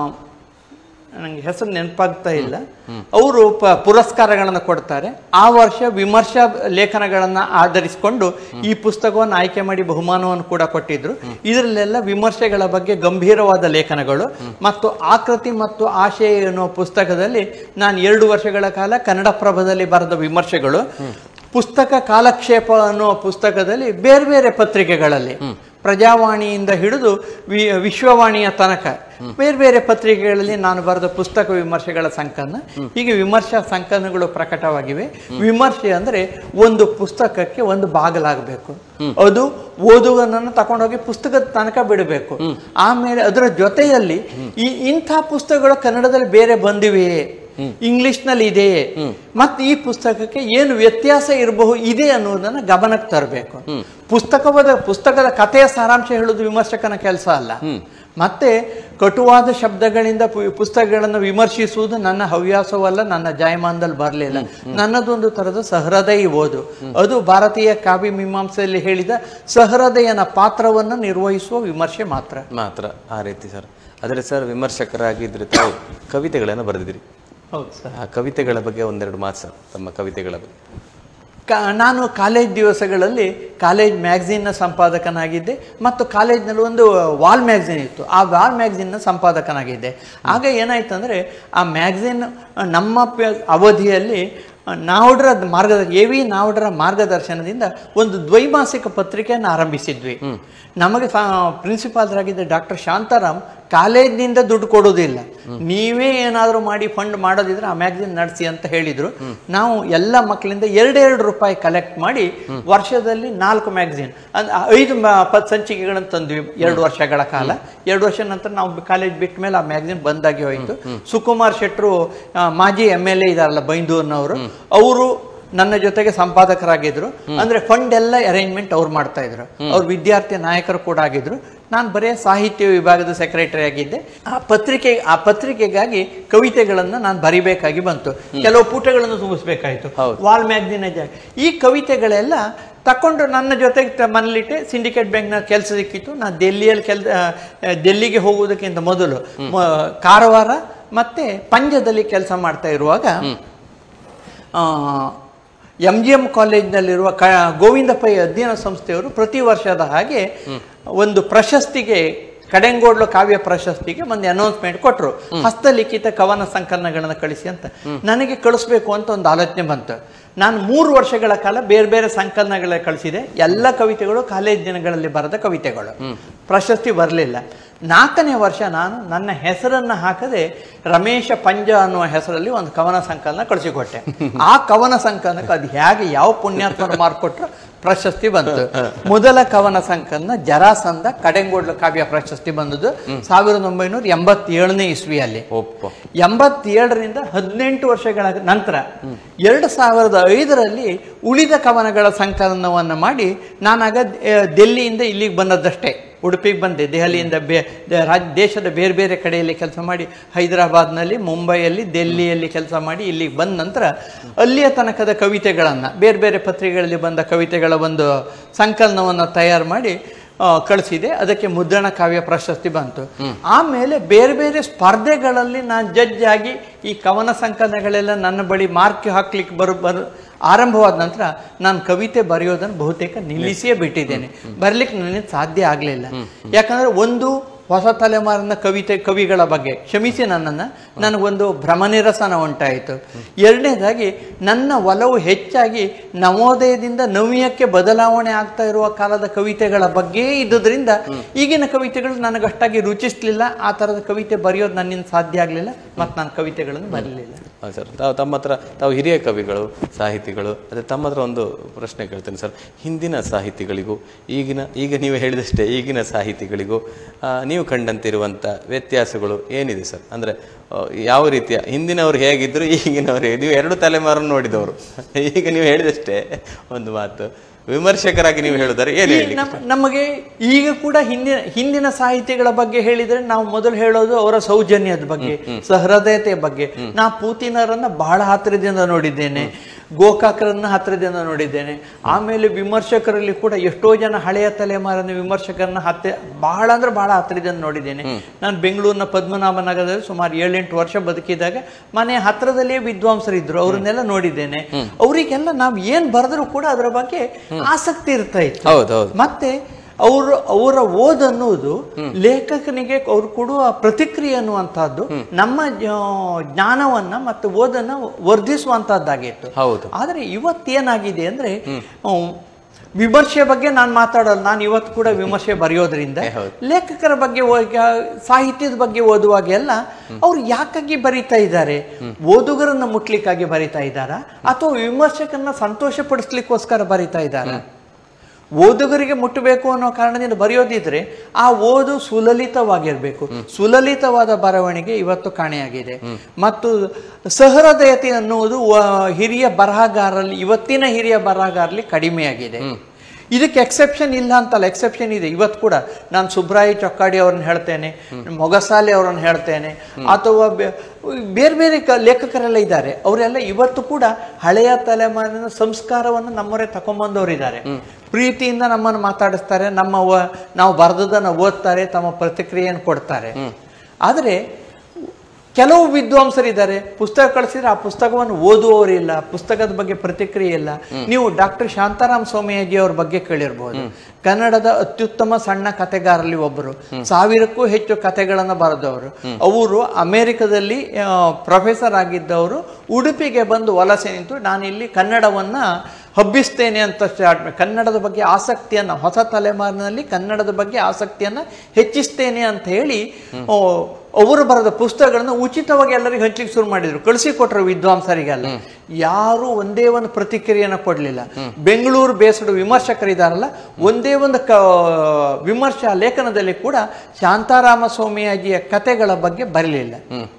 ನನಗೆ ಹೆಸರು ನೆನಪಾಗ್ತಾ ಇಲ್ಲ ಅವರು ಪ ಪುರಸ್ಕಾರಗಳನ್ನು ಕೊಡ್ತಾರೆ ಆ ವರ್ಷ ವಿಮರ್ಶಾ ಲೇಖನಗಳನ್ನು ಆಧರಿಸಿಕೊಂಡು ಈ ಪುಸ್ತಕವನ್ನು ಆಯ್ಕೆ ಮಾಡಿ ಬಹುಮಾನವನ್ನು ಕೂಡ ಕೊಟ್ಟಿದ್ರು ಇದರಲ್ಲೆಲ್ಲ ವಿಮರ್ಶೆಗಳ ಬಗ್ಗೆ ಗಂಭೀರವಾದ ಲೇಖನಗಳು ಮತ್ತು ಆಕೃತಿ ಮತ್ತು ಆಶಯ ಎನ್ನುವ ಪುಸ್ತಕದಲ್ಲಿ ನಾನು ಎರಡು ವರ್ಷಗಳ ಕಾಲ ಕನ್ನಡಪ್ರಭದಲ್ಲಿ ಬರೆದ ವಿಮರ್ಶೆಗಳು ಪುಸ್ತಕ ಕಾಲಕ್ಷೇಪ ಅನ್ನುವ ಪುಸ್ತಕದಲ್ಲಿ ಬೇರೆ ಬೇರೆ ಪತ್ರಿಕೆಗಳಲ್ಲಿ ಪ್ರಜಾವಾಣಿಯಿಂದ ಹಿಡಿದು ವಿ ವಿಶ್ವವಾಣಿಯ ತನಕ ಬೇರೆ ಬೇರೆ ಪತ್ರಿಕೆಗಳಲ್ಲಿ ನಾನು ಬರೆದ ಪುಸ್ತಕ ವಿಮರ್ಶೆಗಳ ಸಂಕಲನ ಹೀಗೆ ವಿಮರ್ಶಾ ಸಂಕಲನಗಳು ಪ್ರಕಟವಾಗಿವೆ ವಿಮರ್ಶೆ ಅಂದ್ರೆ ಒಂದು ಪುಸ್ತಕಕ್ಕೆ ಒಂದು ಬಾಗಲಾಗಬೇಕು ಅದು ಓದುಗನನ್ನು ತಗೊಂಡೋಗಿ ಪುಸ್ತಕದ ತನಕ ಬಿಡಬೇಕು ಆಮೇಲೆ ಅದರ ಜೊತೆಯಲ್ಲಿ ಈ ಇಂಥ ಪುಸ್ತಕಗಳು ಕನ್ನಡದಲ್ಲಿ ಬೇರೆ ಬಂದಿವೆಯೇ ಇಂಗ್ಲಿಷ್ ನಲ್ಲಿ ಇದೆಯೇ ಮತ್ತೆ ಈ ಪುಸ್ತಕಕ್ಕೆ ಏನು ವ್ಯತ್ಯಾಸ ಇರಬಹುದು ಇದೆ ಅನ್ನೋದನ್ನ ಗಮನಕ್ಕೆ ತರಬೇಕು ಪುಸ್ತಕವಾದ ಪುಸ್ತಕದ ಕಥೆಯ ಸಾರಾಂಶ ಹೇಳುವುದು ವಿಮರ್ಶಕನ ಕೆಲಸ ಅಲ್ಲ ಮತ್ತೆ ಕಟುವಾದ ಶಬ್ದಗಳಿಂದ ಪು- ಪುಸ್ತಕಗಳನ್ನು ವಿಮರ್ಶಿಸುವುದು ನನ್ನ ಹವ್ಯಾಸವಲ್ಲ ನನ್ನ ಜಾಯಮಾನದಲ್ಲಿ ಬರಲಿಲ್ಲ ನನ್ನದೊಂದು ತರದ ಸಹೃದಯಿ ಓದು ಅದು ಭಾರತೀಯ ಕಾವ್ಯ ಮೀಮಾಂಸೆಯಲ್ಲಿ ಹೇಳಿದ ಸಹೃದಯನ ಪಾತ್ರವನ್ನು ನಿರ್ವಹಿಸುವ ವಿಮರ್ಶೆ ಮಾತ್ರ ಮಾತ್ರ ಆ ರೀತಿ ಸರ್ ಆದರೆ ಸರ್ ವಿಮರ್ಶಕರಾಗಿದ್ರೆ ತಾವು ಕವಿತೆಗಳನ್ನು ಬರೆದಿದ್ರಿ ಹೌದು ಸರ್ ಆ ಕವಿತೆಗಳ ಬಗ್ಗೆ ಒಂದೆರಡು ಮಾತು ಸರ್ ತಮ್ಮ ಕವಿತೆಗಳ ಬಗ್ಗೆ ಕಾ ನಾನು ಕಾಲೇಜ್ ದಿವಸಗಳಲ್ಲಿ ಕಾಲೇಜ್ ಮ್ಯಾಗ್ಝಿನ್ನ ಸಂಪಾದಕನಾಗಿದ್ದೆ ಮತ್ತು ಕಾಲೇಜ್ನಲ್ಲಿ ಒಂದು ವಾಲ್ ಮ್ಯಾಗ್ಝಿನ್ ಇತ್ತು ಆ ವಾಲ್ ಮ್ಯಾಗ್ಝಿನ್ನ ಸಂಪಾದಕನಾಗಿದ್ದೆ ಆಗ ಏನಾಯ್ತು ಅಂದರೆ ಆ ಮ್ಯಾಗ್ಝಿನ್ ನಮ್ಮ ಪ- ಅವಧಿಯಲ್ಲಿ ನಾವುಡ್ರ ಮಾರ್ಗದ ಎ ವಿ ನಾವುಡ್ರ ಮಾರ್ಗದರ್ಶನದಿಂದ ಒಂದು ದ್ವೈಮಾಸಿಕ ಪತ್ರಿಕೆಯನ್ನು ಆರಂಭಿಸಿದ್ವಿ ನಮಗೆ ಪ್ರಿನ್ಸಿಪಾಲ್ರಾಗಿದ್ದ ಡಾಕ್ಟರ್ ಶಾಂತಾರಾಮ್ ಕಾಲೇಜಿನಿಂದ ದುಡ್ಡು ಕೊಡೋದಿಲ್ಲ ನೀವೇ ಏನಾದರೂ ಮಾಡಿ ಫಂಡ್ ಮಾಡೋದಿದ್ರೆ ಆ ಮ್ಯಾಗ್ಝಿನ್ ನಡೆಸಿ ಅಂತ ಹೇಳಿದ್ರು ನಾವು ಎಲ್ಲ ಮಕ್ಕಳಿಂದ ಎರಡೆರಡು ರೂಪಾಯಿ ಕಲೆಕ್ಟ್ ಮಾಡಿ ವರ್ಷದಲ್ಲಿ ನಾಲ್ಕು ಮ್ಯಾಗ್ಝಿನ್ ಅಂದ್ ಐದು ಮ- ಪ- ಸಂಚಿಕೆಗಳನ್ನು ತಂದ್ವಿ ಎರಡು ವರ್ಷಗಳ ಕಾಲ ಎರಡು ವರ್ಷ ನಂತರ ನಾವು ಕಾಲೇಜ್ ಬಿಟ್ಟ ಮೇಲೆ ಆ ಮ್ಯಾಗ್ಝಿನ್ ಬಂದಾಗಿ ಹೋಯಿತು ಸುಕುಮಾರ್ ಶೆಟ್ರು ಆ, ಮಾಜಿ ಎಮ್ ಎಲ್ ಎ ಇದಾರಲ್ಲ ಬೈಂದೂರ್ನವರು ಅವರು ನನ್ನ ಜೊತೆಗೆ ಸಂಪಾದಕರಾಗಿದ್ರು ಅಂದ್ರೆ ಫಂಡ್ ಎಲ್ಲ ಅರೇಂಜ್ಮೆಂಟ್ ಅವ್ರು ಮಾಡ್ತಾ ಇದ್ರು ಅವ್ರು ವಿದ್ಯಾರ್ಥಿ ನಾಯಕರು ಕೂಡ ಆಗಿದ್ರು ನಾನು ಬರೇ ಸಾಹಿತ್ಯ ವಿಭಾಗದ ಸೆಕ್ರೆಟರಿ ಆಗಿದ್ದೆ ಆ ಪತ್ರಿಕೆ ಆ ಪತ್ರಿಕೆಗಾಗಿ ಕವಿತೆಗಳನ್ನ ನಾನು ಬರಿಬೇಕಾಗಿ ಬಂತು ಕೆಲವು ಪುಟಗಳನ್ನು ತುಂಬಿಸ್ಬೇಕಾಯ್ತು ವಾಲ್ ಮ್ಯಾಗ್ಝಿನ್ ಜಾಗ ಈ ಕವಿತೆಗಳೆಲ್ಲ ತಕೊಂಡು ನನ್ನ ಜೊತೆಗೆ ತ- ಮನೇಲಿಟ್ಟೆ ಸಿಂಡಿಕೇಟ್ ಬ್ಯಾಂಕ್ನ ಕೆಲಸ ಸಿಕ್ಕಿತ್ತು ನಾನು ಡೆಲ್ಲಿಯಲ್ಲಿ ಕೆಲ್ ಆ, ಆ, ಡೆಲ್ಲಿಗೆ ಹೋಗುವುದಕ್ಕಿಂತ ಮೊದಲು ಮ- ಕಾರವಾರ ಮತ್ತೆ ಪಂಜದಲ್ಲಿ ಕೆಲಸ ಮಾಡ್ತಾ ಇರುವಾಗ ಎಂ ಜಿ ಎಂ ಕಾಲೇಜ್ನಲ್ಲಿರುವ ಕ ಗೋವಿಂದ ಪೈ ಅಧ್ಯಯನ ಸಂಸ್ಥೆಯವರು ಪ್ರತಿ ವರ್ಷದ ಹಾಗೆ ಒಂದು ಪ್ರಶಸ್ತಿಗೆ ಕಡೆಂಗೋಡ್ಲು ಕಾವ್ಯ ಪ್ರಶಸ್ತಿಗೆ ಒಂದು ಅನೌನ್ಸ್ಮೆಂಟ್ ಕೊಟ್ಟರು ಹಸ್ತಲಿಖಿತ ಕವನ ಸಂಕಲನಗಳನ್ನು ಕಳಿಸಿ ಅಂತ ನನಗೆ ಕಳಿಸ್ಬೇಕು ಅಂತ ಒಂದು ಆಲೋಚನೆ ಬಂತು ನಾನು ಮೂರು ವರ್ಷಗಳ ಕಾಲ ಬೇರೆ ಬೇರೆ ಸಂಕಲನಗಳ ಕಳಿಸಿದೆ ಎಲ್ಲ ಕವಿತೆಗಳು ಕಾಲೇಜ್ ದಿನಗಳಲ್ಲಿ ಬರೆದ ಕವಿತೆಗಳು ಪ್ರಶಸ್ತಿ ಬರಲಿಲ್ಲ ನಾಲ್ಕನೇ ವರ್ಷ ನಾನು ನನ್ನ ಹೆಸರನ್ನ ಹಾಕದೆ ರಮೇಶ ಪಂಜ ಅನ್ನುವ ಹೆಸರಲ್ಲಿ ಒಂದು ಕವನ ಸಂಕಲನ ಕಳಿಸಿಕೊಟ್ಟೆ ಆ ಕವನ ಸಂಕಲನಕ್ಕೆ ಅದು ಹೇಗೆ ಯಾವ ಪುಣ್ಯಾತ್ಮರು ಮಾರ್ಕೊಟ್ರು ಪ್ರಶಸ್ತಿ ಬಂತು ಮೊದಲ ಕವನ ಸಂಕಲನ ಜರಾಸಂದ ಕಡೆಂಗೋಡ್ಲ ಕಾವ್ಯ ಪ್ರಶಸ್ತಿ ಬಂದದ್ದು ಸಾವಿರದ ಒಂಬೈನೂರ ಎಂಬತ್ತೇಳನೇ ಇಸ್ವಿಯಲ್ಲಿ ಒಪ್ಪ ಎಂಬತ್ತೇಳರಿಂದ ಹದಿನೆಂಟು ವರ್ಷಗಳ ನಂತರ ಎರಡು ಸಾವಿರದ ಐದರಲ್ಲಿ ಉಳಿದ ಕವನಗಳ ಸಂಕಲನವನ್ನು ಮಾಡಿ ನಾನಾಗ ಆ, ದೆಲ್ಲಿಯಿಂದ ಇಲ್ಲಿಗೆ ಬಂದದ್ದಷ್ಟೇ ಉಡುಪಿಗೆ ಬಂದೆ ದೆಹಲಿಯಿಂದ ಬೇ ದ- ರಾಜ್ ದೇಶದ ಬೇರೆ ಬೇರೆ ಕಡೆಯಲ್ಲಿ ಕೆಲಸ ಮಾಡಿ ಹೈದರಾಬಾದ್ನಲ್ಲಿ ಮುಂಬೈಯಲ್ಲಿ ದೆಲ್ಲಿಯಲ್ಲಿ ಕೆಲಸ ಮಾಡಿ ಇಲ್ಲಿಗೆ ಬಂದ ನಂತರ ಅಲ್ಲಿಯ ತನಕದ ಕವಿತೆಗಳನ್ನು ಬೇರೆ ಬೇರೆ ಪತ್ರಿಕೆಗಳಲ್ಲಿ ಬಂದ ಕವಿತೆಗಳ ಒಂದು ಸಂಕಲನವನ್ನು ತಯಾರು ಮಾಡಿ ಆ, ಕಳಿಸಿದೆ ಅದಕ್ಕೆ ಮುದ್ರಣ ಕಾವ್ಯ ಪ್ರಶಸ್ತಿ ಬಂತು ಆಮೇಲೆ ಬೇರೆ ಬೇರೆ ಸ್ಪರ್ಧೆಗಳಲ್ಲಿ ನಾನು ಜಡ್ಜ್ ಆಗಿ ಈ ಕವನ ಸಂಕಲನಗಳೆಲ್ಲ ನನ್ನ ಬಳಿ ಮಾರ್ಕ್ ಹಾಕ್ಲಿಕ್ಕೆ ಬರು ಬರು ಆರಂಭವಾದ ನಂತರ ನಾನು ಕವಿತೆ ಬರೆಯೋದನ್ನು ಬಹುತೇಕ ನಿಲ್ಲಿಸಿಯೇ ಬಿಟ್ಟಿದ್ದೇನೆ ಬರ್ಲಿಕ್ಕೆ ನನಗೆ ಸಾಧ್ಯ ಆಗಲಿಲ್ಲ ಯಾಕಂದ್ರೆ ಒಂದು ಹೊಸ ತಲೆಮಾರಿನ ಕವಿತೆ ಕವಿಗಳ ಬಗ್ಗೆ ಕ್ಷಮಿಸಿ ನನ್ನನ್ನು ನನಗೊಂದು ಭ್ರಮನಿರಸನ ಉಂಟಾಯಿತು ಎರಡನೇದಾಗಿ ನನ್ನ ಒಲವು ಹೆಚ್ಚಾಗಿ ನವೋದಯದಿಂದ ನವ್ಯಕ್ಕೆ ಬದಲಾವಣೆ ಆಗ್ತಾ ಇರುವ ಕಾಲದ ಕವಿತೆಗಳ ಬಗ್ಗೆ ಇದ್ದುದರಿಂದ ಈಗಿನ ಕವಿತೆಗಳು ನನಗಷ್ಟಾಗಿ ರುಚಿಸ್ಲಿಲ್ಲ ಆ ಥರದ ಕವಿತೆ ಬರೆಯೋದು ನನ್ನಿಂದ ಸಾಧ್ಯ ಆಗಲಿಲ್ಲ ಮತ್ತು ನಾನು ಕವಿತೆಗಳನ್ನು ಬರಲಿಲ್ಲ ಹೌದು ಸರ್ ತಾವು ತಮ್ಮ ಹತ್ರ ತಾವು ಹಿರಿಯ ಕವಿಗಳು ಸಾಹಿತಿಗಳು ಅದೇ ತಮ್ಮ ಹತ್ರ ಒಂದು ಪ್ರಶ್ನೆ ಕೇಳ್ತೇನೆ ಸರ್ ಹಿಂದಿನ ಸಾಹಿತಿಗಳಿಗೂ ಈಗಿನ ಈಗ ನೀವು ಹೇಳಿದಷ್ಟೇ ಈಗಿನ ಸಾಹಿತಿಗಳಿಗೂ ಆ, ನೀವು ಕಂಡಂತಿರುವಂಥ ವ್ಯತ್ಯಾಸಗಳು ಏನಿದೆ ಸರ್ ಅಂದರೆ ಯಾವ ರೀತಿಯ ಹಿಂದಿನವ್ರು ಹೇಗಿದ್ರು ಈಗಿನವ್ರು ಹೇಗೆ ನೀವು ಎರಡು ತಲೆಮಾರನ್ನು ನೋಡಿದವರು ಈಗ ನೀವು ಹೇಳಿದಷ್ಟೇ ಒಂದು ಮಾತು ವಿಮರ್ಶಕರಾಗಿ ನೀವು ಹೇಳಿದರೆ ಏನು ಈ ಹೇಳಿ ನಮ್ಮ- ನಮಗೆ ಈಗ ಕೂಡ ಹಿಂದಿನ ಹಿಂದಿನ ಸಾಹಿತಿಗಳ ಬಗ್ಗೆ ಹೇಳಿದ್ರೆ ನಾವು ಮೊದಲು ಹೇಳೋದು ಅವರ ಸೌಜನ್ಯದ ಬಗ್ಗೆ ಸಹೃದಯತೆಯ ಬಗ್ಗೆ ನಾ ಪೂತಿನರನ್ನ ಬಹಳ ಹತ್ತಿರದಿಂದ ನೋಡಿದ್ದೇನೆ ಗೋಕಾಕರನ್ನ ಹತ್ತಿರದಿಂದ ನೋಡಿದ್ದೇನೆ ಆಮೇಲೆ ವಿಮರ್ಶಕರಲ್ಲಿ ಕೂಡ ಎಷ್ಟೋ ಜನ ಹಳೆಯ ತಲೆಮಾರಿನ ವಿಮರ್ಶಕರನ್ನ ಹತ್ತ ಬಹಳ ಅಂದ್ರೆ ಬಹಳ ಹತ್ತಿರದಿಂದ ನೋಡಿದ್ದೇನೆ ನಾನು ಬೆಂಗಳೂರಿನ ಪದ್ಮನಾಭ ನಗರದಲ್ಲಿ ಸುಮಾರು ಏಳೆಂಟು ವರ್ಷ ಬದುಕಿದಾಗ ಮನೆ ಹತ್ರದಲ್ಲಿಯೇ ವಿದ್ವಾಂಸರಿದ್ರು ಅವ್ರನ್ನೆಲ್ಲ ನೋಡಿದ್ದೇನೆ ಅವರಿಗೆಲ್ಲ ನಾವು ಏನ್ ಬರೆದ್ರು ಕೂಡ ಅದರ ಬಗ್ಗೆ ಆಸಕ್ತಿ ಇರ್ತಾ ಇತ್ತು ಹೌದು ಹೌದು ಮತ್ತೆ ಅವರು ಅವರ ಓದ್ ಅನ್ನುವುದು ಲೇಖಕನಿಗೆ ಅವ್ರು ಕೊಡುವ ಪ್ರತಿಕ್ರಿಯೆ ಅನ್ನುವಂಥದ್ದು ನಮ್ಮ ಜ- ಜ್ಞಾನವನ್ನ ಮತ್ತು ಓದನ್ನ ವರ್ಧಿಸುವಂತಹದ್ದಾಗಿತ್ತು ಹೌದು ಆದ್ರೆ ಇವತ್ತೇನಾಗಿದೆ ಅಂದ್ರೆ ಅಹ್, ವಿಮರ್ಶೆ ಬಗ್ಗೆ ನಾನು ಮಾತಾಡೋಲ್ಲ ನಾನು ಇವತ್ತು ಕೂಡ ವಿಮರ್ಶೆ ಬರೆಯೋದ್ರಿಂದ ಹೌದು. ಲೇಖಕರ ಬಗ್ಗೆ ಓ- ಸಾಹಿತ್ಯದ ಬಗ್ಗೆ ಓದುವಾಗೆಲ್ಲ ಅವ್ರು ಯಾಕಾಗಿ ಬರೀತಾ ಇದ್ದಾರೆ ಓದುಗರನ್ನ ಮುಟ್ಲಿಕ್ಕಾಗಿ ಬರೀತಾ ಇದ್ದಾರಾ ಅಥವಾ ವಿಮರ್ಶಕರನ್ನ ಸಂತೋಷ ಪಡಿಸ್ಲಿಕ್ಕೋಸ್ಕರ ಬರೀತಾ ಇದ್ದಾರಾ ಓದುಗರಿಗೆ ಮುಟ್ಟಬೇಕು ಅನ್ನೋ ಕಾರಣದಿಂದ ಬರೆಯೋದಿದ್ರೆ ಆ ಓದು ಸುಲಲಿತವಾಗಿರ್ಬೇಕು ಸುಲಲಿತವಾದ ಬರವಣಿಗೆ ಇವತ್ತು ಕಾಣೆಯಾಗಿದೆ ಮತ್ತು ಸಹೃದಯತೆ ಅನ್ನುವುದು ವ- ಹಿರಿಯ ಬರಹಗಾರರಲ್ಲಿ ಇವತ್ತಿನ ಹಿರಿಯ ಬರಹಗಾರರಲ್ಲಿ ಕಡಿಮೆಯಾಗಿದೆ ಇದಕ್ಕೆ ಎಕ್ಸೆಪ್ಷನ್ ಇಲ್ಲ ಅಂತಲ್ಲ ಎಕ್ಸೆಪ್ಷನ್ ಇದೆ ಇವತ್ತು ಕೂಡ ನಾನು ಸುಬ್ರಾಯಿ ಚೊಕ್ಕಾಡಿ ಅವ್ರನ್ನ ಹೇಳ್ತೇನೆ ಮೊಗಸಾಲೆ ಅವರನ್ನು ಹೇಳ್ತೇನೆ ಅಥವಾ ಬೆ- ಬೇರೆ ಬೇರೆ ಕ- ಲೇಖಕರೆಲ್ಲ ಇದ್ದಾರೆ ಅವರೆಲ್ಲ ಇವತ್ತು ಕೂಡ ಹಳೆಯ ತಲೆಮಾರಿನ ಸಂಸ್ಕಾರವನ್ನು ನಮ್ಮವರೇ ತಗೊಂಬಂದವರಿದ್ದಾರೆ ಪ್ರೀತಿಯಿಂದ ನಮ್ಮನ್ನು ಮಾತಾಡಿಸ್ತಾರೆ ನಮ್ಮ ವ- ನಾವು ಬರೆದದನ್ನು ಓದ್ತಾರೆ ತಮ್ಮ ಪ್ರತಿಕ್ರಿಯೆಯನ್ನು ಕೊಡ್ತಾರೆ ಆದರೆ ಕೆಲವು ವಿದ್ವಾಂಸರಿದ್ದಾರೆ ಪುಸ್ತಕ ಕಳಿಸಿದ್ರೆ ಆ ಪುಸ್ತಕವನ್ನು ಓದುವವರಿಲ್ಲ ಪುಸ್ತಕದ ಬಗ್ಗೆ ಪ್ರತಿಕ್ರಿಯೆ ಇಲ್ಲ ನೀವು ಡಾಕ್ಟರ್ ಶಾಂತಾರಾಮ್ ಸೋಮಯಾಜಿ ಅವ್ರ ಬಗ್ಗೆ ಕೇಳಿರ್ಬೋದು ಕನ್ನಡದ ಅತ್ಯುತ್ತಮ ಸಣ್ಣ ಕಥೆಗಾರರಲ್ಲಿ ಒಬ್ಬರು ಸಾವಿರಕ್ಕೂ ಹೆಚ್ಚು ಕಥೆಗಳನ್ನು ಬರೆದವರು ಅವರು ಅಮೆರಿಕದಲ್ಲಿ ಪ್ರೊಫೆಸರ್ ಆಗಿದ್ದವರು ಉಡುಪಿಗೆ ಬಂದು ವಲಸೆ ನಿಂತು ನಾನಿಲ್ಲಿ ಕನ್ನಡವನ್ನ ಹಬ್ಬಿಸ್ತೇನೆ ಅಂತ ಸ್ಟಾರ್ಟ್ ಮಾಡಿ ಕನ್ನಡದ ಬಗ್ಗೆ ಆಸಕ್ತಿಯನ್ನ ಹೊಸ ತಲೆಮಾರಿನಲ್ಲಿ ಕನ್ನಡದ ಬಗ್ಗೆ ಆಸಕ್ತಿಯನ್ನ ಹೆಚ್ಚಿಸ್ತೇನೆ ಅಂತ ಹೇಳಿ ಆ, ಅವರು ಬರೆದ ಪುಸ್ತಕಗಳನ್ನು ಉಚಿತವಾಗಿ ಎಲ್ಲರಿಗೆ ಹಂಚ್ಲಿಕ್ಕೆ ಶುರು ಮಾಡಿದ್ರು ಕಳಿಸಿಕೊಟ್ರು ವಿದ್ವಾಂಸರಿಗೆಲ್ಲ ಯಾರು ಒಂದೇ ಒಂದು ಪ್ರತಿಕ್ರಿಯೆಯನ್ನು ಕೊಡಲಿಲ್ಲ ಬೆಂಗಳೂರು ಬೇಸಡು ವಿಮರ್ಶಕರಿದಾರಲ್ಲ ಒಂದೇ ಒಂದು ಕ ವಿಮರ್ಶಾ ಲೇಖನದಲ್ಲಿ ಕೂಡ ಶಾಂತಾರಾಮ ಸ್ವಾಮಿಯಾಜಿಯ ಕಥೆಗಳ ಬಗ್ಗೆ ಬರಲಿಲ್ಲ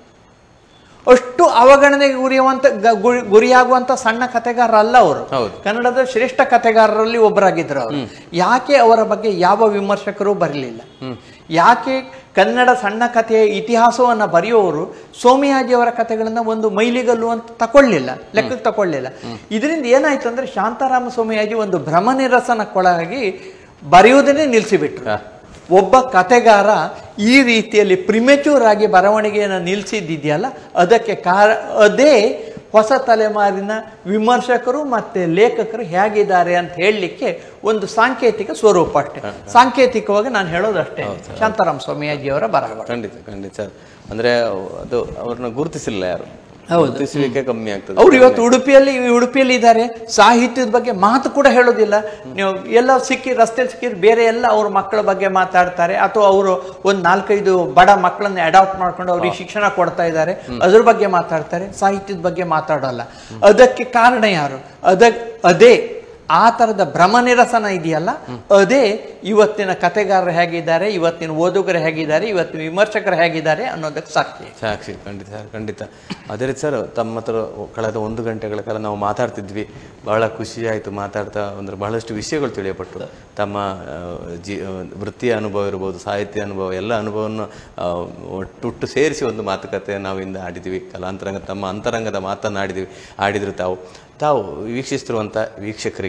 ಅಷ್ಟು ಅವಗಣನೆಗೆ ಗುರಿಯುವಂತ ಗ- ಗುರಿ- ಗುರಿಯಾಗುವಂತ ಸಣ್ಣ ಕಥೆಗಾರ ಅಲ್ಲ ಅವರು ಹೌದು. ಕನ್ನಡದ ಶ್ರೇಷ್ಠ ಕಥೆಗಾರರಲ್ಲಿ ಒಬ್ಬರಾಗಿದ್ರು ಅವರು ಯಾಕೆ ಅವರ ಬಗ್ಗೆ ಯಾವ ವಿಮರ್ಶಕರು ಬರಲಿಲ್ಲ ಯಾಕೆ ಕನ್ನಡ ಸಣ್ಣ ಕಥೆಯ ಇತಿಹಾಸವನ್ನ ಬರೆಯುವವರು ಸೋಮಯಾಜಿ ಅವರ ಕಥೆಗಳನ್ನ ಒಂದು ಮೈಲಿಗಲ್ಲು ಅಂತ ತಕೊಳ್ಳಿಲ್ಲ ಲೆಕ್ಕಕ್ಕೆ ತಕೊಳ್ಳಿಲ್ಲ ಇದರಿಂದ ಏನಾಯ್ತು ಅಂದ್ರೆ ಶಾಂತಾರಾಮ ಸೋಮಯಾಜಿ ಒಂದು ಭ್ರಮನಿರಸನಕ್ಕೊಳಗಾಗಿ ಬರೆಯುವುದನ್ನೇ ನಿಲ್ಲಿಸಿಬಿಟ್ರು ಹಾ. ಒಬ್ಬ ಕತೆಗಾರ ಈ ರೀತಿಯಲ್ಲಿ ಪ್ರಿಮೆಚೂರ್ ಆಗಿ ಬರವಣಿಗೆಯನ್ನು ನಿಲ್ಲಿಸಿದ್ದಿದೆಯಲ್ಲ ಅದಕ್ಕೆ ಕಾರ ಅದೇ ಹೊಸ ತಲೆಮಾರಿನ ವಿಮರ್ಶಕರು ಮತ್ತೆ ಲೇಖಕರು ಹೇಗಿದ್ದಾರೆ ಅಂತ ಹೇಳಲಿಕ್ಕೆ ಒಂದು ಸಾಂಕೇತಿಕ ಸ್ವರೂಪ ಅಷ್ಟೇ ಸಾಂಕೇತಿಕವಾಗಿ ನಾನು ಹೇಳೋದಷ್ಟೇ ಶಾಂತಾರಾಮ್ ಸ್ವಾಮಿಯಾಜಿಯವರ ಬರಹಗಳು ಖಂಡಿತ ಖಂಡಿತ ಸರ್ ಅಂದ್ರೆ ಅದು ಅವ್ರನ್ನ ಗುರುತಿಸಿಲ್ಲ ಯಾರು ಹೌದು. ಗುರುತಿಸುವಿಕೆ ಕಮ್ಮಿ ಆಗ್ತದೆ ಅವ್ರು ಇವತ್ತು ಉಡುಪಿಯಲ್ಲಿ ಉಡುಪಿಯಲ್ಲಿ ಇದ್ದಾರೆ ಸಾಹಿತ್ಯದ ಬಗ್ಗೆ ಮಾತು ಕೂಡ ಹೇಳೋದಿಲ್ಲ ನೀವು ಎಲ್ಲ ಸಿಕ್ಕಿ ರಸ್ತೆಯಲ್ಲಿ ಸಿಕ್ಕಿದ್ರೆ ಬೇರೆ ಎಲ್ಲ ಅವ್ರ ಮಕ್ಕಳ ಬಗ್ಗೆ ಮಾತಾಡ್ತಾರೆ ಅಥವಾ ಅವರು ಒಂದು ನಾಲ್ಕೈದು ಬಡ ಮಕ್ಕಳನ್ನ ಅಡಾಪ್ಟ್ ಮಾಡ್ಕೊಂಡು ಅವ್ರಿಗೆ ಶಿಕ್ಷಣ ಕೊಡ್ತಾ ಇದ್ದಾರೆ ಅದ್ರ ಬಗ್ಗೆ ಮಾತಾಡ್ತಾರೆ ಸಾಹಿತ್ಯದ ಬಗ್ಗೆ ಮಾತಾಡೋಲ್ಲ ಅದಕ್ಕೆ ಕಾರಣ ಯಾರು ಅದ ಅದೇ ಆ ಥರದ ಭ್ರಮನಿರಸನ ಇದೆಯಲ್ಲ ಅದೇ ಇವತ್ತಿನ ಕತೆಗಾರರು ಹೇಗಿದ್ದಾರೆ ಇವತ್ತಿನ ಓದುಗರು ಹೇಗಿದ್ದಾರೆ ಇವತ್ತಿನ ವಿಮರ್ಶಕರು ಹೇಗಿದ್ದಾರೆ ಅನ್ನೋದಕ್ಕೆ ಸಾಕ್ಷಿ ಸಾಕ್ಷಿ ಖಂಡಿತ ಸರ್ ಖಂಡಿತ ಅದೇ ರೀತಿ ಸರ್ ತಮ್ಮ ಹತ್ರ ಕಳೆದ ಒಂದು ಗಂಟೆಗಳ ಕಾಲ ನಾವು ಮಾತಾಡ್ತಿದ್ವಿ ಬಹಳ ಖುಷಿ ಆಯಿತು ಮಾತಾಡ್ತಾ ಅಂದ್ರೆ ಬಹಳಷ್ಟು ವಿಷಯಗಳು ತಿಳಿಯಪಟ್ಟು ತಮ್ಮ ಆ, ಜಿ ಆ, ವೃತ್ತಿಯ ಅನುಭವ ಇರ್ಬೋದು ಸಾಹಿತ್ಯ ಅನುಭವ ಎಲ್ಲ ಅನುಭವವನ್ನು ಆ, ಒಟ್ಟುಟ್ಟು ಸೇರಿಸಿ ಒಂದು ಮಾತುಕತೆ ನಾವಿಂದ ಆಡಿದ್ವಿ ಕಲಾಂತರಂಗ ತಮ್ಮ ಅಂತರಂಗದ ಮಾತನ್ನು ಆಡಿದ್ವಿ ಆಡಿದ್ರು ತಾವು ತಾವು ವೀಕ್ಷಿಸ್ತಿರುವಂಥ ವೀಕ್ಷಕರಿಗೆ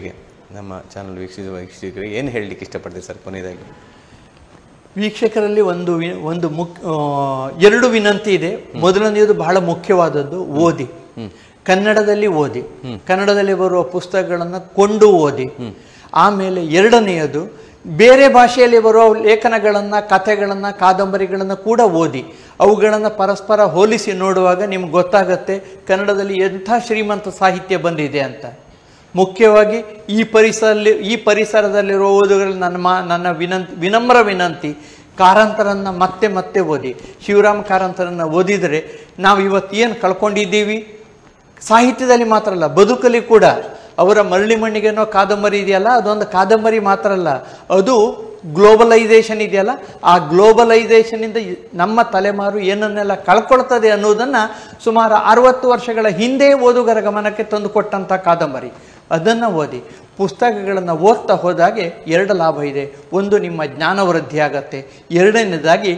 ನಮ್ಮ ಚಾನಲ್ ವೀಕ್ಷಿಸುವ ವೀಕ್ಷಕರಿಗೆ ಏನು ಹೇಳಲಿಕ್ಕೆ ಇಷ್ಟಪಡ್ತೀವಿ ಸರ್ ಕೊನೆಯದಾಗಿ ವೀಕ್ಷಕರಲ್ಲಿ ಒಂದು ವಿ- ಒಂದು ಮುಕ್ ಆ, ಎರಡು ವಿನಂತಿ ಇದೆ ಮೊದಲನೆಯದು ಬಹಳ ಮುಖ್ಯವಾದದ್ದು ಓದಿ ಕನ್ನಡದಲ್ಲಿ ಓದಿ ಕನ್ನಡದಲ್ಲಿ ಬರುವ ಪುಸ್ತಕಗಳನ್ನು ಕೊಂಡು ಓದಿ ಆಮೇಲೆ ಎರಡನೆಯದು ಬೇರೆ ಭಾಷೆಯಲ್ಲಿ ಬರುವ ಲೇಖನಗಳನ್ನು ಕಥೆಗಳನ್ನು ಕಾದಂಬರಿಗಳನ್ನು ಕೂಡ ಓದಿ ಅವುಗಳನ್ನು ಪರಸ್ಪರ ಹೋಲಿಸಿ ನೋಡುವಾಗ ನಿಮ್ಗೆ ಗೊತ್ತಾಗತ್ತೆ ಕನ್ನಡದಲ್ಲಿ ಎಂಥ ಶ್ರೀಮಂತ ಸಾಹಿತ್ಯ ಬಂದಿದೆ ಅಂತ ಮುಖ್ಯವಾಗಿ ಈ ಪರಿಸರಲ್ಲಿ ಈ ಪರಿಸರದಲ್ಲಿರುವ ಓದುಗರಲ್ಲಿ ನನ್ನ ಮಾ ನನ್ನ ವಿನಂತಿ ವಿನಮ್ರ ವಿನಂತಿ ಕಾರಂತರನ್ನ ಮತ್ತೆ ಮತ್ತೆ ಓದಿ ಶಿವರಾಮ ಕಾರಂತರನ್ನ ಓದಿದರೆ ನಾವು ಇವತ್ತು ಏನು ಕಳ್ಕೊಂಡಿದ್ದೀವಿ ಸಾಹಿತ್ಯದಲ್ಲಿ ಮಾತ್ರ ಅಲ್ಲ ಬದುಕಲ್ಲಿ ಕೂಡ ಅವರ ಮರಳಿ ಮಣ್ಣಿಗೆ ಅನ್ನೋ ಕಾದಂಬರಿ ಇದೆಯಲ್ಲ ಅದೊಂದು ಕಾದಂಬರಿ ಮಾತ್ರ ಅಲ್ಲ ಅದು ಗ್ಲೋಬಲೈಸೇಷನ್ ಇದೆಯಲ್ಲ ಆ ಗ್ಲೋಬಲೈಸೇಷನಿಂದ ಇ- ನಮ್ಮ ತಲೆಮಾರು ಏನನ್ನೆಲ್ಲ ಕಳ್ಕೊಳ್ತದೆ ಅನ್ನೋದನ್ನು ಸುಮಾರು ಅರವತ್ತು ವರ್ಷಗಳ ಹಿಂದೆ ಓದುಗರ ಗಮನಕ್ಕೆ ತಂದುಕೊಟ್ಟಂಥ ಕಾದಂಬರಿ ಅದನ್ನು ಓದಿ ಪುಸ್ತಕಗಳನ್ನು ಓದ್ತಾ ಹೋದಾಗೆ ಎರಡು ಲಾಭ ಇದೆ ಒಂದು ನಿಮ್ಮ ಜ್ಞಾನ ವೃದ್ಧಿ ಆಗತ್ತೆ ಎರಡನೇದಾಗಿ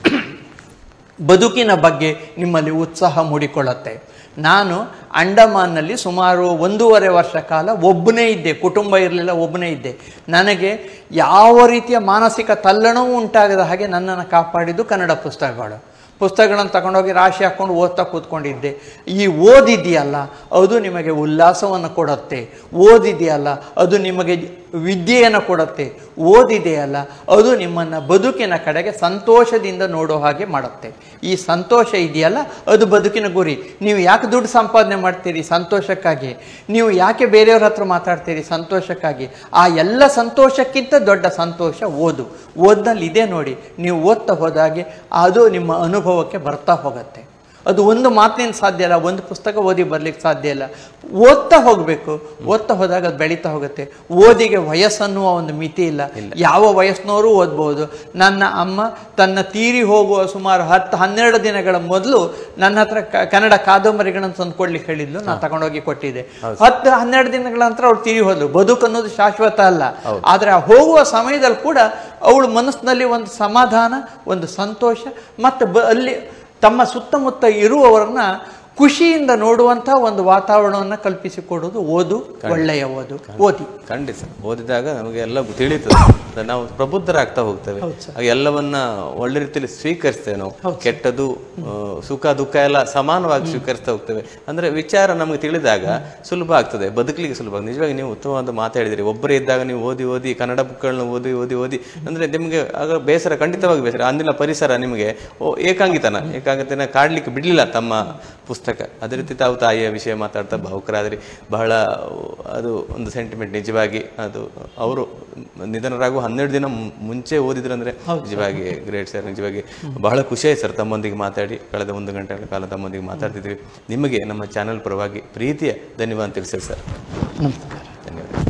ಬದುಕಿನ ಬಗ್ಗೆ ನಿಮ್ಮಲ್ಲಿ ಉತ್ಸಾಹ ಮೂಡಿಕೊಳ್ಳುತ್ತೆ ನಾನು ಅಂಡಮಾನ್ನಲ್ಲಿ ಸುಮಾರು ಒಂದೂವರೆ ವರ್ಷ ಕಾಲ ಒಬ್ಬನೇ ಇದ್ದೆ ಕುಟುಂಬ ಇರಲಿಲ್ಲ ಒಬ್ಬನೇ ಇದ್ದೆ ನನಗೆ ಯಾವ ರೀತಿಯ ಮಾನಸಿಕ ತಲ್ಲಣವೂ ಉಂಟಾಗದ ಹಾಗೆ ನನ್ನನ್ನು ಕಾಪಾಡಿದ್ದು ಕನ್ನಡ ಪುಸ್ತಕಗಳು ಪುಸ್ತಕಗಳನ್ನು ತಗೊಂಡೋಗಿ ರಾಶಿ ಹಾಕ್ಕೊಂಡು ಓದ್ತಾ ಕೂತ್ಕೊಂಡಿದ್ದೆ ಈ ಓದಿದೆಯಲ್ಲ ಅದು ನಿಮಗೆ ಉಲ್ಲಾಸವನ್ನು ಕೊಡುತ್ತೆ ಓದಿದೆಯಲ್ಲ ಅದು ನಿಮಗೆ ವಿದ್ಯೆಯನ್ನು ಕೊಡುತ್ತೆ ಓದಿದೆಯಲ್ಲ ಅದು ನಿಮ್ಮನ್ನು ಬದುಕಿನ ಕಡೆಗೆ ಸಂತೋಷದಿಂದ ನೋಡೋ ಹಾಗೆ ಮಾಡುತ್ತೆ ಈ ಸಂತೋಷ ಇದೆಯಲ್ಲ ಅದು ಬದುಕಿನ ಗುರಿ ನೀವು ಯಾಕೆ ದುಡ್ಡು ಸಂಪಾದನೆ ಮಾಡ್ತೀರಿ ಸಂತೋಷಕ್ಕಾಗಿ ನೀವು ಯಾಕೆ ಬೇರೆಯವ್ರ ಹತ್ರ ಮಾತಾಡ್ತೀರಿ ಸಂತೋಷಕ್ಕಾಗಿ ಆ ಎಲ್ಲ ಸಂತೋಷಕ್ಕಿಂತ ದೊಡ್ಡ ಸಂತೋಷ ಓದು ಓದ್ನಲ್ಲಿ ಇದೆ ನೋಡಿ ನೀವು ಓದ್ತಾ ಹೋದಾಗೆ ಅದು ನಿಮ್ಮ ಅನುಭವಕ್ಕೆ ಬರ್ತಾ ಹೋಗುತ್ತೆ ಅದು ಒಂದು ಮಾತಿನಿಂದ ಸಾಧ್ಯ ಇಲ್ಲ ಒಂದು ಪುಸ್ತಕ ಓದಿ ಬರ್ಲಿಕ್ಕೆ ಸಾಧ್ಯ ಇಲ್ಲ ಓದ್ತಾ ಹೋಗಬೇಕು ಓದ್ತಾ ಹೋದಾಗ ಅದು ಬೆಳೀತಾ ಹೋಗುತ್ತೆ ಓದಿಗೆ ವಯಸ್ಸನ್ನುವ ಒಂದು ಮಿತಿ ಇಲ್ಲ ಯಾವ ವಯಸ್ಸಿನವರು ಓದ್ಬೋದು ನನ್ನ ಅಮ್ಮ ತನ್ನ ತೀರಿ ಹೋಗುವ ಸುಮಾರು ಹತ್ತು ಹನ್ನೆರಡು ದಿನಗಳ ಮೊದಲು ನನ್ನ ಹತ್ರ ಕ- ಕನ್ನಡ ಕಾದಂಬರಿಗಳನ್ನು ತಂದುಕೊಡ್ಲಿಕ್ಕೆ ಹೇಳಿದ್ಲು ನಾನು ತಗೊಂಡೋಗಿ ಕೊಟ್ಟಿದ್ದೆ ಹತ್ತು ಹನ್ನೆರಡು ದಿನಗಳ ನಂತರ ಅವಳು ತೀರಿ ಹೋದ್ಲು ಬದುಕು ಅನ್ನೋದು ಶಾಶ್ವತ ಅಲ್ಲ ಆದರೆ ಆ ಹೋಗುವ ಸಮಯದಲ್ಲಿ ಕೂಡ ಅವಳು ಮನಸ್ಸಿನಲ್ಲಿ ಒಂದು ಸಮಾಧಾನ ಒಂದು ಸಂತೋಷ ಮತ್ತು ಬ ಅಲ್ಲಿ ತಮ್ಮ ಸುತ್ತಮುತ್ತ ಇರುವವರನ್ನ ಖುಷಿಯಿಂದ ನೋಡುವಂಥ ಒಂದು ವಾತಾವರಣವನ್ನು ಕಲ್ಪಿಸಿಕೊಡೋದು ಓದು ಒಳ್ಳೆಯ ಓದು ಓದಿ ಖಂಡಿತ ಓದಿದಾಗ ನಮಗೆ ಎಲ್ಲ ತಿಳಿಯುತ್ತದೆ ಅಂದ್ರೆ ನಾವು ಪ್ರಬುದ್ಧರಾಗ್ತಾ ಹೋಗ್ತೇವೆ ಆಗ ಎಲ್ಲವನ್ನ ಒಳ್ಳೆ ರೀತಿಯಲ್ಲಿ ಸ್ವೀಕರಿಸ್ತೇವೆ ನಾವು ಕೆಟ್ಟದು ಆ, ಸುಖ ದುಃಖ ಎಲ್ಲ ಸಮಾನವಾಗಿ ಸ್ವೀಕರಿಸ್ತಾ ಹೋಗ್ತೇವೆ ಅಂದ್ರೆ ವಿಚಾರ ನಮಗೆ ತಿಳಿದಾಗ ಸುಲಭ ಆಗ್ತದೆ ಬದುಕಲಿಕ್ಕೆ ಸುಲಭ ಆಗ್ತದೆ. ನಿಜವಾಗಿ ನೀವು ಉತ್ತಮವಾದ ಮಾತಾಡಿದಿರಿ ಒಬ್ಬರೇ ಇದ್ದಾಗ ನೀವು ಓದಿ ಓದಿ ಕನ್ನಡ ಬುಕ್ಗಳನ್ನ ಓದಿ ಓದಿ ಓದಿ ಅಂದ್ರೆ ನಿಮಗೆ ಆಗ ಬೇಸರ ಖಂಡಿತವಾಗಿ ಬೇಸರ ಅಂದಿನ ಪರಿಸರ ನಿಮಗೆ ಓ ಏಕಾಂಗಿತನ ಏಕಾಂಗಿತನ ಕಾಡ್ಲಿಕ್ಕೆ ಬಿಡ್ಲಿಲ್ಲ ತಮ್ಮ ಪುಸ್ತಕ ಅದೇ ರೀತಿ ತಾವು ತಾಯಿಯ ವಿಷಯ ಮಾತಾಡ್ತಾ ಭಾವುಕರಾದ್ರಿ ಬಹಳ ಅದು ಒಂದು ಸೆಂಟಿಮೆಂಟ್ ನಿಜವಾಗಿ ಅದು ಅವರು ನಿಧನರಾಗುವ ಹನ್ನೆರಡು ದಿನ ಮು- ಮುಂಚೆ ಓದಿದ್ರಂದ್ರೆ ನಿಜವಾಗಿ ಗ್ರೇಟ್ ಸರ್ ನಿಜವಾಗಿ ಬಹಳ ಖುಷಿ ಆಯ್ತು ಸರ್ ತಮ್ಮೊಂದಿಗೆ ಮಾತಾಡಿ ಕಳೆದ ಒಂದು ಗಂಟೆಗಳ ಕಾಲ ತಮ್ಮೊಂದಿಗೆ ಮಾತಾಡ್ತಿದ್ವಿ ನಿಮಗೆ ನಮ್ಮ ಚಾನೆಲ್ ಪರವಾಗಿ ಪ್ರೀತಿಯ ಧನ್ಯವಾದ ತಿಳಿಸಿ ಸರ್ ನಮಸ್ಕಾರ ಧನ್ಯವಾದ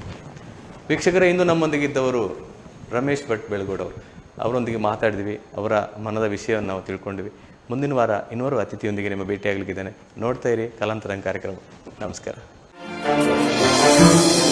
ವೀಕ್ಷಕರೇ ಇಂದು ನಮ್ಮೊಂದಿಗಿದ್ದವರು ರಮೇಶ್ ಭಟ್ ಬೆಳಗೋಡವರು ಅವರೊಂದಿಗೆ ಮಾತಾಡಿದ್ವಿ ಅವರ ಮನದ ವಿಷಯವನ್ನು ನಾವು ತಿಳ್ಕೊಂಡ್ವಿ ಮುಂದಿನ ವಾರ ಇನ್ನೋರು ಅತಿಥಿಯೊಂದಿಗೆ ನಿಮ್ಮ ಭೇಟಿಯಾಗಲಿಕ್ಕಿದ್ದೇನೆ ನೋಡ್ತಾ ಇರಿ ಕಲಾಂತರಂಗ ಕಾರ್ಯಕ್ರಮ ನಮಸ್ಕಾರ